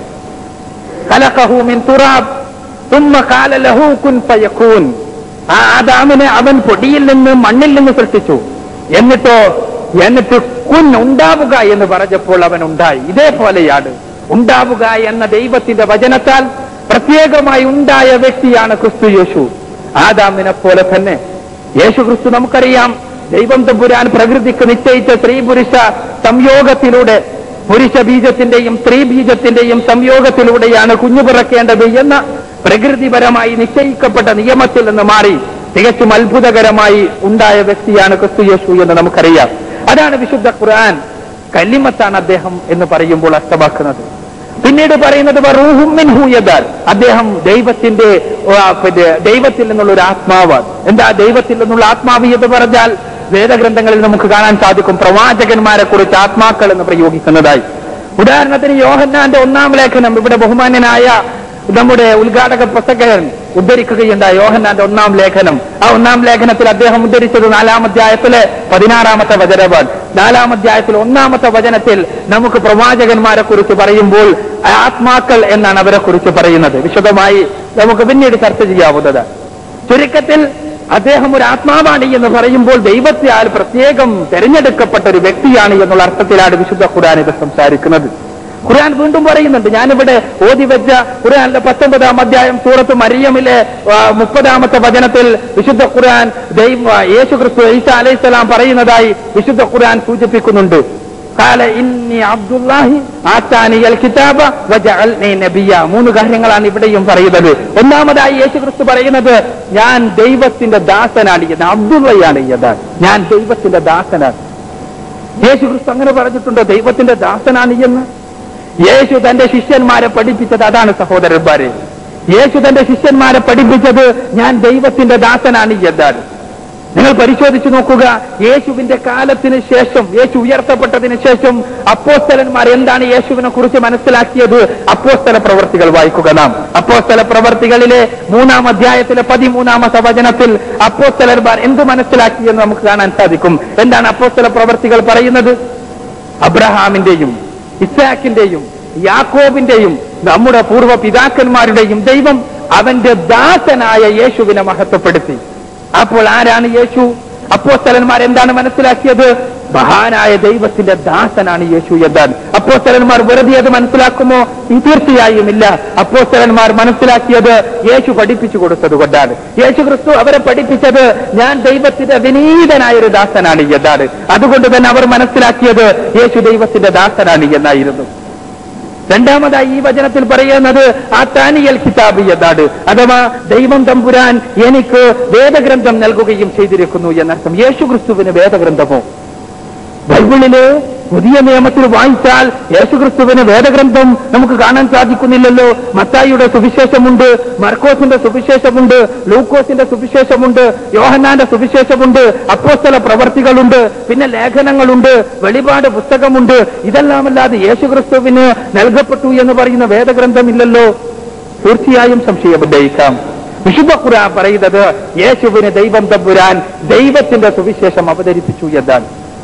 ഖലഖഹു മിൻ തുറാബ് തുമ്മ ഖാല ലഹു കുൻ ഫയകൂൻ ആ ആദാമിനെ അവൻ പൊടിയിൽ നിന്ന് മണ്ണിൽ നിന്ന് സൃഷ്ടിച്ചു എന്നിട്ടോ എന്നിട്ട് കുൻ ഉണ്ടാവുക എന്ന് പറഞ്ഞപ്പോൾ അവൻ ഉണ്ടായി ഇതേപോലെയാണ് ഉണ്ടാവുക എന്ന ദൈവത്തിന്റെ വചനത്താൽ പ്രത്യേകമായി ഉണ്ടായ വ്യക്തിയാണ് ക്രിസ്തു യേശു ആദാമിനെ പോലെ തന്നെ യേശു ക്രിസ്തു നമുക്കറിയാം ദൈവം തമ്പുരാൻ പ്രകൃതിക്ക് നിശ്ചയിച്ച സ്ത്രീ പുരുഷ സംയോഗത്തിലൂടെ പുരുഷ ബീജത്തിന്റെയും സ്ത്രീ ബീജത്തിന്റെയും സംയോഗത്തിലൂടെയാണ് കുഞ്ഞു പിറക്കേണ്ടത് എന്ന പ്രകൃതിപരമായി നിശ്ചയിക്കപ്പെട്ട നിയമത്തിൽ നിന്ന് മാറി തികച്ചും അത്ഭുതകരമായി ഉണ്ടായ വ്യക്തിയാണ് ക്രിസ്തു യേശു എന്ന് നമുക്കറിയാം അതാണ് വിശുദ്ധ ഖുർആൻ കല്ലിമത്താണ് അദ്ദേഹം എന്ന് പറയുമ്പോൾ അർത്ഥമാക്കുന്നത് പിന്നീട് പറയുന്നത് റൂഹും മിൻഹു യദാൽ അദ്ദേഹം ദൈവത്തിന്റെ ആ, പിന്നെ ദൈവത്തിൽ നിന്നുള്ള ഒരു ആത്മാവാണ് എന്താ ദൈവത്തിൽ നിന്നുള്ള ആത്മാവ് എന്ന് പറഞ്ഞാൽ വേദഗ്രന്ഥങ്ങളിൽ നമുക്ക് കാണാൻ സാധിക്കും പ്രവാചകന്മാരെ കുറിച്ച് ആത്മാക്കൾ എന്ന് പ്രയോഗിക്കുന്നതായി ഉദാഹരണത്തിന് യോഹന്നാന്റെ ഒന്നാം ലേഖനം ഇവിടെ ബഹുമാന്യനായ നമ്മുടെ ഉദ്ഘാടക പ്രസംഗകൻ ഉദ്ധരിക്കുകയുണ്ടായി യോഹന്നാന്റെ ഒന്നാം ലേഖനം ആ ഒന്നാം ലേഖനത്തിൽ അദ്ദേഹം ഉദ്ധരിച്ചത് നാലാം അധ്യായത്തിലെ പതിനാറാമത്തെ വചനമാണ് നാലാം അധ്യായത്തിൽ ഒന്നാമത്തെ വചനത്തിൽ നമുക്ക് പ്രവാചകന്മാരെ കുറിച്ച് പറയുമ്പോൾ ആത്മാക്കൾ എന്നാണ് അവരെ കുറിച്ച് പറയുന്നത് വിശദമായി നമുക്ക് പിന്നീട് ചർച്ച ചെയ്യാവുന്നത് ചുരുക്കത്തിൽ അദ്ദേഹം ഒരു ആത്മാവാണ് എന്ന് പറയുമ്പോൾ ദൈവത്താൽ പ്രത്യേകം തെരഞ്ഞെടുക്കപ്പെട്ട ഒരു വ്യക്തിയാണ് എന്നുള്ള അർത്ഥത്തിലാണ് വിശുദ്ധ ഖുർആൻ ഇത് സംസാരിക്കുന്നത് ഖുർആൻ വീണ്ടും പറയുന്നുണ്ട് ഞാനിവിടെ ഓതി വെച്ച ഖുർആനിലെ പത്തൊമ്പതാം അധ്യായം സൂറത്ത് മരിയമിലെ ആ, മുപ്പതാമത്തെ വചനത്തിൽ വിശുദ്ധ ഖുർആൻ ദൈവ യേശു ക്രിസ്തു ഈസ അലൈഹിസ്സലാം പറയുന്നതായി വിശുദ്ധ ഖുർആൻ സൂചിപ്പിക്കുന്നുണ്ട് കാല ഇന്നി അബ്ദുല്ലാഹി ആത്താനിയൽ കിതാബ വജഅൽനി നബിയ മൂന്ന് കാര്യങ്ങളാണ് ഇവിടെയും പറയുന്നത് ഒന്നാമതായി യേശു ക്രിസ്തു പറയുന്നത് ഞാൻ ദൈവത്തിന്റെ ദാസനാണ് എന്ന് അബ്ദുള്ളയാണ് യഥാൻ ഞാൻ ദൈവത്തിന്റെ ദാസനാണ് യേശു ക്രിസ്തു അങ്ങനെ പറഞ്ഞിട്ടുണ്ടോ ദൈവത്തിന്റെ ദാസനാണ് എന്ന് യേശു തന്റെ ശിഷ്യന്മാരെ പഠിപ്പിച്ചത് അതാണ് സഹോദരന്മാരെ യേശു തന്റെ ശിഷ്യന്മാരെ പഠിപ്പിച്ചത് ഞാൻ ദൈവത്തിന്റെ ദാസനാണ് എന്നാണ് നിങ്ങൾ പരിശോധിച്ചു നോക്കുക യേശുവിന്റെ കാലത്തിന് ശേഷം യേശു ഉയർത്തപ്പെട്ടതിന് ശേഷം അപ്പോസ്തലന്മാർ എന്താണ് യേശുവിനെ കുറിച്ച് മനസ്സിലാക്കിയത് അപ്പോസ്തല പ്രവർത്തികൾ വായിക്കുക നാം അപ്പോസ്തല പ്രവർത്തികളിലെ മൂന്നാം അധ്യായത്തിലെ പതിമൂന്നാമത്തെ വചനത്തിൽ അപ്പോസ്തലന്മാർ എന്ത് മനസ്സിലാക്കിയെന്ന് നമുക്ക് കാണാൻ സാധിക്കും എന്താണ് അപ്പോസ്തല പ്രവർത്തികൾ പറയുന്നത് അബ്രഹാമിന്റെയും ഇസ്ഹാക്കിന്റെയും യാക്കോബിന്റെയും നമ്മുടെ പൂർവ്വ പിതാക്കന്മാരുടെയും ദൈവം അവന്റെ ദാസനായ യേശുവിനെ മഹത്വപ്പെടുത്തി അപ്പോൾ ആരാണ് യേശു അപ്പോസ്തലന്മാർ എന്താണ് മനസ്സിലാക്കിയത് മഹാനായ ദൈവത്തിന്റെ ദാസനാണ് യേശു എന്താണ് അപ്പോസ്തലന്മാർ വെറുതെ അത് മനസ്സിലാക്കുമോ ഈ തീർച്ചയായും ഇല്ല അപ്പോസ്തലന്മാർ മനസ്സിലാക്കിയത് യേശു പഠിപ്പിച്ചു കൊടുത്തത് കൊണ്ടാണ് യേശു ക്രിസ്തു അവരെ പഠിപ്പിച്ചത് ഞാൻ ദൈവത്തിന്റെ വിനീതനായ ഒരു ദാസനാണ് എന്നാണ് അതുകൊണ്ട് തന്നെ അവർ മനസ്സിലാക്കിയത് യേശു ദൈവത്തിന്റെ ദാസനാണ് എന്നായിരുന്നു രണ്ടാമതായി ഈ വചനത്തിൽ പറയുന്നത് ആ താനിയൽ കിതാബ് എന്നാണ് അഥവാ ദൈവം തമ്പുരാൻ എനിക്ക് വേദഗ്രന്ഥം നൽകുകയും ചെയ്തിരിക്കുന്നു എന്നർത്ഥം യേശു ക്രിസ്തുവിന് വേദഗ്രന്ഥമോ ബൈബിളില് പുതിയ നിയമത്തിൽ വായിച്ചാൽ യേശുക്രിസ്തുവിന് വേദഗ്രന്ഥം നമുക്ക് കാണാൻ സാധിക്കുന്നില്ലല്ലോ മത്തായിയുടെ സുവിശേഷമുണ്ട് മർക്കോസിന്റെ സുവിശേഷമുണ്ട് ലൂക്കോസിന്റെ സുവിശേഷമുണ്ട് യോഹന്നാന്റെ സുവിശേഷമുണ്ട് അപ്പോസ്തല പ്രവർത്തികളുണ്ട് പിന്നെ ലേഖനങ്ങളുണ്ട് വെളിപാട് പുസ്തകമുണ്ട് ഇതെല്ലാമല്ലാതെ യേശുക്രിസ്തുവിന് നൽകപ്പെട്ടു എന്ന് പറയുന്ന വേദഗ്രന്ഥമില്ലല്ലോ തീർച്ചയായും സംശയമുന്നയിക്കാം വിശുദ്ധ ഖുർആൻ പറയുന്നത് യേശുവിന് ദൈവം തമ്പുരാൻ ദൈവത്തിന്റെ സുവിശേഷം അവതരിപ്പിച്ചു എന്നാണ്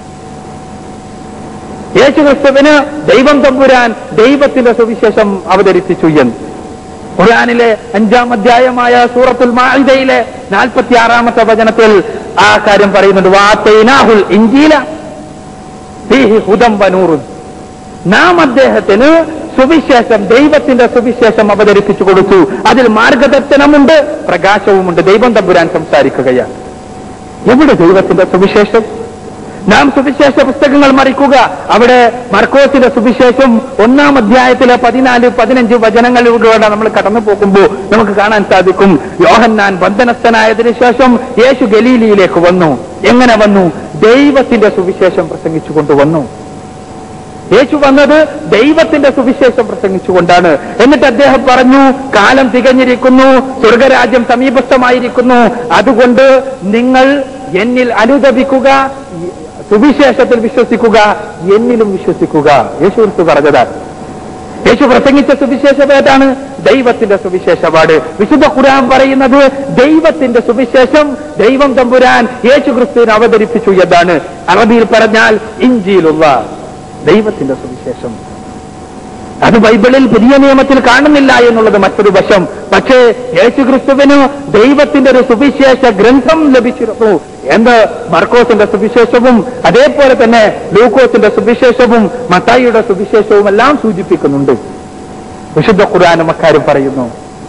യേശുക്രിസ്തുവിന് ദൈവം തമ്പുരാൻ ദൈവത്തിന്റെ സുവിശേഷം അവതരിപ്പിച്ചു എന്ന് ഖുർആനിലെ അഞ്ചാം അധ്യായമായ സൂറത്തുൽ മാഇദയിലെ നാൽപ്പത്തി ആറാമത്തെ വചനത്തിൽ ആ കാര്യം പറയുന്നുണ്ട് വാത്തൈനാഹുൽ ഇഞ്ചീല ഫീഹി ഹുദം വനൂറുൻ നാം അദ്ദേഹത്തിന് സുവിശേഷം ദൈവത്തിന്റെ സുവിശേഷം അവതരിപ്പിച്ചു കൊടുത്തു അതിൽ മാർഗദർശനമുണ്ട് പ്രകാശവുമുണ്ട് ദൈവം തമ്പുരാൻ സംസാരിക്കുകയാണ് എവിടെ ദൈവത്തിന്റെ സുവിശേഷം നാം സുവിശേഷ പുസ്തകങ്ങൾ മറിക്കുക അവിടെ മർക്കോസിന്റെ സുവിശേഷം ഒന്നാം അധ്യായത്തിലെ പതിനാല് പതിനഞ്ച് വചനങ്ങളിലൂടെ നമ്മൾ കടന്നു പോകുമ്പോൾ നമുക്ക് കാണാൻ സാധിക്കും യോഹന്നാൻ ബന്ധനസ്ഥനായതിനു ശേഷം യേശു ഗലീലിയിലേക്ക് വന്നു എങ്ങനെ വന്നു ദൈവത്തിന്റെ സുവിശേഷം പ്രസംഗിച്ചു കൊണ്ടുവന്നു യേശു വന്നത് ദൈവത്തിന്റെ സുവിശേഷം പ്രസംഗിച്ചുകൊണ്ടാണ് എന്നിട്ട് അദ്ദേഹം പറഞ്ഞു കാലം തികഞ്ഞിരിക്കുന്നു സ്വർഗരാജ്യം സമീപസ്ഥമായിരിക്കുന്നു അതുകൊണ്ട് നിങ്ങൾ എന്നിൽ അനുദപിക്കുക സുവിശേഷത്തിൽ വിശ്വസിക്കുക എന്നിലും വിശ്വസിക്കുക യേശു ക്രിസ്തു പറഞ്ഞതാണ് യേശു പ്രസംഗിച്ച സുവിശേഷം ഏതാണ് ദൈവത്തിന്റെ സുവിശേഷമാണ് വിശുദ്ധ ഖുർആൻ പറയുന്നത് ദൈവത്തിന്റെ സുവിശേഷം ദൈവം തമ്പുരാൻ യേശു ക്രിസ്തുവിനെ അവതരിപ്പിച്ചു എന്നാണ് അറബിയിൽ പറഞ്ഞാൽ ഇഞ്ചിയിലുള്ള ദൈവത്തിന്റെ സുവിശേഷം അത് ബൈബിളിൽ പുതിയ നിയമത്തിൽ കാണുന്നില്ല എന്നുള്ളത് മറ്റൊരു വശം പക്ഷേ യേശു ക്രിസ്തുവിന് ദൈവത്തിന്റെ ഒരു സുവിശേഷ ഗ്രന്ഥം ലഭിച്ചിരുന്നു എന്ന് മർക്കോസിന്റെ സുവിശേഷവും അതേപോലെ തന്നെ ലൂക്കോസിന്റെ സുവിശേഷവും മത്തായിയുടെ സുവിശേഷവും എല്ലാം സൂചിപ്പിക്കുന്നുണ്ട് വിശുദ്ധ ഖുർആാനും അക്കാര്യം പറയുന്നു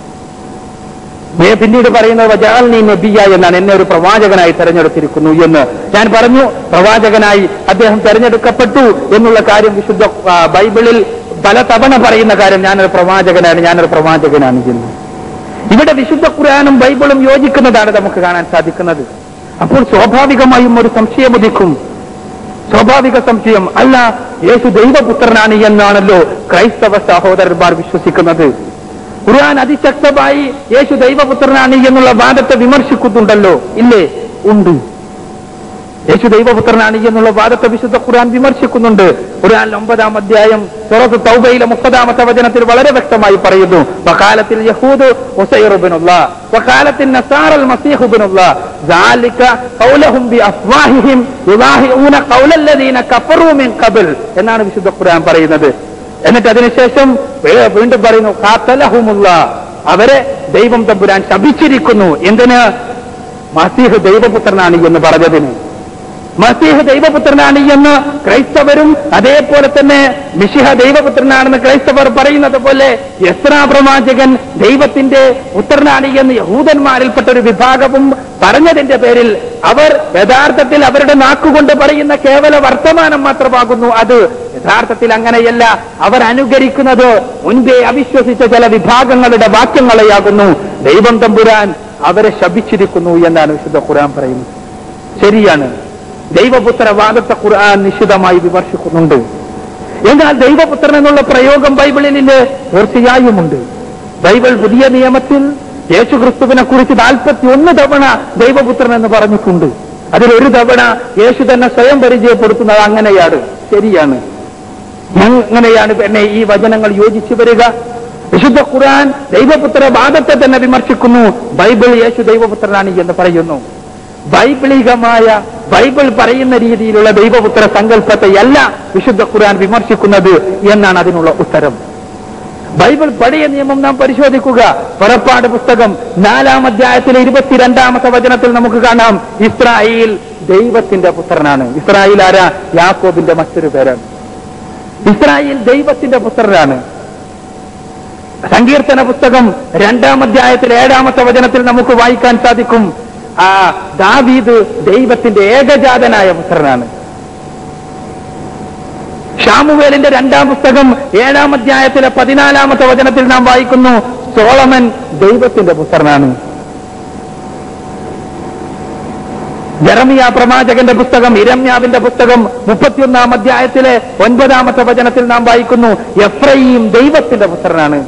മേ പിന്നീട് പറയുന്നത് വജാൽനി നബിയ എന്നാണ് എന്നെ ഒരു പ്രവാചകനായി തെരഞ്ഞെടുത്തിരിക്കുന്നു എന്ന് ഞാൻ പറഞ്ഞു പ്രവാചകനായി അദ്ദേഹം തെരഞ്ഞെടുക്കപ്പെട്ടു എന്നുള്ള കാര്യം വിശുദ്ധ ആ, ബൈബിളിൽ പല തവണ പറയുന്ന കാര്യം ഞാനൊരു പ്രവാചകനാണ് ഞാനൊരു പ്രവാചകനാണ് എന്ന് ഇവിടെ വിശുദ്ധ ഖുർആാനും ബൈബിളും യോജിക്കുന്നതാണ് നമുക്ക് കാണാൻ സാധിക്കുന്നത് അപ്പോൾ സ്വാഭാവികമായും ഒരു സംശയം ഉദിക്കും സ്വാഭാവിക സംശയം അല്ല യേശു ദൈവപുത്രനാണ് എന്നാണല്ലോ ക്രൈസ്തവ സഹോദരന്മാർ വിശ്വസിക്കുന്നത് ഖുർആൻ അതിശക്തമായി യേശു ദൈവപുത്രനാണ് എന്നുള്ള വാദത്തെ വിമർശിക്കുന്നുണ്ടല്ലോ ഇല്ലേ ഉണ്ട് യേശു ദൈവപുത്രനാണ് എന്നുള്ള വാദത്തെ വിശുദ്ധ ഖുർആൻ വിമർശിക്കുന്നുണ്ട് ഖുർആൻ ഒമ്പതാം അധ്യായം സുറത്ത് തൗബയിലെ മുപ്പതാമത്തെ വചനത്തിൽ വളരെ വ്യക്തമായി പറയുന്നു വകാലത്തിൽ യഹൂദ് ഉസൈറുബിനുള്ള വകാലത്തിൽ നസാറൽ മസീഹുബിനുള്ള ذلك قولهم بأفواههم يضاهئون قول الذين كفروا من قبل എന്നാണ് വിശുദ്ധ ഖുർആൻ പറയുന്നത് എന്നിട്ട് അതിനുശേഷം വേ- വീണ്ടും പറയുന്നു കാത്തലഹുമുള്ള അവരെ ദൈവം തമ്പുരാൻ ശപിച്ചിരിക്കുന്നു എന്തിന് മസീഹ് ദൈവപുത്രനാണ് എന്ന് പറഞ്ഞതിന് മസീഹ് ദൈവപുത്രനാണ് എന്ന് ക്രൈസ്തവരും അതേപോലെ തന്നെ മിഷിഹ ദൈവപുത്രനാണെന്ന് ക്രൈസ്തവർ പറയുന്നത് പോലെ യസ്രാ പ്രവാചകൻ ദൈവത്തിന്റെ പുത്രനാണ് എന്ന് യഹൂദന്മാരിൽപ്പെട്ട ഒരു വിഭാഗവും പറഞ്ഞതിന്റെ പേരിൽ അവർ യഥാർത്ഥത്തിൽ അവരുടെ നാക്കുകൊണ്ട് പറയുന്ന കേവല വർത്തമാനം മാത്രമാകുന്നു അത് യഥാർത്ഥത്തിൽ അങ്ങനെയല്ല അവർ അനുകരിക്കുന്നത് മുൻപേ അവിശ്വസിച്ച ചില വിഭാഗങ്ങളുടെ വാക്യങ്ങളെയാകുന്നു ദൈവം തമ്പുരാൻ അവരെ ശപിച്ചിരിക്കുന്നു എന്നാണ് വിശുദ്ധ ഖുർആൻ പറയുന്നത് ശരിയാണ് ദൈവപുത്ര വാദത്തെ ഖുർആൻ നിശ്ചിതമായി വിമർശിക്കുന്നുണ്ട് എന്നാൽ ദൈവപുത്രൻ എന്നുള്ള പ്രയോഗം ബൈബിളിലെ തീർച്ചയായുമുണ്ട് ബൈബിൾ പുതിയ നിയമത്തിൽ യേശു ക്രിസ്തുവിനെ കുറിച്ച് നാൽപ്പത്തി ഒന്ന് തവണ ദൈവപുത്രൻ എന്ന് പറഞ്ഞിട്ടുണ്ട് അതിലൊരു തവണ യേശു തന്നെ സ്വയം പരിചയപ്പെടുത്തുന്നത് അങ്ങനെയാണ് ശരിയാണ് എങ്ങനെയാണ് എന്നെ ഈ വചനങ്ങൾ യോജിച്ചു വരിക വിശുദ്ധ ഖുർആൻ ദൈവപുത്ര വാദത്തെ തന്നെ വിമർശിക്കുന്നു ബൈബിൾ യേശു ദൈവപുത്രനാണ് എന്ന് പറയുന്നു ബൈബിളികമായ ബൈബിൾ പറയുന്ന രീതിയിലുള്ള ദൈവപുത്ര സങ്കല്പത്തെയല്ല വിശുദ്ധ ഖുർആൻ വിമർശിക്കുന്നത് എന്നാണ് അതിനുള്ള ഉത്തരം ബൈബിൾ പഴയ നിയമം നാം പരിശോധിക്കുക പുറപ്പാട് പുസ്തകം നാലാം അധ്യായത്തിലെ ഇരുപത്തിരണ്ടാമത്തെ വചനത്തിൽ നമുക്ക് കാണാം ഇസ്രായേൽ ദൈവത്തിന്റെ പുത്രനാണ് ഇസ്രായേൽ ആരാ യാക്കോബിന്റെ മറ്റൊരു പേരാണ് ഇസ്രായേൽ ദൈവത്തിന്റെ പുത്രനാണ് സങ്കീർത്തന പുസ്തകം രണ്ടാം അധ്യായത്തിൽ ഏഴാമത്തെ വചനത്തിൽ നമുക്ക് വായിക്കാൻ സാധിക്കും ആ ദാവീദ് ദൈവത്തിന്റെ ഏകജാതനായ പുത്രനാണ് ഷാമുവേലിന്റെ രണ്ടാം പുസ്തകം ഏഴാം അധ്യായത്തിലെ പതിനാലാമത്തെ വചനത്തിൽ നാം വായിക്കുന്നു സോളമൻ ദൈവത്തിന്റെ പുത്രനാണ് ജെറമിയ പ്രവാചകന്റെ പുസ്തകം ഇരമ്യാവിന്റെ പുസ്തകം മുപ്പത്തിയൊന്നാം അധ്യായത്തിലെ ഒൻപതാമത്തെ വചനത്തിൽ നാം വായിക്കുന്നു എഫ്രയീം ദൈവത്തിന്റെ പുത്രനാണ്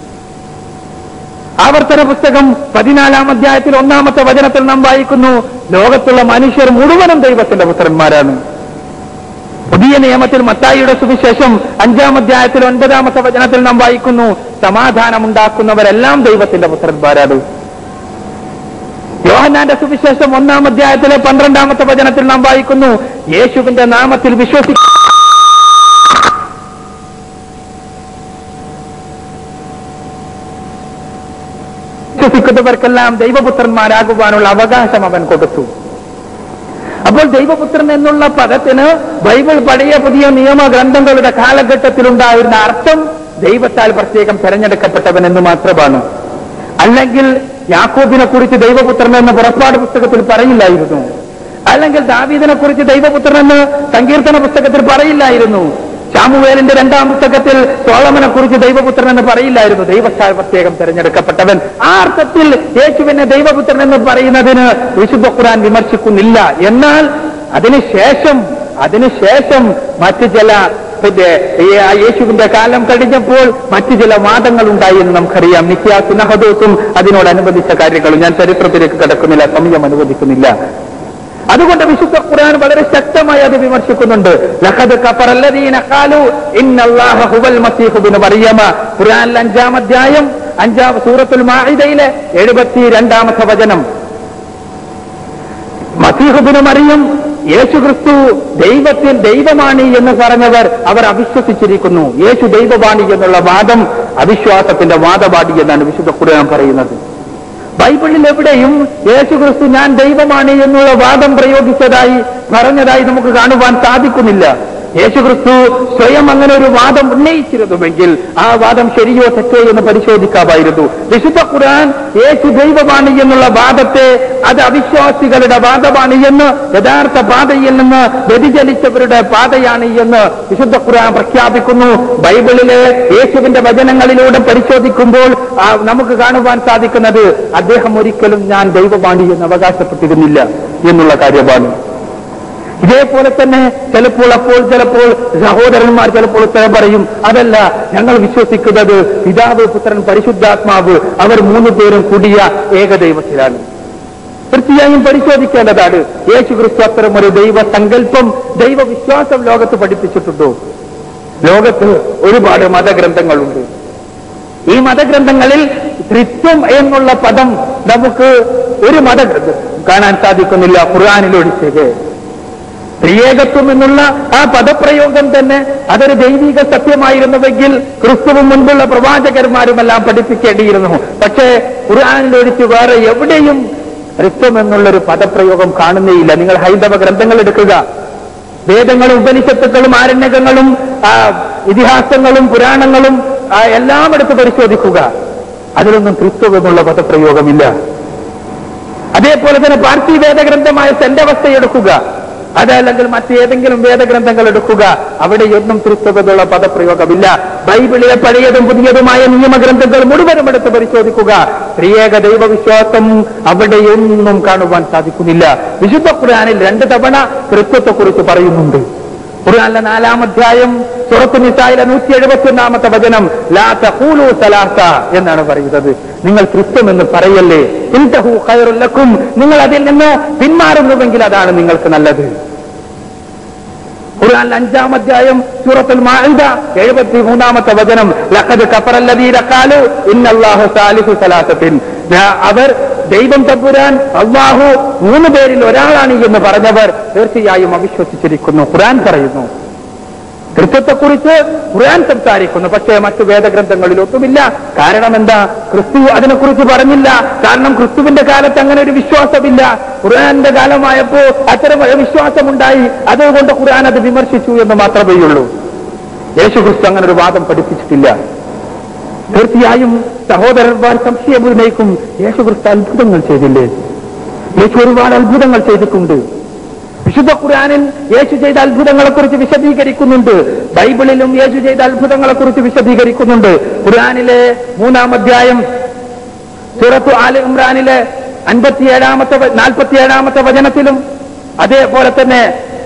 ആവർത്തന പുസ്തകം പതിനാലാം അധ്യായത്തിൽ ഒന്നാമത്തെ വചനത്തിൽ നാം വായിക്കുന്നു ലോകത്തുള്ള മനുഷ്യർ മുഴുവനും ദൈവത്തിന്റെ പുത്രന്മാരാണ് പുതിയ നിയമത്തിൽ മത്തായിയുടെ സുവിശേഷം അഞ്ചാം അധ്യായത്തിൽ ഒൻപതാമത്തെ വചനത്തിൽ നാം വായിക്കുന്നു സമാധാനമുണ്ടാക്കുന്നവരെല്ലാം ദൈവത്തിന്റെ പുത്രന്മാരാണ് യോഹന്നാന്റെ സുവിശേഷം ഒന്നാം അധ്യായത്തിലെ പന്ത്രണ്ടാമത്തെ വചനത്തിൽ നാം വായിക്കുന്നു യേശുവിന്റെ നാമത്തിൽ വിശ്വസി വിശ്വസിക്കുന്നവർക്കെല്ലാം ദൈവപുത്രന്മാരാകുവാനുള്ള അവകാശം അവൻ കൊടുത്തു അപ്പോൾ ദൈവപുത്രൻ എന്നുള്ള പദത്തിന് ബൈബിൾ പഴയ പുതിയ നിയമ ഗ്രന്ഥങ്ങളുടെ കാലഘട്ടത്തിലുണ്ടായിരുന്ന അർത്ഥം ദൈവത്താൽ പ്രത്യേകം തെരഞ്ഞെടുക്കപ്പെട്ടവൻ എന്ന് മാത്രമാണ് അല്ലെങ്കിൽ യാക്കോബിനെ കുറിച്ച് ദൈവപുത്രൻ എന്ന് പുറപ്പാട് പുസ്തകത്തിൽ പറയില്ലായിരുന്നു അല്ലെങ്കിൽ ദാവീദിനെ കുറിച്ച് ദൈവപുത്രൻ എന്ന് സങ്കീർത്തന പുസ്തകത്തിൽ പറയില്ലായിരുന്നു ശാമുവേലിന്റെ രണ്ടാം പുസ്തകത്തിൽ സോളമനെ കുറിച്ച് ദൈവപുത്രൻ എന്ന് പറയില്ലായിരുന്നു ദൈവത്താൽ പ്രത്യേകം തെരഞ്ഞെടുക്കപ്പെട്ടവൻ ആ അർത്ഥത്തിൽ യേശുവിനെ ദൈവപുത്രൻ എന്ന് പറയുന്നതിന് വിശുദ്ധ ഖുർആൻ വിമർശിക്കുന്നില്ല എന്നാൽ അതിനുശേഷം അതിനുശേഷം മറ്റു ചില പിന്നെ ഈ ആ യേശുവിന്റെ കാലം കഴിഞ്ഞപ്പോൾ മറ്റു ചില വാദങ്ങൾ ഉണ്ടായി എന്ന് നമുക്കറിയാം നിത്യാസും നഹദോസും അതിനോടനുബന്ധിച്ച കാര്യങ്ങളും ഞാൻ ചരിത്രത്തിലേക്ക് കിടക്കുന്നില്ല സമയം അനുവദിക്കുന്നില്ല അതുകൊണ്ട് വിശുദ്ധ ഖുർആൻ വളരെ ശക്തമായി അത് വിമർശിക്കുന്നുണ്ട് ലഖദ് കഫറല്ലദീന ഖാലു ഇന്നല്ലാഹ ഹുവൽ മസീഹു ഇബ്നു മറിയമ ഖുർആനിലെ അഞ്ചാം അധ്യായം അഞ്ചാം സൂറത്തുൽ മാഇദയിലെ എഴുപത്തി രണ്ടാമത്തെ വചനം മസീഹുബിന് മറിയും യേശു ക്രിസ്തു ദൈവത്തിൽ ദൈവമാണ് എന്ന് പറഞ്ഞവർ അവർ അവിശ്വസിച്ചിരിക്കുന്നു യേശു ദൈവവാണി എന്നുള്ള വാദം അവിശ്വാസത്തിന്റെ വാദപാടി എന്നാണ് വിശുദ്ധ ഖുർആൻ പറയുന്നത് ബൈബിളിൽ എവിടെയും യേശു ക്രിസ്തു ഞാൻ ദൈവമാണ് എന്നുള്ള വാദം പ്രയോഗിച്ചതായി പറഞ്ഞതായി നമുക്ക് കാണുവാൻ സാധിക്കുന്നില്ല യേശു ക്രിസ്തു സ്വയം അങ്ങനെ ഒരു വാദം ഉന്നയിച്ചിരുന്നുവെങ്കിൽ ആ വാദം ശരിയോ തെറ്റോ എന്ന് പരിശോധിക്കാമായിരുന്നു വിശുദ്ധ ഖുർആൻ യേശു ദൈവമാണ് എന്നുള്ള വാദത്തെ അത് അവിശ്വാസികളുടെ വാദമാണ് എന്ന് യഥാർത്ഥ പാതയിൽ നിന്ന് വ്യതിചലിച്ചവരുടെ പാതയാണ് എന്ന് വിശുദ്ധ ഖുർആൻ പ്രഖ്യാപിക്കുന്നു ബൈബിളിലെ യേശുവിന്റെ വചനങ്ങളിലൂടെ പരിശോധിക്കുമ്പോൾ ആ, നമുക്ക് കാണുവാൻ സാധിക്കുന്നത് അദ്ദേഹം ഒരിക്കലും ഞാൻ ദൈവവാണി എന്ന് അവകാശപ്പെട്ടിരുന്നില്ല എന്നുള്ള കാര്യമാണ് ഇതേപോലെ തന്നെ ചിലപ്പോൾ അപ്പോൾ ചിലപ്പോൾ സഹോദരന്മാർ ചിലപ്പോൾ ഉത്തരം പറയും അതല്ല ഞങ്ങൾ വിശ്വസിക്കുന്നത് പിതാവ് പുത്രൻ പരിശുദ്ധാത്മാവ് അവർ മൂന്ന് പേരും കൂടിയ ഏകദൈവത്തിലാണ് തീർച്ചയായും പരിശോധിക്കേണ്ടതാണ് യേശു ക്രിസ്തു അത്തരം ഒരു ദൈവ സങ്കല്പം ദൈവവിശ്വാസം ലോകത്ത് പഠിപ്പിച്ചിട്ടുണ്ടോ ലോകത്ത് ഒരുപാട് മതഗ്രന്ഥങ്ങളുണ്ട് ഈ മതഗ്രന്ഥങ്ങളിൽ ത്രിത്വം എന്നുള്ള പദം നമുക്ക് ഒരു മതഗ്രന്ഥം കാണാൻ സാധിക്കുന്നില്ല ഖുർആാനിലൊഴിച്ചത് ത്രിയേകത്വം എന്നുള്ള ആ പദപ്രയോഗം തന്നെ അതൊരു ദൈവിക സത്യമായിരുന്നുവെങ്കിൽ ക്രിസ്തുവും മുൻപുള്ള പ്രവാചകന്മാരുമെല്ലാം പഠിപ്പിക്കേണ്ടിയിരുന്നു പക്ഷേ ഖുർആാനിലൊഴിച്ച് വേറെ എവിടെയും ത്രിത്വം എന്നുള്ളൊരു പദപ്രയോഗം കാണുന്നേയില്ല നിങ്ങൾ ഹൈന്ദവ ഗ്രന്ഥങ്ങൾ എടുക്കുക വേദങ്ങളും ഉപനിഷത്തുക്കളും ആരണ്യകങ്ങളും ആ, ഇതിഹാസങ്ങളും പുരാണങ്ങളും ആ, എല്ലാം എടുത്ത് പരിശോധിക്കുക അതിലൊന്നും ത്രിത്വം എന്നുള്ള പദപ്രയോഗമില്ല അതേപോലെ തന്നെ പാർട്ടി വേദഗ്രന്ഥമായ സെന്റവസ്ഥ എടുക്കുക അതല്ലെങ്കിൽ മറ്റേതെങ്കിലും വേദഗ്രന്ഥങ്ങൾ എടുക്കുക അവിടെയൊന്നും ത്രിത്വകതയുള്ള പദപ്രയോഗമില്ല ബൈബിളിലെ പഴയതും പുതിയതുമായ നിയമഗ്രന്ഥങ്ങൾ മുഴുവനും എടുത്ത് പരിശോധിക്കുക ത്രിയേക ദൈവവിശ്വാസം അവിടെയൊന്നും കാണുവാൻ സാധിക്കുന്നില്ല വിശുദ്ധ ഖുർആനിൽ രണ്ട് തവണ ത്രിത്വത്തെക്കുറിച്ച് പറയുന്നുണ്ട് ഖുർആനിലെ നാലാം അധ്യായം സുറത്ത് നിസായിലെ നൂറ്റി എഴുപത്തി ഒന്നാമത്തെ വചനം ലാ തഖൂലു സലാസ എന്നാണ് പറയുന്നത് നിങ്ങൾ ക്രിസ്ത്യം എന്ന് പറയല്ലേ ഇൻതഹു ഖൈറുൽ ലക്കും നിങ്ങൾ അതിൽ നിന്ന് പിന്മാറുന്നുവെങ്കിൽ അതാണ് നിങ്ങൾക്ക് നല്ലത് ഖുർആൻ അഞ്ചാം അധ്യായം സൂറത്തുൽ മാഇദ എഴുപത്തി മൂന്നാമത്തെ വചനം ലഖദ് കഫറല്ലദീന ഖാലു ഇന്നല്ലാഹു സാലിഹു സലാസത്തിൻ ദാ അവർ ദൈവം തമ്പുരാൻ അള്ളാഹു മൂന്ന് പേരിൽ ഒരാളാണ് എന്ന് പറഞ്ഞവർ തീർച്ചയായും അവിശ്വസിച്ചിരിക്കുന്നു ഖുർആൻ പറയുന്നു കൃത്യത്തെക്കുറിച്ച് ഖുർആൻ സംസാരിക്കുന്നു പക്ഷേ മറ്റു വേദഗ്രന്ഥങ്ങളിൽ ഒട്ടുമില്ല കാരണം എന്താ ക്രിസ്തു അതിനെക്കുറിച്ച് പറഞ്ഞില്ല കാരണം ക്രിസ്തുവിന്റെ കാലത്ത് അങ്ങനെ ഒരു വിശ്വാസമില്ല ഖുർആന്റെ കാലമായപ്പോ അത്തരം ഒരു വിശ്വാസമുണ്ടായി അതുകൊണ്ട് ഖുർആൻ അത് വിമർശിച്ചു എന്ന് മാത്രമേ ഉള്ളൂ യേശു ക്രിസ്തു അങ്ങനെ ഒരു വാദം പഠിപ്പിച്ചിട്ടില്ല തീർച്ചയായും സഹോദരന്മാർ സംശയം ഉന്നയിക്കും യേശു ക്രിസ്തു അത്ഭുതങ്ങൾ ചെയ്തില്ലേ യേശു ഒരുപാട് അത്ഭുതങ്ങൾ ചെയ്തിട്ടുണ്ട് വിശുദ്ധ ഖുർആനിൽ യേശു ചെയ്ത അത്ഭുതങ്ങളെ കുറിച്ച് വിശദീകരിക്കുന്നുണ്ട് ബൈബിളിലും യേശു ചെയ്ത അത്ഭുതങ്ങളെ കുറിച്ച് വിശദീകരിക്കുന്നുണ്ട് ഖുർആനിലെ മൂന്നാം അധ്യായം സൂറത്തു ആല ഇമ്രാനിലെ അൻപത്തിയേഴാമത്തെ വ- നാൽപ്പത്തിയേഴാമത്തെ വചനത്തിലും അതേപോലെ തന്നെ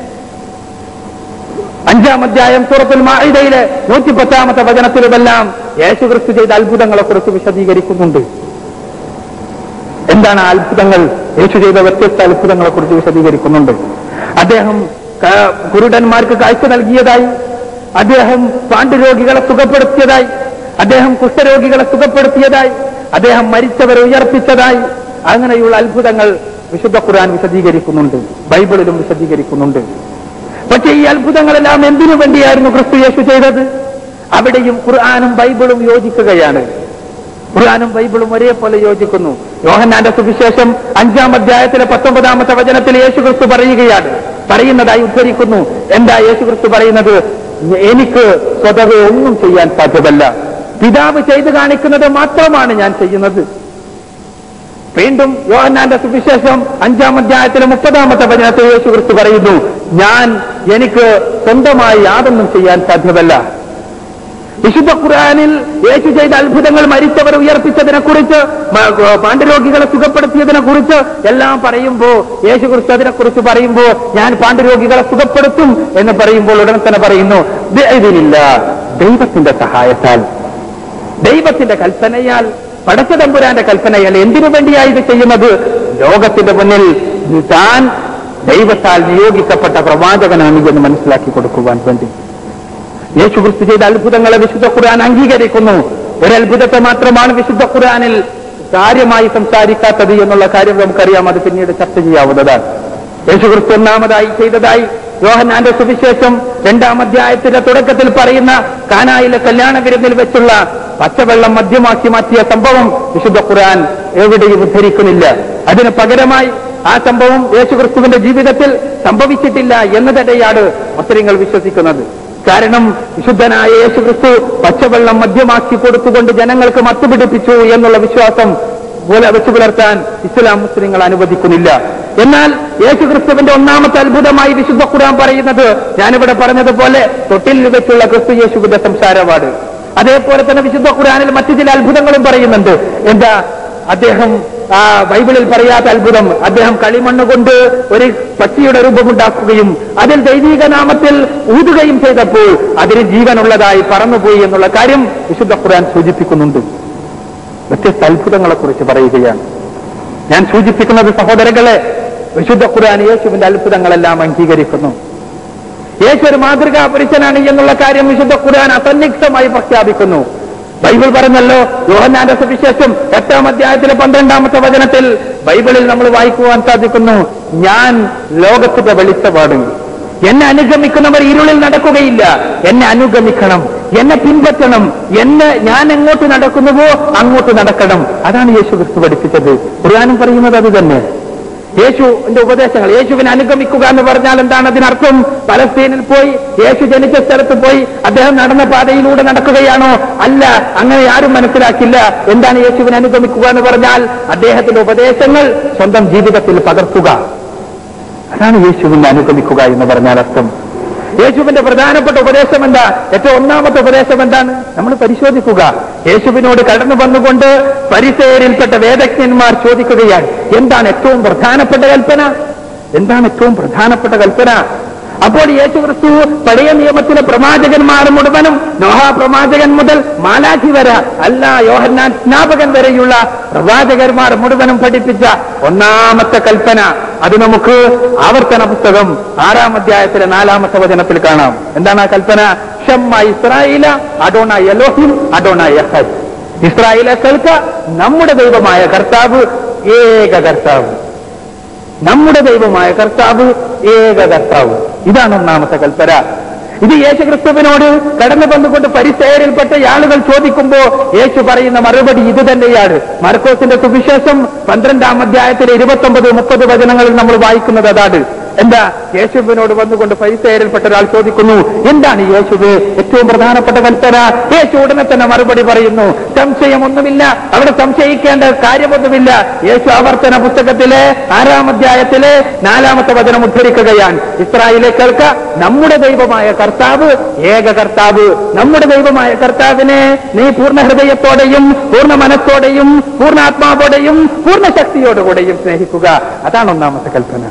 അഞ്ചാം അധ്യായം സൂറത്തുൽ മാഇദയിലെ നൂറ്റി പത്താമത്തെ വചനത്തിലുമെല്ലാം യേശു ക്രിസ്തു ചെയ്ത അത്ഭുതങ്ങളെ കുറിച്ച് വിശദീകരിക്കുന്നുണ്ട് എന്താണ് ആ അത്ഭുതങ്ങൾ യേശു ചെയ്ത വ്യത്യസ്ത അത്ഭുതങ്ങളെ കുറിച്ച് വിശദീകരിക്കുന്നുണ്ട് അദ്ദേഹം ക- കുരുടന്മാർക്ക് കാഴ്ച നൽകിയതായി അദ്ദേഹം പാണ്ഡുരോഗികളെ സുഖപ്പെടുത്തിയതായി അദ്ദേഹം കുഷ്ഠരോഗികളെ സുഖപ്പെടുത്തിയതായി അദ്ദേഹം മരിച്ചവരെ ഉയർപ്പിച്ചതായി അങ്ങനെയുള്ള അത്ഭുതങ്ങൾ വിശുദ്ധ ഖുർആൻ വിശദീകരിക്കുന്നുണ്ട് ബൈബിളിലും വിശദീകരിക്കുന്നുണ്ട് പക്ഷേ ഈ അത്ഭുതങ്ങളെല്ലാം എന്തിനു വേണ്ടിയായിരുന്നു ക്രിസ്തു യേശു ചെയ്തത് അവിടെയും ഖുർആാനും ബൈബിളും യോജിക്കുകയാണ് ഖുർആാനും ബൈബിളും ഒരേപോലെ യോജിക്കുന്നു യോഹന്നാന്റെ സുവിശേഷം അഞ്ചാം അധ്യായത്തിലെ പത്തൊമ്പതാമത്തെ വചനത്തിൽ യേശു ക്രിസ്തു പറയുകയാണ് പറയുന്നതായി ഉദ്ധരിക്കുന്നു എന്താ യേശു ക്രിസ്തു പറയുന്നത് എനിക്ക് സ്വതവേ ഒന്നും ചെയ്യാൻ സാധ്യമല്ല പിതാവ് ചെയ്തു കാണിക്കുന്നത് മാത്രമാണ് ഞാൻ ചെയ്യുന്നത് വീണ്ടും യോഹന്നാന്റെ സുവിശേഷം അഞ്ചാം അധ്യായത്തിലെ മുപ്പതാമത്തെ വചനത്തിൽ യേശു ക്രിസ്തു പറയുന്നു ഞാൻ എനിക്ക് സ്വന്തമായി യാതൊന്നും ചെയ്യാൻ സാധ്യമല്ല വിശുദ്ധ ഖുർആനിൽ യേശു ചെയ്ത അത്ഭുതങ്ങൾ മരിച്ചവർ ഉയർപ്പിച്ചതിനെ കുറിച്ച് പാണ്ഡുരോഗികളെ സുഖപ്പെടുത്തിയതിനെ കുറിച്ച് എല്ലാം പറയുമ്പോ യേശു ക്രിസ്തു അതിനെ കുറിച്ച് പറയുമ്പോ ഞാൻ പാണ്ഡുരോഗികളെ സുഖപ്പെടുത്തും എന്ന് പറയുമ്പോൾ ഉടനെ തന്നെ പറയുന്നു ഇതിലില്ല ദൈവത്തിന്റെ സഹായത്താൽ ദൈവത്തിന്റെ കൽപ്പനയാൽ പടച്ചതമ്പുരാന്റെ കൽപ്പനയാൽ എന്തിനു വേണ്ടിയാ ഇത് ചെയ്യുന്നത് ലോകത്തിന്റെ മുന്നിൽ താൻ ദൈവത്താൽ നിയോഗിക്കപ്പെട്ട പ്രവാചകനാണ് എന്ന് മനസ്സിലാക്കി കൊടുക്കുവാൻ വേണ്ടി യേശുക്രിസ്തു ചെയ്ത അത്ഭുതങ്ങളെ വിശുദ്ധ ഖുർആൻ അംഗീകരിക്കുന്നു ഒരത്ഭുതത്തെ മാത്രമാണ് വിശുദ്ധ ഖുർആനിൽ കാര്യമായി സംസാരിക്കാത്തത് എന്നുള്ള കാര്യം നമുക്കറിയാം അത് പിന്നീട് ചർച്ച ചെയ്യാവുന്നതാണ് യേശുക്രിസ്തു ഒന്നാമതായി ചെയ്തതായി യോഹന്നാന്റെ സുവിശേഷം രണ്ടാം അധ്യായത്തിന്റെ തുടക്കത്തിൽ പറയുന്ന കാനായിലെ കല്യാണ വിരുന്നിൽ വെച്ചുള്ള പച്ചവെള്ളം മദ്യമാക്കി മാറ്റിയ സംഭവം വിശുദ്ധ ഖുർആൻ എവിടെയും ഉദ്ധരിക്കുന്നില്ല അതിന് പകരമായി ആ സംഭവം യേശുക്രിസ്തുവിന്റെ ജീവിതത്തിൽ സംഭവിച്ചിട്ടില്ല എന്നതിടെയാണ് മുസ്ലിങ്ങൾ വിശ്വസിക്കുന്നത് കാരണം വിശുദ്ധനായ യേശുക്രിസ്തു പച്ചവെള്ളം മദ്യമാക്കി കൊടുത്തുകൊണ്ട് ജനങ്ങൾക്ക് മത്തുപിടിപ്പിച്ചു എന്നുള്ള വിശ്വാസം പോലെ വെച്ചു പുലർത്താൻ ഇസ്ലാം മുസ്ലിങ്ങൾ അനുവദിക്കുന്നില്ല എന്നാൽ യേശുക്രിസ്തുവിന്റെ ഒന്നാമത്തെ അത്ഭുതമായി വിശുദ്ധ ഖുർആൻ പറയുന്നത് ഞാനിവിടെ പറഞ്ഞതുപോലെ തൊട്ടിൽ വെച്ചുള്ള ക്രിസ്തു യേശുവിന്റെ സംസാരപാട് അതേപോലെ തന്നെ വിശുദ്ധ ഖുർആനിൽ മറ്റു ചില അത്ഭുതങ്ങളും പറയുന്നുണ്ട് എന്താ അദ്ദേഹം ആ ബൈബിളിൽ പറയാത്ത അത്ഭുതം അദ്ദേഹം കളിമണ്ണ് കൊണ്ട് ഒരു പക്ഷിയുടെ രൂപമുണ്ടാക്കുകയും അതിൽ ദൈവിക നാമത്തിൽ ഊതുകയും ചെയ്തപ്പോൾ അതിന് ജീവനുള്ളതായി പറന്നുപോയി എന്നുള്ള കാര്യം വിശുദ്ധ ഖുർആൻ സൂചിപ്പിക്കുന്നുണ്ട് വ്യത്യസ്ത അത്ഭുതങ്ങളെ കുറിച്ച് പറയുകയാണ് ഞാൻ സൂചിപ്പിക്കുന്നത് സഹോദരങ്ങളെ വിശുദ്ധ ഖുർആൻ യേശുവിന്റെ അത്ഭുതങ്ങളെല്ലാം അംഗീകരിക്കുന്നു യേശു ഒരു മാതൃകാ പുരുഷനാണ് എന്നുള്ള കാര്യം വിശുദ്ധ ഖുർആൻ അസന്നിഗ്ധമായി പ്രഖ്യാപിക്കുന്നു ബൈബിൾ പറഞ്ഞല്ലോ യോഹന്നാന്റെ സുവിശേഷം എട്ടാം അധ്യായത്തിലെ പന്ത്രണ്ടാമത്തെ വചനത്തിൽ ബൈബിളിൽ നമ്മൾ വായിക്കുവാൻ സാധിക്കുന്നു ഞാൻ ലോകത്തിന്റെ വെളിച്ചപാട് എന്നെ അനുഗമിക്കുന്നവർ ഇരുളിൽ നടക്കുകയില്ല എന്നെ അനുഗമിക്കണം എന്നെ പിൻപറ്റണം എന്നെ ഞാൻ എങ്ങോട്ട് നടക്കുന്നുവോ അങ്ങോട്ട് നടക്കണം അതാണ് യേശു ക്രിസ്തു പഠിപ്പിച്ചത് ഖുർആാനും പറയുന്നത് അത് തന്നെ യേശുവിന്റെ ഉപദേശങ്ങൾ യേശുവിനെ അനുഗമിക്കുക എന്ന് പറഞ്ഞാൽ എന്താണ് അതിനർത്ഥം പലസ്തീനിൽ പോയി യേശു ജനിച്ച സ്ഥലത്ത് പോയി അദ്ദേഹം നടന്ന പാതയിലൂടെ നടക്കുകയാണോ അല്ല അങ്ങനെ ആരും മനസ്സിലാക്കില്ല എന്താണ് യേശുവിനെ അനുഗമിക്കുക എന്ന് പറഞ്ഞാൽ അദ്ദേഹത്തിന്റെ ഉപദേശങ്ങൾ സ്വന്തം ജീവിതത്തിൽ പകർത്തുക അതാണ് യേശുവിനെ അനുഗമിക്കുക എന്ന് പറഞ്ഞാൽ അർത്ഥം യേശുവിന്റെ പ്രധാനപ്പെട്ട ഉപദേശം എന്താ ഏറ്റവും ഒന്നാമത്തെ ഉപദേശം എന്താണ് നമ്മൾ പരിശോധിക്കുക യേശുവിനോട് കടന്നു വന്നുകൊണ്ട് പരിസേരിൽപ്പെട്ട വേദജ്ഞന്മാർ ചോദിക്കുകയാണ് എന്താണ് ഏറ്റവും പ്രധാനപ്പെട്ട കൽപ്പന എന്താണ് ഏറ്റവും പ്രധാനപ്പെട്ട കൽപ്പന അപ്പോൾ യേശു ക്രിസ്തു പഴയ നിയമത്തിലെ പ്രവാചകന്മാർ മുഴുവനും നോഹ പ്രവാചകൻ മുതൽ മാലാഖി വരെ അല്ല യോഹന്നാൻ സ്നാപകൻ വരെയുള്ള പ്രവാചകന്മാർ മുഴുവനും പഠിപ്പിച്ച ഒന്നാമത്തെ കൽപ്പന അത് നമുക്ക് ആവർത്തന പുസ്തകം ആറാം അധ്യായത്തിലെ നാലാമത്തെ വചനത്തിൽ കാണാം എന്താണ് ആ കൽപ്പന ഷമ്മ ഇസ്രായേല അഡോണ യലോഹിം അഡോണ യഹദ് ഇസ്രായേലെ കേൾക്ക നമ്മുടെ ദൈവമായ കർത്താവ് ഏക കർത്താവ് നമ്മുടെ ദൈവമായ കർത്താവ് ഏക കർത്താവ് ഇതാണ് ഒന്നാമത്തെ കൽപ്പന ഇത് യേശു ക്രിസ്തുവിനോട് കടന്നു വന്നുകൊണ്ട് പരിസേരിൽപ്പെട്ട ആളുകൾ ചോദിക്കുമ്പോ യേശു പറയുന്ന മറുപടി ഇത് തന്നെയാണ് മർക്കോസിന്റെ സുവിശേഷം പന്ത്രണ്ടാം അധ്യായത്തിലെ ഇരുപത്തൊമ്പത് മുപ്പത് വചനങ്ങളിൽ നമ്മൾ വായിക്കുന്നത് അതാണ് എന്താ യേശുവിനോട് വന്നുകൊണ്ട് പരിസേരിൽപ്പെട്ട ഒരാൾ ചോദിക്കുന്നു എന്താണ് യേശുവ് ഏറ്റവും പ്രധാനപ്പെട്ട കൽപ്പന യേശു ഉടനെ തന്നെ മറുപടി പറയുന്നു സംശയമൊന്നുമില്ല അവിടെ സംശയിക്കേണ്ട കാര്യമൊന്നുമില്ല യേശു ആവർത്തന പുസ്തകത്തിലെ ആറാം അധ്യായത്തിലെ നാലാമത്തെ വചനം ഉദ്ധരിക്കുകയാണ് ഇസ്രായേലെ കേൾക്ക നമ്മുടെ ദൈവമായ കർത്താവ് ഏക കർത്താവ് നമ്മുടെ ദൈവമായ കർത്താവിനെ നീ പൂർണ്ണ ഹൃദയത്തോടെയും പൂർണ്ണ മനസ്സോടെയും പൂർണ്ണ ആത്മാവോടെയും പൂർണ്ണ ശക്തിയോടുകൂടെയും സ്നേഹിക്കുക അതാണ് ഒന്നാമത്തെ കൽപ്പന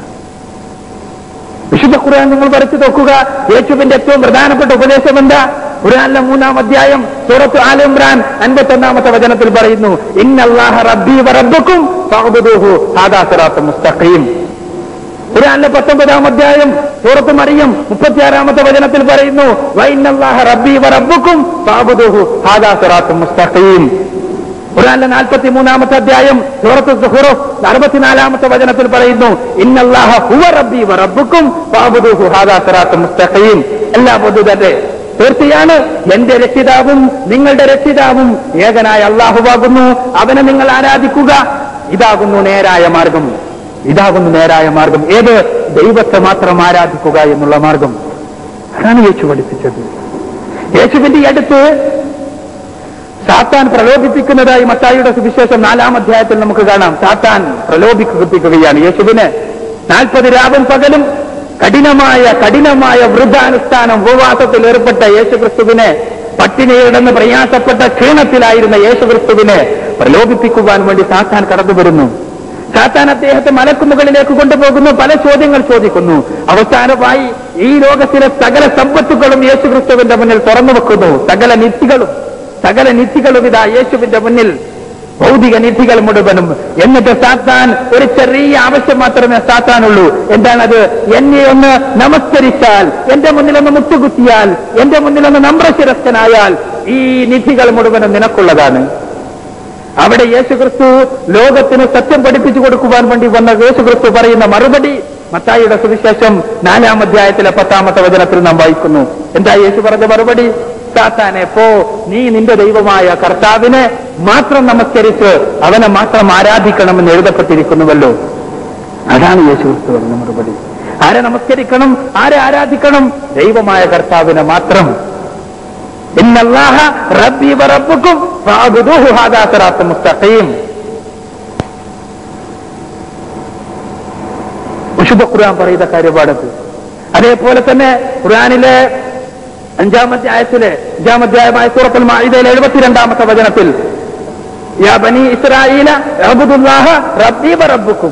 വിശുദ്ധ ഖുർആൻ നിങ്ങൾ വരച്ചു നോക്കുക യേശുവിന്റെ ഏറ്റവും പ്രധാനപ്പെട്ട ഉപദേശം എന്താ ഖുർആനിലെ മൂന്നാം അധ്യായം സൂറത്ത് ആൽ ഇമ്രാൻ അൻപത്തി ഒന്നാമത്തെ വചനത്തിൽ പറയുന്നു ഇന്നല്ലാഹ റബ്ബി വറബ്ബുക്കും ഫഅബ്ദുഹു ഹാദാ സിറാത്തും മുസ്തഖീം ഖുർആനിലെ പത്തൊമ്പതാം അധ്യായം സൂറത്ത് മറിയം മുപ്പത്തിയാറാമത്തെ വചനത്തിൽ പറയുന്നു വൈനല്ലാഹ റബ്ബി വറബ്ബുക്കും ഫഅബ്ദുഹു ഹാദാ സിറാത്തും മുസ്തഖീം ഖുർആനിലെ നാൽപ്പത്തി മൂന്നാമത്തെ അധ്യായം സൂറത്ത് സുഹുറഫ് അറുപത്തിനാലാമത്തെ വചനത്തിൽ പറയുന്നു ഇന്നല്ലാഹ ഹുവ റബ്ബി വറബ്ബുക്കും ഫഅബ്ദുഹു ഹാദാ സിറാത്തും മുസ്തഖീം എല്ലാ പൊതു തന്നെ തീർച്ചയാണ് എന്റെ രക്ഷിതാവും നിങ്ങളുടെ രക്ഷിതാവും ഏകനായ അള്ളാഹുവാകുന്നു അവനെ നിങ്ങൾ ആരാധിക്കുക ഇതാകുന്നു നേരായ മാർഗം ഇതാകുന്നു നേരായ മാർഗം ഏത് ദൈവത്തെ മാത്രം ആരാധിക്കുക എന്നുള്ള മാർഗം അതാണ് യേശു പഠിപ്പിച്ചത് യേശുവിന്റെ ഈ അടുത്ത് സാത്താൻ പ്രലോഭിപ്പിക്കുന്നതായി മത്തായിയുടെ സുവിശേഷം നാലാം അധ്യായത്തിൽ നമുക്ക് കാണാം സാത്താൻ പ്രലോഭിപ്പിക്കുകയാണ് യേശുവിന് നാൽപ്പത് രാവും പകലും കഠിനമായ കഠിനമായ വൃദ്ധാനുഷ്ഠാനം ഉപവാസത്തിൽ ഏർപ്പെട്ട യേശുക്രിസ്തുവിനെ പട്ടിണിയിടന്ന് പ്രയാസപ്പെട്ട ക്ഷീണത്തിലായിരുന്ന യേശുക്രിസ്തുവിനെ പ്രലോഭിപ്പിക്കുവാൻ വേണ്ടി സാത്താൻ കടന്നു വരുന്നു സാത്താൻ അദ്ദേഹത്തെ മലക്കുമുകളിലേക്ക് കൊണ്ടുപോകുന്നു പല ചോദ്യങ്ങൾ ചോദിക്കുന്നു അവസാനമായി ഈ ലോകത്തിലെ സകല സമ്പത്തുകളും യേശുക്രിസ്തുവിന്റെ മുന്നിൽ തുറന്നു വെക്കുന്നു സകല നിധികളും സകല നിധികളും ഇതാ യേശുവിന്റെ മുന്നിൽ ഭൗതിക നിധികൾ മുഴുവനും എന്നിട്ട് സാത്താൻ ഒരു ചെറിയ ആവശ്യം മാത്രമേ സാത്താനുള്ളൂ എന്താണത് എന്നെ ഒന്ന് നമസ്കരിച്ചാൽ എന്റെ മുന്നിൽ ഒന്ന് മുട്ടുകുത്തിയാൽ എന്റെ മുന്നിൽ ഒന്ന് നമ്രശിരസ്ഥനായാൽ ഈ നിധികൾ മുഴുവനും നിനക്കുള്ളതാണ് അവിടെ യേശുക്രിസ്തു ലോകത്തിന് സത്യം പഠിപ്പിച്ചു കൊടുക്കുവാൻ വേണ്ടി വന്ന യേശുക്രിസ്തു പറയുന്ന മറുപടി മത്തായിയുടെ സുവിശേഷം നാലാം അധ്യായത്തിലെ പത്താമത്തെ വചനത്തിൽ നാം വായിക്കുന്നു എന്താ യേശു പറഞ്ഞ മറുപടി സാത്താനെ പോ നീ നിന്റെ ദൈവമായ കർത്താവിനെ മാത്രം നമസ്കരിച്ച് അവനെ മാത്രം ആരാധിക്കണമെന്ന് എഴുതപ്പെട്ടിരിക്കുന്നുവല്ലോ അതാണ് യേശുക്രിസ്തു പറഞ്ഞ മറുപടി ആരെ നമസ്കരിക്കണം ആരെ ആരാധിക്കണം ദൈവമായ കർത്താവിനെ മാത്രം ഇന്നല്ലാഹ റബ്ബി വറബ്ബുക്കും ഫഅബ്ദുഹു ഹാദാ സിറാത്തും മുസ്തഖീം വിശുദ്ധ ഖുർആൻ പറയുന്ന കാര്യപാടത്ത് അതേപോലെ തന്നെ ഖുർആനിലെ അഞ്ചാമധ്യായത്തിലെ അഞ്ചാമധ്യായമായ സൂറത്തുൽ മാഇദയിലെ എഴുപത്തിരണ്ടാമത്തെ വചനത്തിൽ യാ ബനി ഇസ്രായേല അബ്ദുല്ലാഹ റബ്ബി വറബ്ബുക്കും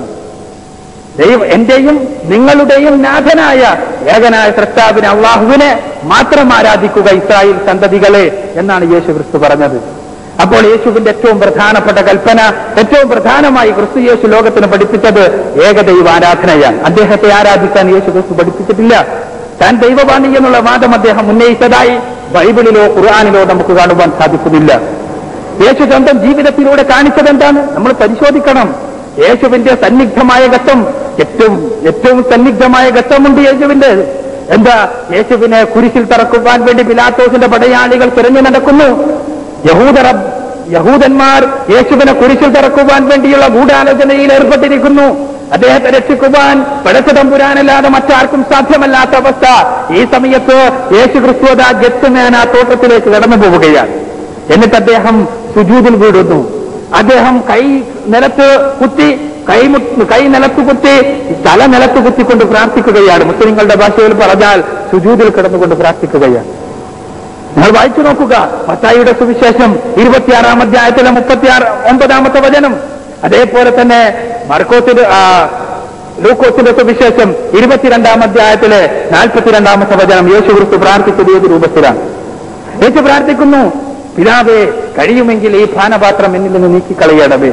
ദൈവം എന്റെയും നിങ്ങളുടെയും നാഥനായ ഏകനായ സൃഷ്ടാവിനെ അള്ളാഹുവിനെ മാത്രം ആരാധിക്കുക ഇസ്രായേൽ സന്തതികളെ എന്നാണ് യേശു ക്രിസ്തു പറഞ്ഞത് അപ്പോൾ യേശുവിന്റെ ഏറ്റവും പ്രധാനപ്പെട്ട കൽപ്പന ഏറ്റവും പ്രധാനമായി ക്രിസ്തു യേശു ലോകത്തിന് പഠിപ്പിച്ചത് ഏകദൈവ ആരാധനയാണ് അദ്ദേഹത്തെ ആരാധിക്കാൻ യേശു ക്രിസ്തു പഠിപ്പിച്ചിട്ടില്ല താൻ ദൈവവാണി എന്നുള്ള വാദം അദ്ദേഹം ഉന്നയിച്ചതായി ബൈബിളിലോ ഖുർആാനിലോ നമുക്ക് കാണുവാൻ സാധിക്കുന്നില്ല യേശു സ്വന്തം ജീവിതത്തിലൂടെ കാണിച്ചത് എന്താണ് നമ്മൾ പരിശോധിക്കണം യേശുവിന്റെ സന്നിഗ്ധമായ ഘട്ടം ഏറ്റവും ഏറ്റവും സന്നിഗ്ധമായ ഘട്ടമുണ്ട് യേശുവിന്റെ എന്താ യേശുവിനെ കുരിശിൽ തറക്കുവാൻ വേണ്ടി പിലാത്തോസിന്റെ പടയാളികൾ തിരഞ്ഞു നടക്കുന്നു യഹൂദർ യഹൂദന്മാർ യേശുവിനെ കുരിശിൽ തറക്കുവാൻ വേണ്ടിയുള്ള ഗൂഢാലോചനയിൽ ഏർപ്പെട്ടിരിക്കുന്നു അദ്ദേഹത്തെ രക്ഷിക്കുവാൻ പടച്ചതമ്പുരാനല്ലാതെ മറ്റാർക്കും സാധ്യമല്ലാത്ത അവസ്ഥ ഈ സമയത്ത് യേശു ക്രിസ്തുവത ഗത്തുമേന ആ തോട്ടത്തിലേക്ക് കടന്നു പോവുകയാണ് എന്നിട്ട് അദ്ദേഹം സുജൂതിൽ വീടുന്നു അദ്ദേഹം കൈ നിലത്ത് കുത്തി കൈ കൈ നിലത്ത് കുത്തി തല നിലത്ത് കുത്തിക്കൊണ്ട് പ്രാർത്ഥിക്കുകയാണ് മുസ്ലിങ്ങളുടെ ഭാഷയിൽ പറഞ്ഞാൽ സുജൂതിൽ കിടന്നുകൊണ്ട് പ്രാർത്ഥിക്കുകയാണ് നിങ്ങൾ വായിച്ചു നോക്കുക മത്തായിയുടെ സുവിശേഷം ഇരുപത്തിയാറാം അധ്യായത്തിലെ മുപ്പത്തിയാറ് ഒമ്പതാമത്തെ വചനം അതേപോലെ തന്നെ മർക്കോസിന്റെ ആ, ലൂക്കോസിന്റെ സുവിശേഷം ഇരുപത്തിരണ്ടാം അധ്യായത്തിലെ നാൽപ്പത്തിരണ്ടാമത്തെ വചനം യേശു ക്രിസ്തു പ്രാർത്ഥിച്ചത് ഏത് രൂപത്തിലാണ് യേശു പ്രാർത്ഥിക്കുന്നു പിതാവേ കഴിയുമെങ്കിൽ ഈ പാനപാത്രം എന്നിൽ നിന്ന് നീക്കിക്കളയണമേ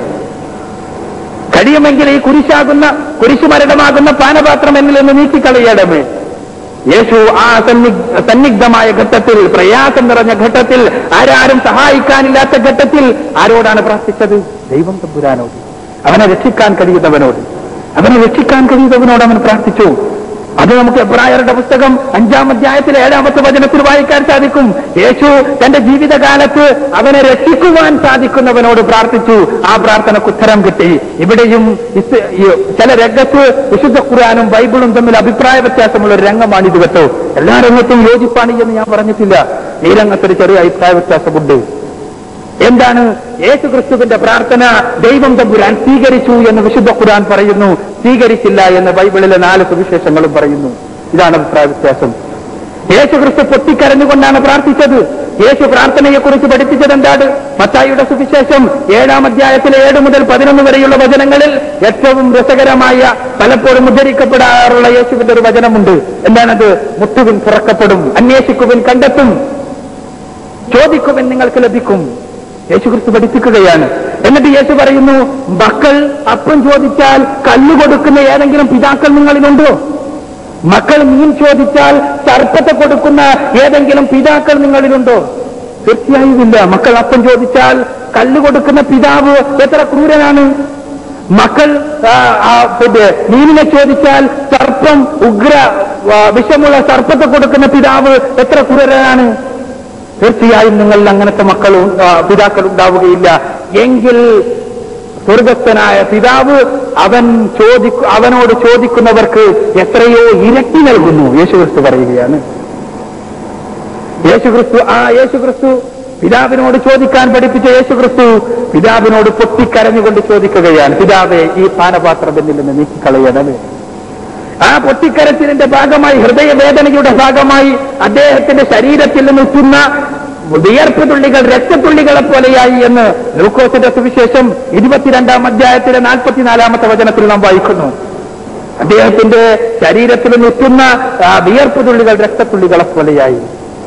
കഴിയുമെങ്കിൽ ഈ കുരിശാകുന്ന കുരിശുമരണമാകുന്ന പാനപാത്രം എന്നിൽ നിന്ന് നീക്കിക്കളയണമേ യേശു ആ സന്നിഗ് സന്നിഗ്ധമായ ഘട്ടത്തിൽ പ്രയാസം നിറഞ്ഞ ഘട്ടത്തിൽ ആരാരും സഹായിക്കാനില്ലാത്ത ഘട്ടത്തിൽ ആരോടാണ് പ്രാർത്ഥിച്ചത് ദൈവം തമ്പുരാനോട് അവനെ രക്ഷിക്കാൻ കഴിയുന്നവനോട് അവനെ രക്ഷിക്കാൻ കഴിയുന്നവനോട് അവൻ പ്രാർത്ഥിച്ചു അത് നമുക്ക് എബ്രായരുടെ പുസ്തകം അഞ്ചാം അധ്യായത്തിലെ ഏഴാമത്തെ വചനത്തിൽ വായിക്കാൻ സാധിക്കും യേശു തന്റെ ജീവിതകാലത്ത് അവനെ രക്ഷിക്കുവാൻ സാധിക്കുന്നവനോട് പ്രാർത്ഥിച്ചു ആ പ്രാർത്ഥനക്ക് ഉത്തരം കിട്ടി ഇവിടെയും ഇസ് ഈ ചില രംഗത്ത് വിശുദ്ധ ഖുർആാനും ബൈബിളും തമ്മിൽ അഭിപ്രായ വ്യത്യാസമുള്ള ഒരു രംഗമാണ് ഇത് കേട്ടോ എല്ലാ രംഗത്തും യോജിപ്പാണ് എന്ന് ഞാൻ പറഞ്ഞിട്ടില്ല ഈ രംഗത്തൊരു ചെറിയ അഭിപ്രായ വ്യത്യാസമുണ്ട് എന്താണ് യേശു ക്രിസ്തുവിന്റെ പ്രാർത്ഥന ദൈവം തമ്പുരാൻ സ്വീകരിച്ചു എന്ന് വിശുദ്ധ ഖുർആൻ പറയുന്നു സ്വീകരിച്ചില്ല എന്ന് ബൈബിളിലെ നാല് സുവിശേഷങ്ങളും പറയുന്നു ഇതാണ് അഭിപ്രായ വ്യത്യാസം യേശു ക്രിസ്തു പൊട്ടിക്കരഞ്ഞുകൊണ്ടാണ് പ്രാർത്ഥിച്ചത് യേശു പ്രാർത്ഥനയെക്കുറിച്ച് പഠിപ്പിച്ചത് എന്താണ് മത്തായിയുടെ സുവിശേഷം ഏഴാം അധ്യായത്തിലെ ഏഴ് മുതൽ പതിനൊന്ന് വരെയുള്ള വചനങ്ങളിൽ ഏറ്റവും രസകരമായ പലപ്പോഴും ഉദ്ധരിക്കപ്പെടാറുള്ള യേശുവിന്റെ ഒരു വചനമുണ്ട് എന്താണത് മുട്ടുവിൻ തുറക്കപ്പെടും അന്വേഷിക്കുവിൻ കണ്ടെത്തും ചോദിക്കുവിൻ നിങ്ങൾക്ക് ലഭിക്കും യേശു ക്രിസ്തു പഠിപ്പിക്കുകയാണ് എന്നിട്ട് യേശു പറയുന്നു മക്കൾ അപ്പം ചോദിച്ചാൽ കല്ല് കൊടുക്കുന്ന ഏതെങ്കിലും പിതാക്കൾ നിങ്ങളിലുണ്ടോ മക്കൾ മീൻ ചോദിച്ചാൽ സർപ്പത്തെ കൊടുക്കുന്ന ഏതെങ്കിലും പിതാക്കൾ നിങ്ങളിലുണ്ടോ തീർച്ചയായും ഇല്ല മക്കൾ അപ്പം ചോദിച്ചാൽ കല്ല് കൊടുക്കുന്ന പിതാവ് എത്ര ക്രൂരനാണ് മക്കൾ ആ, ആ, പിന്നെ മീനിനെ ചോദിച്ചാൽ സർപ്പം ഉഗ്ര ആ, വിഷമുള്ള സർപ്പത്തെ കൊടുക്കുന്ന പിതാവ് എത്ര ക്രൂരനാണ് തീർച്ചയായും നിങ്ങളിൽ അങ്ങനത്തെ മക്കൾ പിതാക്കൾ ഉണ്ടാവുകയില്ല എങ്കിൽ സ്വർഗസ്ഥനായ പിതാവ് അവൻ ചോദിക്കു അവനോട് ചോദിക്കുന്നവർക്ക് എത്രയോ ഇരട്ടി നൽകുന്നു യേശുക്രിസ്തു പറയുകയാണ് യേശുക്രിസ്തു ആ യേശുക്രിസ്തു പിതാവിനോട് ചോദിക്കാൻ പഠിപ്പിച്ച യേശുക്രിസ്തു പിതാവിനോട് പൊട്ടിക്കരഞ്ഞുകൊണ്ട് ചോദിക്കുകയാണ് പിതാവെ ഈ പാനപാത്രം എന്നിൽ നിന്ന് നീക്കിക്കളയണമേ ആ പൊട്ടിക്കരച്ചിലിന്റെ ഭാഗമായി ഹൃദയവേദനയുടെ ഭാഗമായി അദ്ദേഹത്തിന്റെ ശരീരത്തിൽ നിന്നുറ്റുന്ന വിയർപ്പ് തുള്ളികൾ രക്തത്തുള്ളികളെ പോലെയായി എന്ന് ലൂക്കോസിന്റെ സുവിശേഷം ഇരുപത്തിരണ്ടാം അധ്യായത്തിലെ നാൽപ്പത്തിനാലാമത്തെ വചനത്തിൽ നാം വായിക്കുന്നു അദ്ദേഹത്തിന്റെ ശരീരത്തിൽ നിന്നുറ്റുന്ന ആ വിയർപ്പ് തുള്ളികൾ രക്തത്തുള്ളികളെ പോലെയായി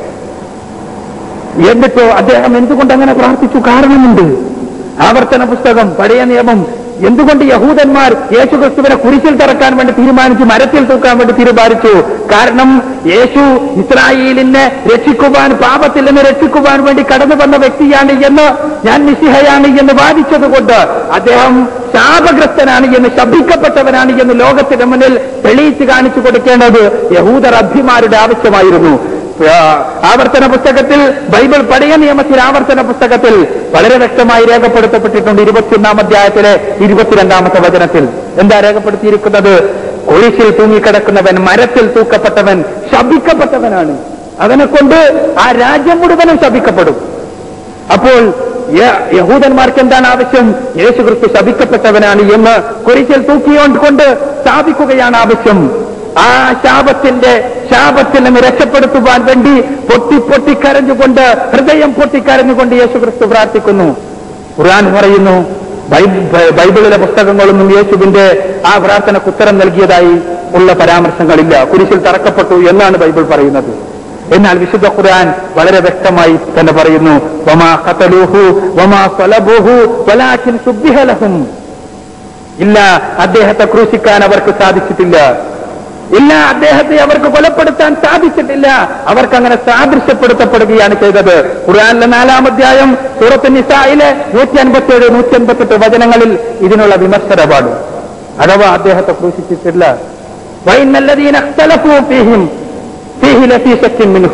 എന്നിട്ടോ അദ്ദേഹം എന്തുകൊണ്ട് അങ്ങനെ പ്രാർത്ഥിച്ചു കാരണമുണ്ട് ആവർത്തന പുസ്തകം പഴയ നിയമം എന്തുകൊണ്ട് യഹൂദന്മാർ യേശുക്രിസ്തുവിനെ കുരിശിൽ തറക്കാൻ വേണ്ടി തീരുമാനിച്ചു മരത്തിൽ തൂക്കാൻ വേണ്ടി തീരുമാനിച്ചു കാരണം യേശു ഇസ്രായേലിനെ രക്ഷിക്കുവാൻ പാപത്തിൽ നിന്ന് രക്ഷിക്കുവാൻ വേണ്ടി കടന്നു വന്ന വ്യക്തിയാണ് എന്ന് ഞാൻ മിസിഹയാണ് എന്ന് വാദിച്ചതുകൊണ്ട് അദ്ദേഹം ശാപഗ്രസ്തനാണ് എന്ന് ശപിക്കപ്പെട്ടവനാണ് എന്ന് ലോകത്തിന്റെ മുന്നിൽ തെളിയിച്ച് കാണിച്ചു കൊടുക്കേണ്ടത് യഹൂദർ അഭിമാരുടെ ആവശ്യമായിരുന്നു ആ, ആവർത്തന പുസ്തകത്തിൽ ബൈബിൾ പഴയ നിയമത്തിൽ ആവർത്തന പുസ്തകത്തിൽ വളരെ വ്യക്തമായി രേഖപ്പെടുത്തപ്പെട്ടിട്ടുണ്ട് ഇരുപത്തിയൊന്നാം അധ്യായത്തിലെ ഇരുപത്തിരണ്ടാമത്തെ വചനത്തിൽ എന്താ രേഖപ്പെടുത്തിയിരിക്കുന്നത് കുരിശിൽ തൂങ്ങിക്കിടക്കുന്നവൻ മരത്തിൽ തൂക്കപ്പെട്ടവൻ ശപിക്കപ്പെട്ടവനാണ് അവനെ കൊണ്ട് ആ രാജ്യം മുഴുവനും ശപിക്കപ്പെടും അപ്പോൾ യ- യഹൂദന്മാർക്ക് എന്താണ് ആവശ്യം യേശുക്രിസ്തു ശപിക്കപ്പെട്ടവനാണ് എന്ന് കുരിശിൽ തൂക്കിയോണ്ട് സ്ഥാപിക്കുകയാണ് ആവശ്യം ആ ശാപത്തിന്റെ ശാപത്തിൽ നിന്ന് രക്ഷപ്പെടുത്തുവാൻ വേണ്ടി പൊട്ടി പൊട്ടിക്കരഞ്ഞുകൊണ്ട് ഹൃദയം പൊട്ടിക്കരഞ്ഞുകൊണ്ട് യേശുക്രിസ്തു പ്രാർത്ഥിക്കുന്നു ഖുർആൻ പറയുന്നു ബൈബ്- ബൈ- ബൈബിളിലെ പുസ്തകങ്ങളൊന്നും യേശുവിന്റെ ആ പ്രാർത്ഥനയ്ക്ക് ഉത്തരം നൽകിയതായി ഉള്ള പരാമർശങ്ങളില്ല കുരിശിൽ തറക്കപ്പെട്ടു എന്നാണ് ബൈബിൾ പറയുന്നത് എന്നാൽ വിശുദ്ധ ഖുർആൻ വളരെ വ്യക്തമായി തന്നെ പറയുന്നു വമാ ഖതലൂഹു വമാ സ്വലബൂഹു വലാകിൻ സുബ്ബിഹ ലഹും ഇല്ല അദ്ദേഹത്തെ ക്രൂശിക്കാൻ അവർക്ക് സാധിച്ചിട്ടില്ല ഇല്ല അദ്ദേഹത്തെ അവർക്ക് കൊലപ്പെടുത്താൻ സാധിച്ചിട്ടില്ല അവർക്ക് അങ്ങനെ സാദൃശ്യപ്പെടുത്തപ്പെടുകയാണ് ചെയ്തത് ഖുർആനിലെ നാലാം അധ്യായം സൂറത്ത് നിസായിലെ നൂറ്റി അൻപത്തിയേഴ് നൂറ്റി അൻപത്തെട്ട് വചനങ്ങളിൽ ഇതിനുള്ള വിമർശനപാട് അഥവാ അദ്ദേഹത്തെ ക്രൂശിച്ചിട്ടില്ല വൈനല്ലതീന اختلفوا فيهم فيه لفي شك منه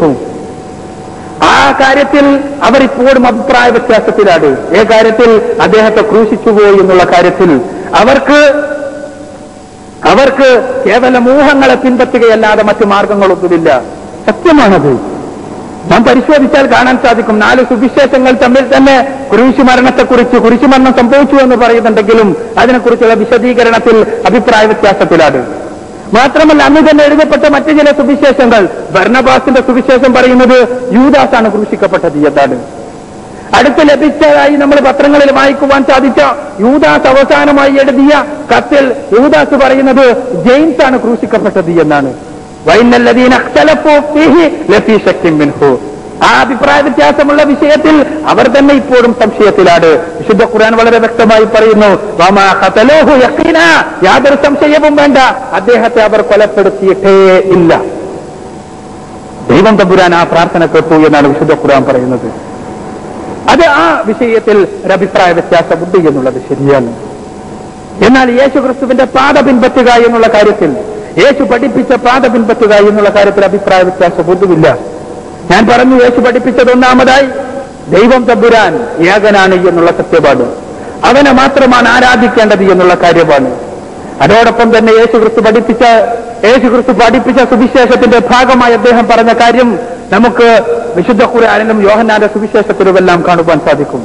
ആ കാര്യത്തിൽ അവർ ഇപ്പോഴും അഭിപ്രായ വ്യത്യാസത്തിലാണ് ഏ കാര്യത്തിൽ അദ്ദേഹത്തെ ക്രൂശിച്ചുപോയി എന്നുള്ള കാര്യത്തിൽ അവർക്ക് അവർക്ക് കേവലം ഊഹങ്ങളെ പിൻപറ്റുകയല്ലാതെ മറ്റു മാർഗങ്ങളൊന്നുമില്ല സത്യമാണത് നാം പരിശോധിച്ചാൽ കാണാൻ സാധിക്കും നാല് സുവിശേഷങ്ങൾ തമ്മിൽ തന്നെ കുരിശു മരണത്തെക്കുറിച്ച് കുരിശു മരണം സംഭവിച്ചു എന്ന് പറയുന്നുണ്ടെങ്കിലും അതിനെക്കുറിച്ചുള്ള വിശദീകരണത്തിൽ അഭിപ്രായ വ്യത്യാസത്തിലാണ് മാത്രമല്ല അന്ന് തന്നെ എഴുതപ്പെട്ട മറ്റു ചില സുവിശേഷങ്ങൾ ഭരണബാസിന്റെ സുവിശേഷം പറയുന്നത് യൂദാസാണ് ക്രൂശിക്കപ്പെട്ടത് എന്നാണ് അടുത്ത് ലഭിച്ചതായി നമ്മൾ പത്രങ്ങളിൽ വായിക്കുവാൻ സാധിച്ച യൂദാസ് അവസാനമായി എഴുതിയ കത്തിൽ യൂദാസ് പറയുന്നത് ജെയിംസ് ആണ് ക്രൂശിക്കപ്പെട്ടത് എന്നാണ് വൈനല്ലദീന ഇഖ്തലഫൂ ഫീഹി ലഫീ ശക്കിൻ മിൻഹു ആ അഭിപ്രായ വ്യത്യാസമുള്ള വിഷയത്തിൽ അവർ തന്നെ ഇപ്പോഴും സംശയത്തിലാണ് വിശുദ്ധ ഖുർആൻ വളരെ വ്യക്തമായി പറയുന്നു വമാ ഖതലൂഹു യഖീന യാതൊരു സംശയവും വേണ്ട അദ്ദേഹത്തെ അവർ കൊലപ്പെടുത്തിയിട്ടേ ഇല്ല ദൈവം തമ്പുരാൻ ആ പ്രാർത്ഥന കേട്ടു എന്നാണ് വിശുദ്ധ ഖുർആൻ പറയുന്നത് അത് ആ വിഷയത്തിൽ ഒരു അഭിപ്രായ വ്യത്യാസമുണ്ട് എന്നുള്ളത് ശരിയാണ് എന്നാൽ യേശു ക്രിസ്തുവിന്റെ പാത പിൻപറ്റുക എന്നുള്ള കാര്യത്തിൽ യേശു പഠിപ്പിച്ച പാത പിൻപറ്റുക എന്നുള്ള കാര്യത്തിൽ അഭിപ്രായ വ്യത്യാസം ഒന്നുമില്ല ഞാൻ പറഞ്ഞു യേശു പഠിപ്പിച്ചത് ഒന്നാമതായി ദൈവം തമ്പുരാൻ ഏകനാണ് എന്നുള്ള സത്യപാട് അവനെ മാത്രമാണ് ആരാധിക്കേണ്ടത് എന്നുള്ള കാര്യമാണ് അതോടൊപ്പം തന്നെ യേശു ക്രിസ്തു പഠിപ്പിച്ച യേശു ക്രിസ്തു പഠിപ്പിച്ച സുവിശേഷത്തിന്റെ ഭാഗമായി അദ്ദേഹം പറഞ്ഞ കാര്യം നമുക്ക് വിശുദ്ധ ഖുർആാനിലും യോഹന്നാന്റെ സുവിശേഷത്തിലുമെല്ലാം കാണുവാൻ സാധിക്കും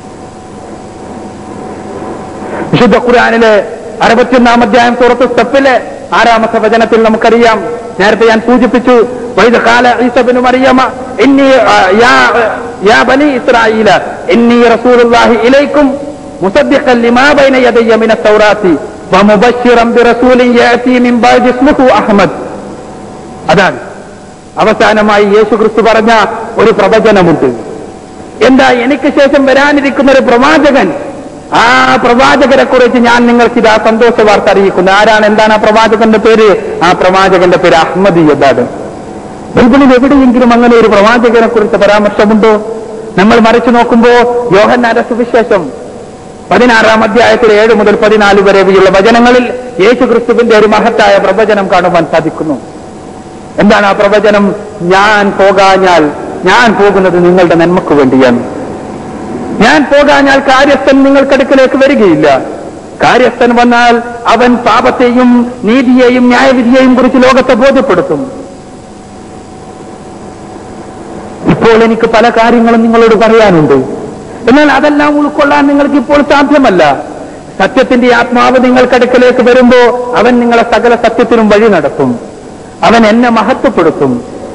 വിശുദ്ധ ഖുർആാനിലെ അറുപത്തിയൊന്നാം അധ്യായം സൂറത്ത് സ്റ്റെപ്പിലെ ആറാമത്തെ വചനത്തിൽ നമുക്കറിയാം നേരത്തെ ഞാൻ സൂചിപ്പിച്ചു വൈദ കാല ഈസബിനു മറിയമ ഇന്നി ആ, യാ യാ ബനി ഇസ്രായേല ഇന്നി റസൂലുള്ളാഹി ഇലൈക്കും മുസദ്ദിഖൻ ലിമാ ബൈന യദയ്യ മിന തൗറാത്തി വമുബശ്ശിറൻ ബിറസൂലിൻ യഅതി മിൻ ബഅദി ഇസ്മുഹു അഹ്മദ് അതാണ് അവസാനമായി യേശു ക്രിസ്തു പറഞ്ഞ ഒരു പ്രവചനമുണ്ട് എന്താ എനിക്ക് ശേഷം വരാനിരിക്കുന്ന ഒരു പ്രവാചകൻ ആ പ്രവാചകരെ കുറിച്ച് ഞാൻ നിങ്ങൾക്ക് ഇതാ സന്തോഷ വാർത്ത അറിയിക്കുന്നു ആരാണ് എന്താണ് ആ പ്രവാചകന്റെ പേര് ആ പ്രവാചകന്റെ പേര് അഹമ്മദി എന്നാണ് ബൈബിളിൽ എവിടെയെങ്കിലും അങ്ങനെ ഒരു പ്രവാചകനെ കുറിച്ച് പരാമർശമുണ്ടോ നമ്മൾ മറിച്ചു നോക്കുമ്പോ യോഹന്നാന്റെ സുവിശേഷം പതിനാറാം അധ്യായത്തിൽ ഏഴ് മുതൽ പതിനാല് വരെയുള്ള വചനങ്ങളിൽ യേശു ക്രിസ്തുവിന്റെ ഒരു മഹത്തായ പ്രവചനം കാണുവാൻ സാധിക്കുന്നു എന്താണ് ആ പ്രവചനം ഞാൻ പോകാഞ്ഞാൽ ഞാൻ പോകുന്നത് നിങ്ങളുടെ നന്മക്ക് വേണ്ടിയാണ് ഞാൻ പോകാഞ്ഞാൽ കാര്യസ്ഥൻ നിങ്ങൾക്കടുക്കലേക്ക് വരികയില്ല കാര്യസ്ഥൻ വന്നാൽ അവൻ പാപത്തെയും നീതിയെയും ന്യായവിധിയെയും കുറിച്ച് ലോകത്തെ ബോധ്യപ്പെടുത്തും ഇപ്പോൾ എനിക്ക് പല കാര്യങ്ങളും നിങ്ങളോട് പറയാനുണ്ട് എന്നാൽ അതെല്ലാം ഉൾക്കൊള്ളാൻ നിങ്ങൾക്ക് ഇപ്പോൾ സാധ്യമല്ല സത്യത്തിന്റെ ആത്മാവ് നിങ്ങൾക്കടുക്കലേക്ക് വരുമ്പോ അവൻ നിങ്ങളെ സകല സത്യത്തിനും വഴി നടത്തും അവൻ എന്നെ മഹത്വപ്പെടുത്തും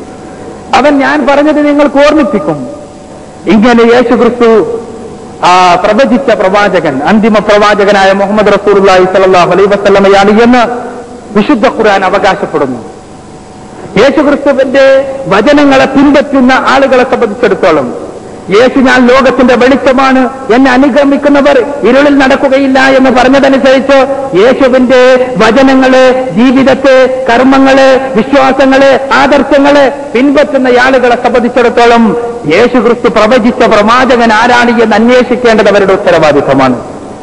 അവൻ ഞാൻ പറഞ്ഞത് നിങ്ങൾക്ക് ഓർമ്മിപ്പിക്കും ഇങ്ങനെ യേശു ക്രിസ്തു ആ പ്രവചിച്ച പ്രവാചകൻ അന്തിമ പ്രവാചകനായ മുഹമ്മദ് റസൂർലായി സലാഹു അലൈ വസ്ലമയാണ് എന്ന് വിശുദ്ധ ഖുർആൻ അവകാശപ്പെടുന്നു യേശുക്രിസ്തുവിന്റെ വചനങ്ങളെ പിൻപറ്റുന്ന ആളുകളെ സംബന്ധിച്ചിടത്തോളം യേശു ഞാൻ ലോകത്തിന്റെ വെളിച്ചമാണ് എന്നെ അനുഗമിക്കുന്നവർ ഇരുളിൽ നടക്കുകയില്ല എന്ന് പറഞ്ഞതനുസരിച്ച് യേശുവിന്റെ വചനങ്ങള് ജീവിതത്തെ കർമ്മങ്ങള് വിശ്വാസങ്ങള് ആദർശങ്ങള് പിൻപറ്റുന്ന ആളുകളെ സംബന്ധിച്ചിടത്തോളം യേശുക്രിസ്തു പ്രവചിച്ച പ്രവാചകൻ ആരാണ് എന്ന് അന്വേഷിക്കേണ്ടത് അവരുടെ ഉത്തരവാദിത്തമാണ്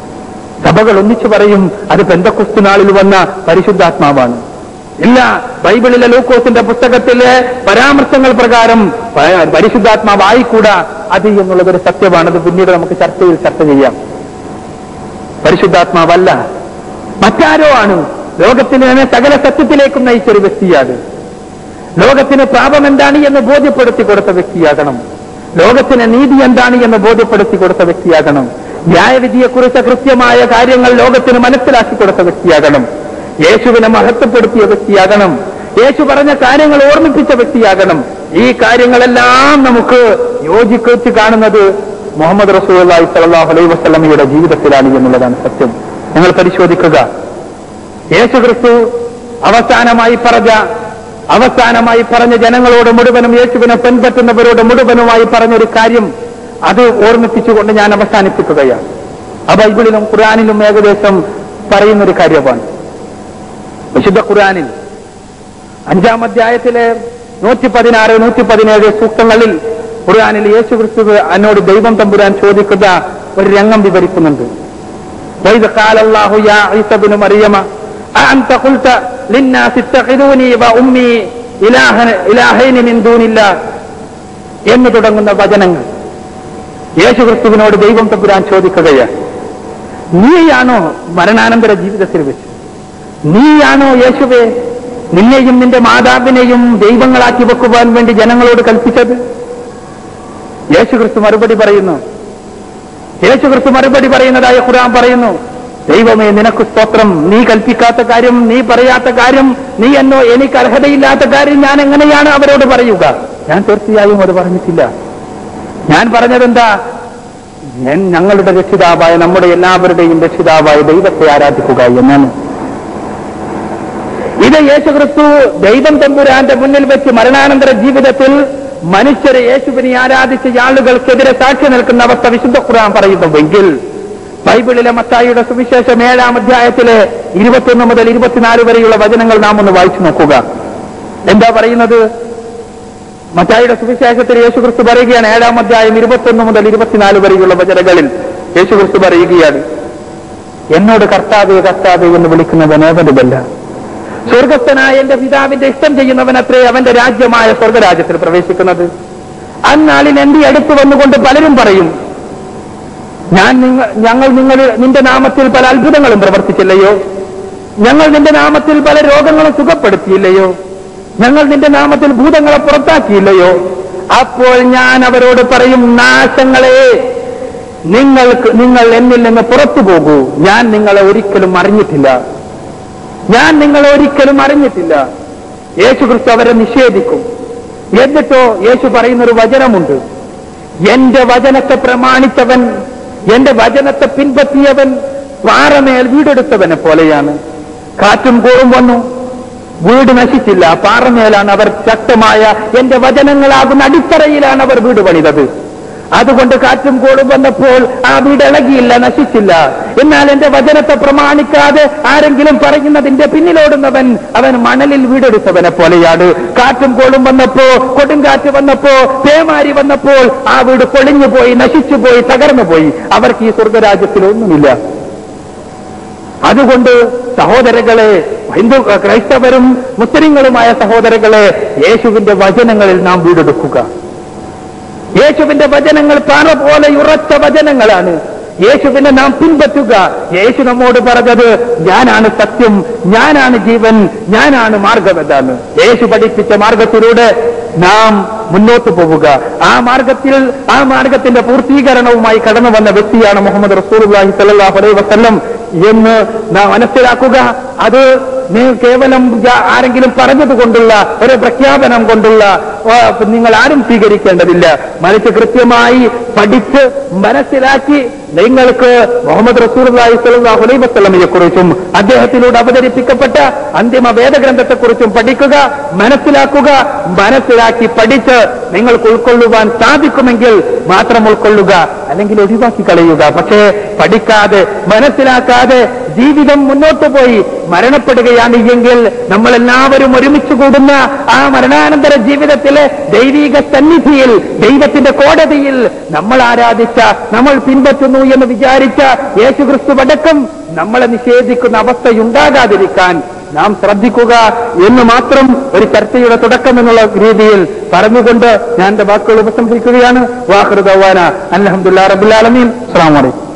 സഭകൾ ഒന്നിച്ചു പറയും അത് പെന്തക്കുസ്തു നാളിൽ വന്ന പരിശുദ്ധാത്മാവാണ് ഇല്ല ബൈബിളിലെ ലൂക്കോസിന്റെ പുസ്തകത്തിലെ പരാമർശങ്ങൾ പ്രകാരം പ- പരിശുദ്ധാത്മാവ് ആയിക്കൂടാ അത് എന്നുള്ളത് ഒരു സത്യമാണ് അത് പിന്നീട് നമുക്ക് ചർച്ചയിൽ ചർച്ച ചെയ്യാം പരിശുദ്ധാത്മാവല്ല മറ്റാരോ ആണ് ലോകത്തിന് തന്നെ സകല സത്യത്തിലേക്കും നയിച്ചൊരു വ്യക്തിയാണ് ലോകത്തിന് പാപം എന്താണ് എന്ന് ബോധ്യപ്പെടുത്തി കൊടുത്ത വ്യക്തിയാകണം ലോകത്തിന് നീതി എന്താണ് എന്ന് ബോധ്യപ്പെടുത്തി കൊടുത്ത വ്യക്തിയാകണം ന്യായവിധിയെക്കുറിച്ച് കൃത്യമായ കാര്യങ്ങൾ ലോകത്തിന് മനസ്സിലാക്കി കൊടുത്ത വ്യക്തിയാകണം യേശുവിനെ മഹത്വപ്പെടുത്തിയ വ്യക്തിയാകണം യേശു പറഞ്ഞ കാര്യങ്ങൾ ഓർമ്മിപ്പിച്ച വ്യക്തിയാകണം ഈ കാര്യങ്ങളെല്ലാം നമുക്ക് യോജിച്ച് കാണുന്നത് മുഹമ്മദ് റസൂലി സലാഹു അലൈ വസ്ലമയുടെ ജീവിതത്തിലാണ് എന്നുള്ളതാണ് സത്യം നിങ്ങൾ പരിശോധിക്കുക യേശു ക്രിസ്തു അവസാനമായി പറഞ്ഞ അവസാനമായി പറഞ്ഞ ജനങ്ങളോട് മുഴുവനും യേശുവിനെ പിൻപറ്റുന്നവരോട് മുഴുവനുമായി പറഞ്ഞൊരു കാര്യം അത് ഓർമ്മിപ്പിച്ചുകൊണ്ട് ഞാൻ അവസാനിപ്പിക്കുകയാണ് ആ ബൈബിളിലും ഖുറാനിലും ഏകദേശം പറയുന്നൊരു കാര്യമാണ് വിശുദ്ധ ഖുറാനിൽ അഞ്ചാം അധ്യായത്തിലെ നൂറ്റി പതിനാറ് നൂറ്റി പതിനേഴ് സൂക്തങ്ങളിൽ ഖുർആാനിൽ യേശു ക്രിസ്തു എന്നോട് ദൈവം തമ്പുരാൻ ചോദിക്കുന്ന ഒരു രംഗം വിവരിക്കുന്നുണ്ട് وإذ قال الله يا عيسى بن مريم أأنت قلت للناس اتخذوني وأمي إلها- إلهين من دون الله എന്ന് തുടങ്ങുന്ന വചനങ്ങൾ യേശു ക്രിസ്തുവിനോട് ദൈവം തമ്പുരാൻ ചോദിക്കുകയാണ് നീയാണോ മരണാനന്തര ജീവിതത്തിൽ വെച്ച് നീയാണോ യേശുവെ നിന്നെയും നിന്റെ മാതാവിനെയും ദൈവങ്ങളാക്കി വെക്കുവാൻ വേണ്ടി ജനങ്ങളോട് കൽപ്പിച്ചത് യേശുക്രിസ്തു മറുപടി പറയുന്നു യേശുക്രിസ്തു മറുപടി പറയുന്നതായ ഖുർആൻ പറയുന്നു ദൈവമേ നിനക്ക് സ്തോത്രം നീ കൽപ്പിക്കാത്ത കാര്യം നീ പറയാത്ത കാര്യം നീ എന്നോ എനിക്ക് അർഹതയില്ലാത്ത കാര്യം ഞാൻ എങ്ങനെയാണ് അവരോട് പറയുക ഞാൻ തീർച്ചയായും അത് പറഞ്ഞിട്ടില്ല ഞാൻ പറഞ്ഞതെന്താ ഞാൻ ഞങ്ങളുടെ രക്ഷിതാവായ നമ്മുടെ എല്ലാവരുടെയും രക്ഷിതാവായ ദൈവത്തെ ആരാധിക്കുക എന്നാണ് ഇത് യേശുക്രിസ്തു ദൈവം തമ്പുരാന്റെ മുന്നിൽ വെച്ച് മരണാനന്തര ജീവിതത്തിൽ മനുഷ്യരെ യേശുവിനെ ആരാധിച്ച ആളുകൾക്കെതിരെ സാക്ഷി നിൽക്കുന്ന അവസ്ഥ വിശുദ്ധ ഖുർആൻ പറയുന്നുവെങ്കിൽ ബൈബിളിലെ മത്തായിയുടെ സുവിശേഷം ഏഴാം അധ്യായത്തിലെ ഇരുപത്തൊന്ന് മുതൽ ഇരുപത്തിനാല് വരെയുള്ള വചനങ്ങൾ നാം ഒന്ന് വായിച്ചു നോക്കുക എന്താ പറയുന്നത് മത്തായിയുടെ സുവിശേഷത്തിൽ യേശുക്രിസ്തു പറയുകയാണ് ഏഴാം അധ്യായം ഇരുപത്തൊന്ന് മുതൽ ഇരുപത്തിനാല് വരെയുള്ള വചനങ്ങളിൽ യേശുക്രിസ്തു പറയുകയാണ് എന്നോട് കർത്താവേ കർത്താവേ എന്ന് വിളിക്കുന്നവൻ ഏവനുമല്ല സ്വർഗസ്ഥനായ എന്റെ പിതാവിന്റെ ഇഷ്ടം ചെയ്യുന്നവൻ അത്രേ അവന്റെ രാജ്യമായ സ്വർഗരാജ്യത്തിൽ പ്രവേശിക്കുന്നത് അന്നാളിൽ എന്റെ അടുത്ത് വന്നുകൊണ്ട് പലരും പറയും ഞാൻ നിങ്ങ ഞങ്ങൾ നിങ്ങൾ നിന്റെ നാമത്തിൽ പല അത്ഭുതങ്ങളും പ്രവർത്തിച്ചില്ലയോ ഞങ്ങൾ നിന്റെ നാമത്തിൽ പല രോഗങ്ങളും സുഖപ്പെടുത്തിയില്ലയോ ഞങ്ങൾ നിന്റെ നാമത്തിൽ ഭൂതങ്ങളെ പുറത്താക്കിയില്ലയോ അപ്പോൾ ഞാൻ അവരോട് പറയും നാശങ്ങളെ നിങ്ങൾക്ക് നിങ്ങൾ എന്നിൽ നിന്ന് പുറത്തു പോകൂ ഞാൻ നിങ്ങളെ ഒരിക്കലും അറിഞ്ഞിട്ടില്ല ഞാൻ നിങ്ങളെ ഒരിക്കലും അറിഞ്ഞിട്ടില്ല യേശു ക്രിസ്തു അവരെ നിഷേധിക്കും എന്നിട്ടോ യേശു പറയുന്നൊരു വചനമുണ്ട് എന്റെ വചനത്തെ പ്രമാണിച്ചവൻ എന്റെ വചനത്തെ പിൻപറ്റിയവൻ പാറമേൽ വീടെടുത്തവനെ പോലെയാണ് കാറ്റും കൂറും വന്നു വീട് നശിച്ചില്ല പാറമേലാണ് അവർ ശക്തമായ എന്റെ വചനങ്ങളാകുന്ന അടിത്തറയിലാണ് അവർ വീട് പണിതത് അതുകൊണ്ട് കാറ്റും കോടും വന്നപ്പോൾ ആ വീട് ഇളകിയില്ല നശിച്ചില്ല എന്നാൽ എന്റെ വചനത്തെ പ്രമാണിക്കാതെ ആരെങ്കിലും പറയുന്നതിന്റെ പിന്നിലോടുന്നവൻ അവൻ മണലിൽ വീടെടുത്തവനെ പോലെയാണ് കാറ്റും കോളും വന്നപ്പോ കൊടുങ്കാറ്റ് വന്നപ്പോ പേമാരി വന്നപ്പോൾ ആ വീട് പൊളിഞ്ഞു പോയി നശിച്ചു പോയി തകർന്നു പോയി അവർക്ക് ഈ സ്വർഗരാജ്യത്തിൽ ഒന്നുമില്ല അതുകൊണ്ട് സഹോദരങ്ങളെ ഹിന്ദു ക്രൈസ്തവരും മുസ്ലിങ്ങളുമായ സഹോദരങ്ങളെ യേശുവിന്റെ വചനങ്ങളിൽ നാം വീടെടുക്കുക യേശുവിന്റെ വചനങ്ങൾ പാറ പോലെ ഉറച്ച വചനങ്ങളാണ് യേശുവിനെ നാം പിൻപറ്റുക യേശു നമ്മോട് പറഞ്ഞത് ഞാനാണ് സത്യം ഞാനാണ് ജീവൻ ഞാനാണ് മാർഗം എന്നാണ് യേശു പഠിപ്പിച്ച മാർഗത്തിലൂടെ നാം മുന്നോട്ട് പോവുക ആ മാർഗത്തിൽ ആ മാർഗത്തിന്റെ പൂർത്തീകരണവുമായി കടന്നു വന്ന വ്യക്തിയാണ് മുഹമ്മദ് റസൂലുള്ളാഹി സ്വല്ലല്ലാഹു അലൈഹി വസല്ലം എന്ന് നാം മനസ്സിലാക്കുക അത് നീ കേവലം ജ- ആരെങ്കിലും പറഞ്ഞത് കൊണ്ടുള്ള ഒരു പ്രഖ്യാപനം കൊണ്ടുള്ള ആ, നിങ്ങൾ ആരും സ്വീകരിക്കേണ്ടതില്ല മറിച്ച് കൃത്യമായി പഠിച്ച് മനസ്സിലാക്കി നിങ്ങൾക്ക് മുഹമ്മദ് റസൂർലാഹി സ്വല്ലല്ലാഹു അലൈഹി വസല്ലമയെ കുറിച്ചും അദ്ദേഹത്തിലൂടെ അവതരിപ്പിക്കപ്പെട്ട അന്തിമ വേദഗ്രന്ഥത്തെക്കുറിച്ചും പഠിക്കുക മനസ്സിലാക്കുക മനസ്സിലാക്കി പഠിച്ച് നിങ്ങൾക്ക് ഉൾക്കൊള്ളുവാൻ സാധിക്കുമെങ്കിൽ മാത്രം ഉൾക്കൊള്ളുക അല്ലെങ്കിൽ ഒഴിവാക്കി കളയുക പക്ഷേ പഠിക്കാതെ മനസ്സിലാക്കാതെ ജീവിതം മുന്നോട്ട് പോയി മരണപ്പെടുകയാണ് എങ്കിൽ നമ്മൾ എല്ലാവരും ഒരുമിച്ച് കൂടുന്ന ആ മരണാനന്തര ജീവിതത്തിലെ ദൈവിക സന്നിധിയിൽ ദൈവത്തിന്റെ കോടതിയിൽ നമ്മൾ ആരാധിച്ച നമ്മൾ പിൻപറ്റുന്നു എന്ന് വിചാരിച്ച യേശുക്രിസ്തു അടക്കം നമ്മളെ നിഷേധിക്കുന്ന അവസ്ഥയുണ്ടാകാതിരിക്കാൻ നാം ശ്രദ്ധിക്കുക എന്ന് മാത്രം ഒരു ചർച്ചയുടെ തുടക്കം എന്നുള്ള രീതിയിൽ പറഞ്ഞുകൊണ്ട് ഞാൻ എന്റെ വാക്കുകൾ ഉപസംഹരിക്കുകയാണ് വാഹൃദവാന അലഹമുല്ലാ റബുലാലമീൻ അസ്സാം വലൈക്കും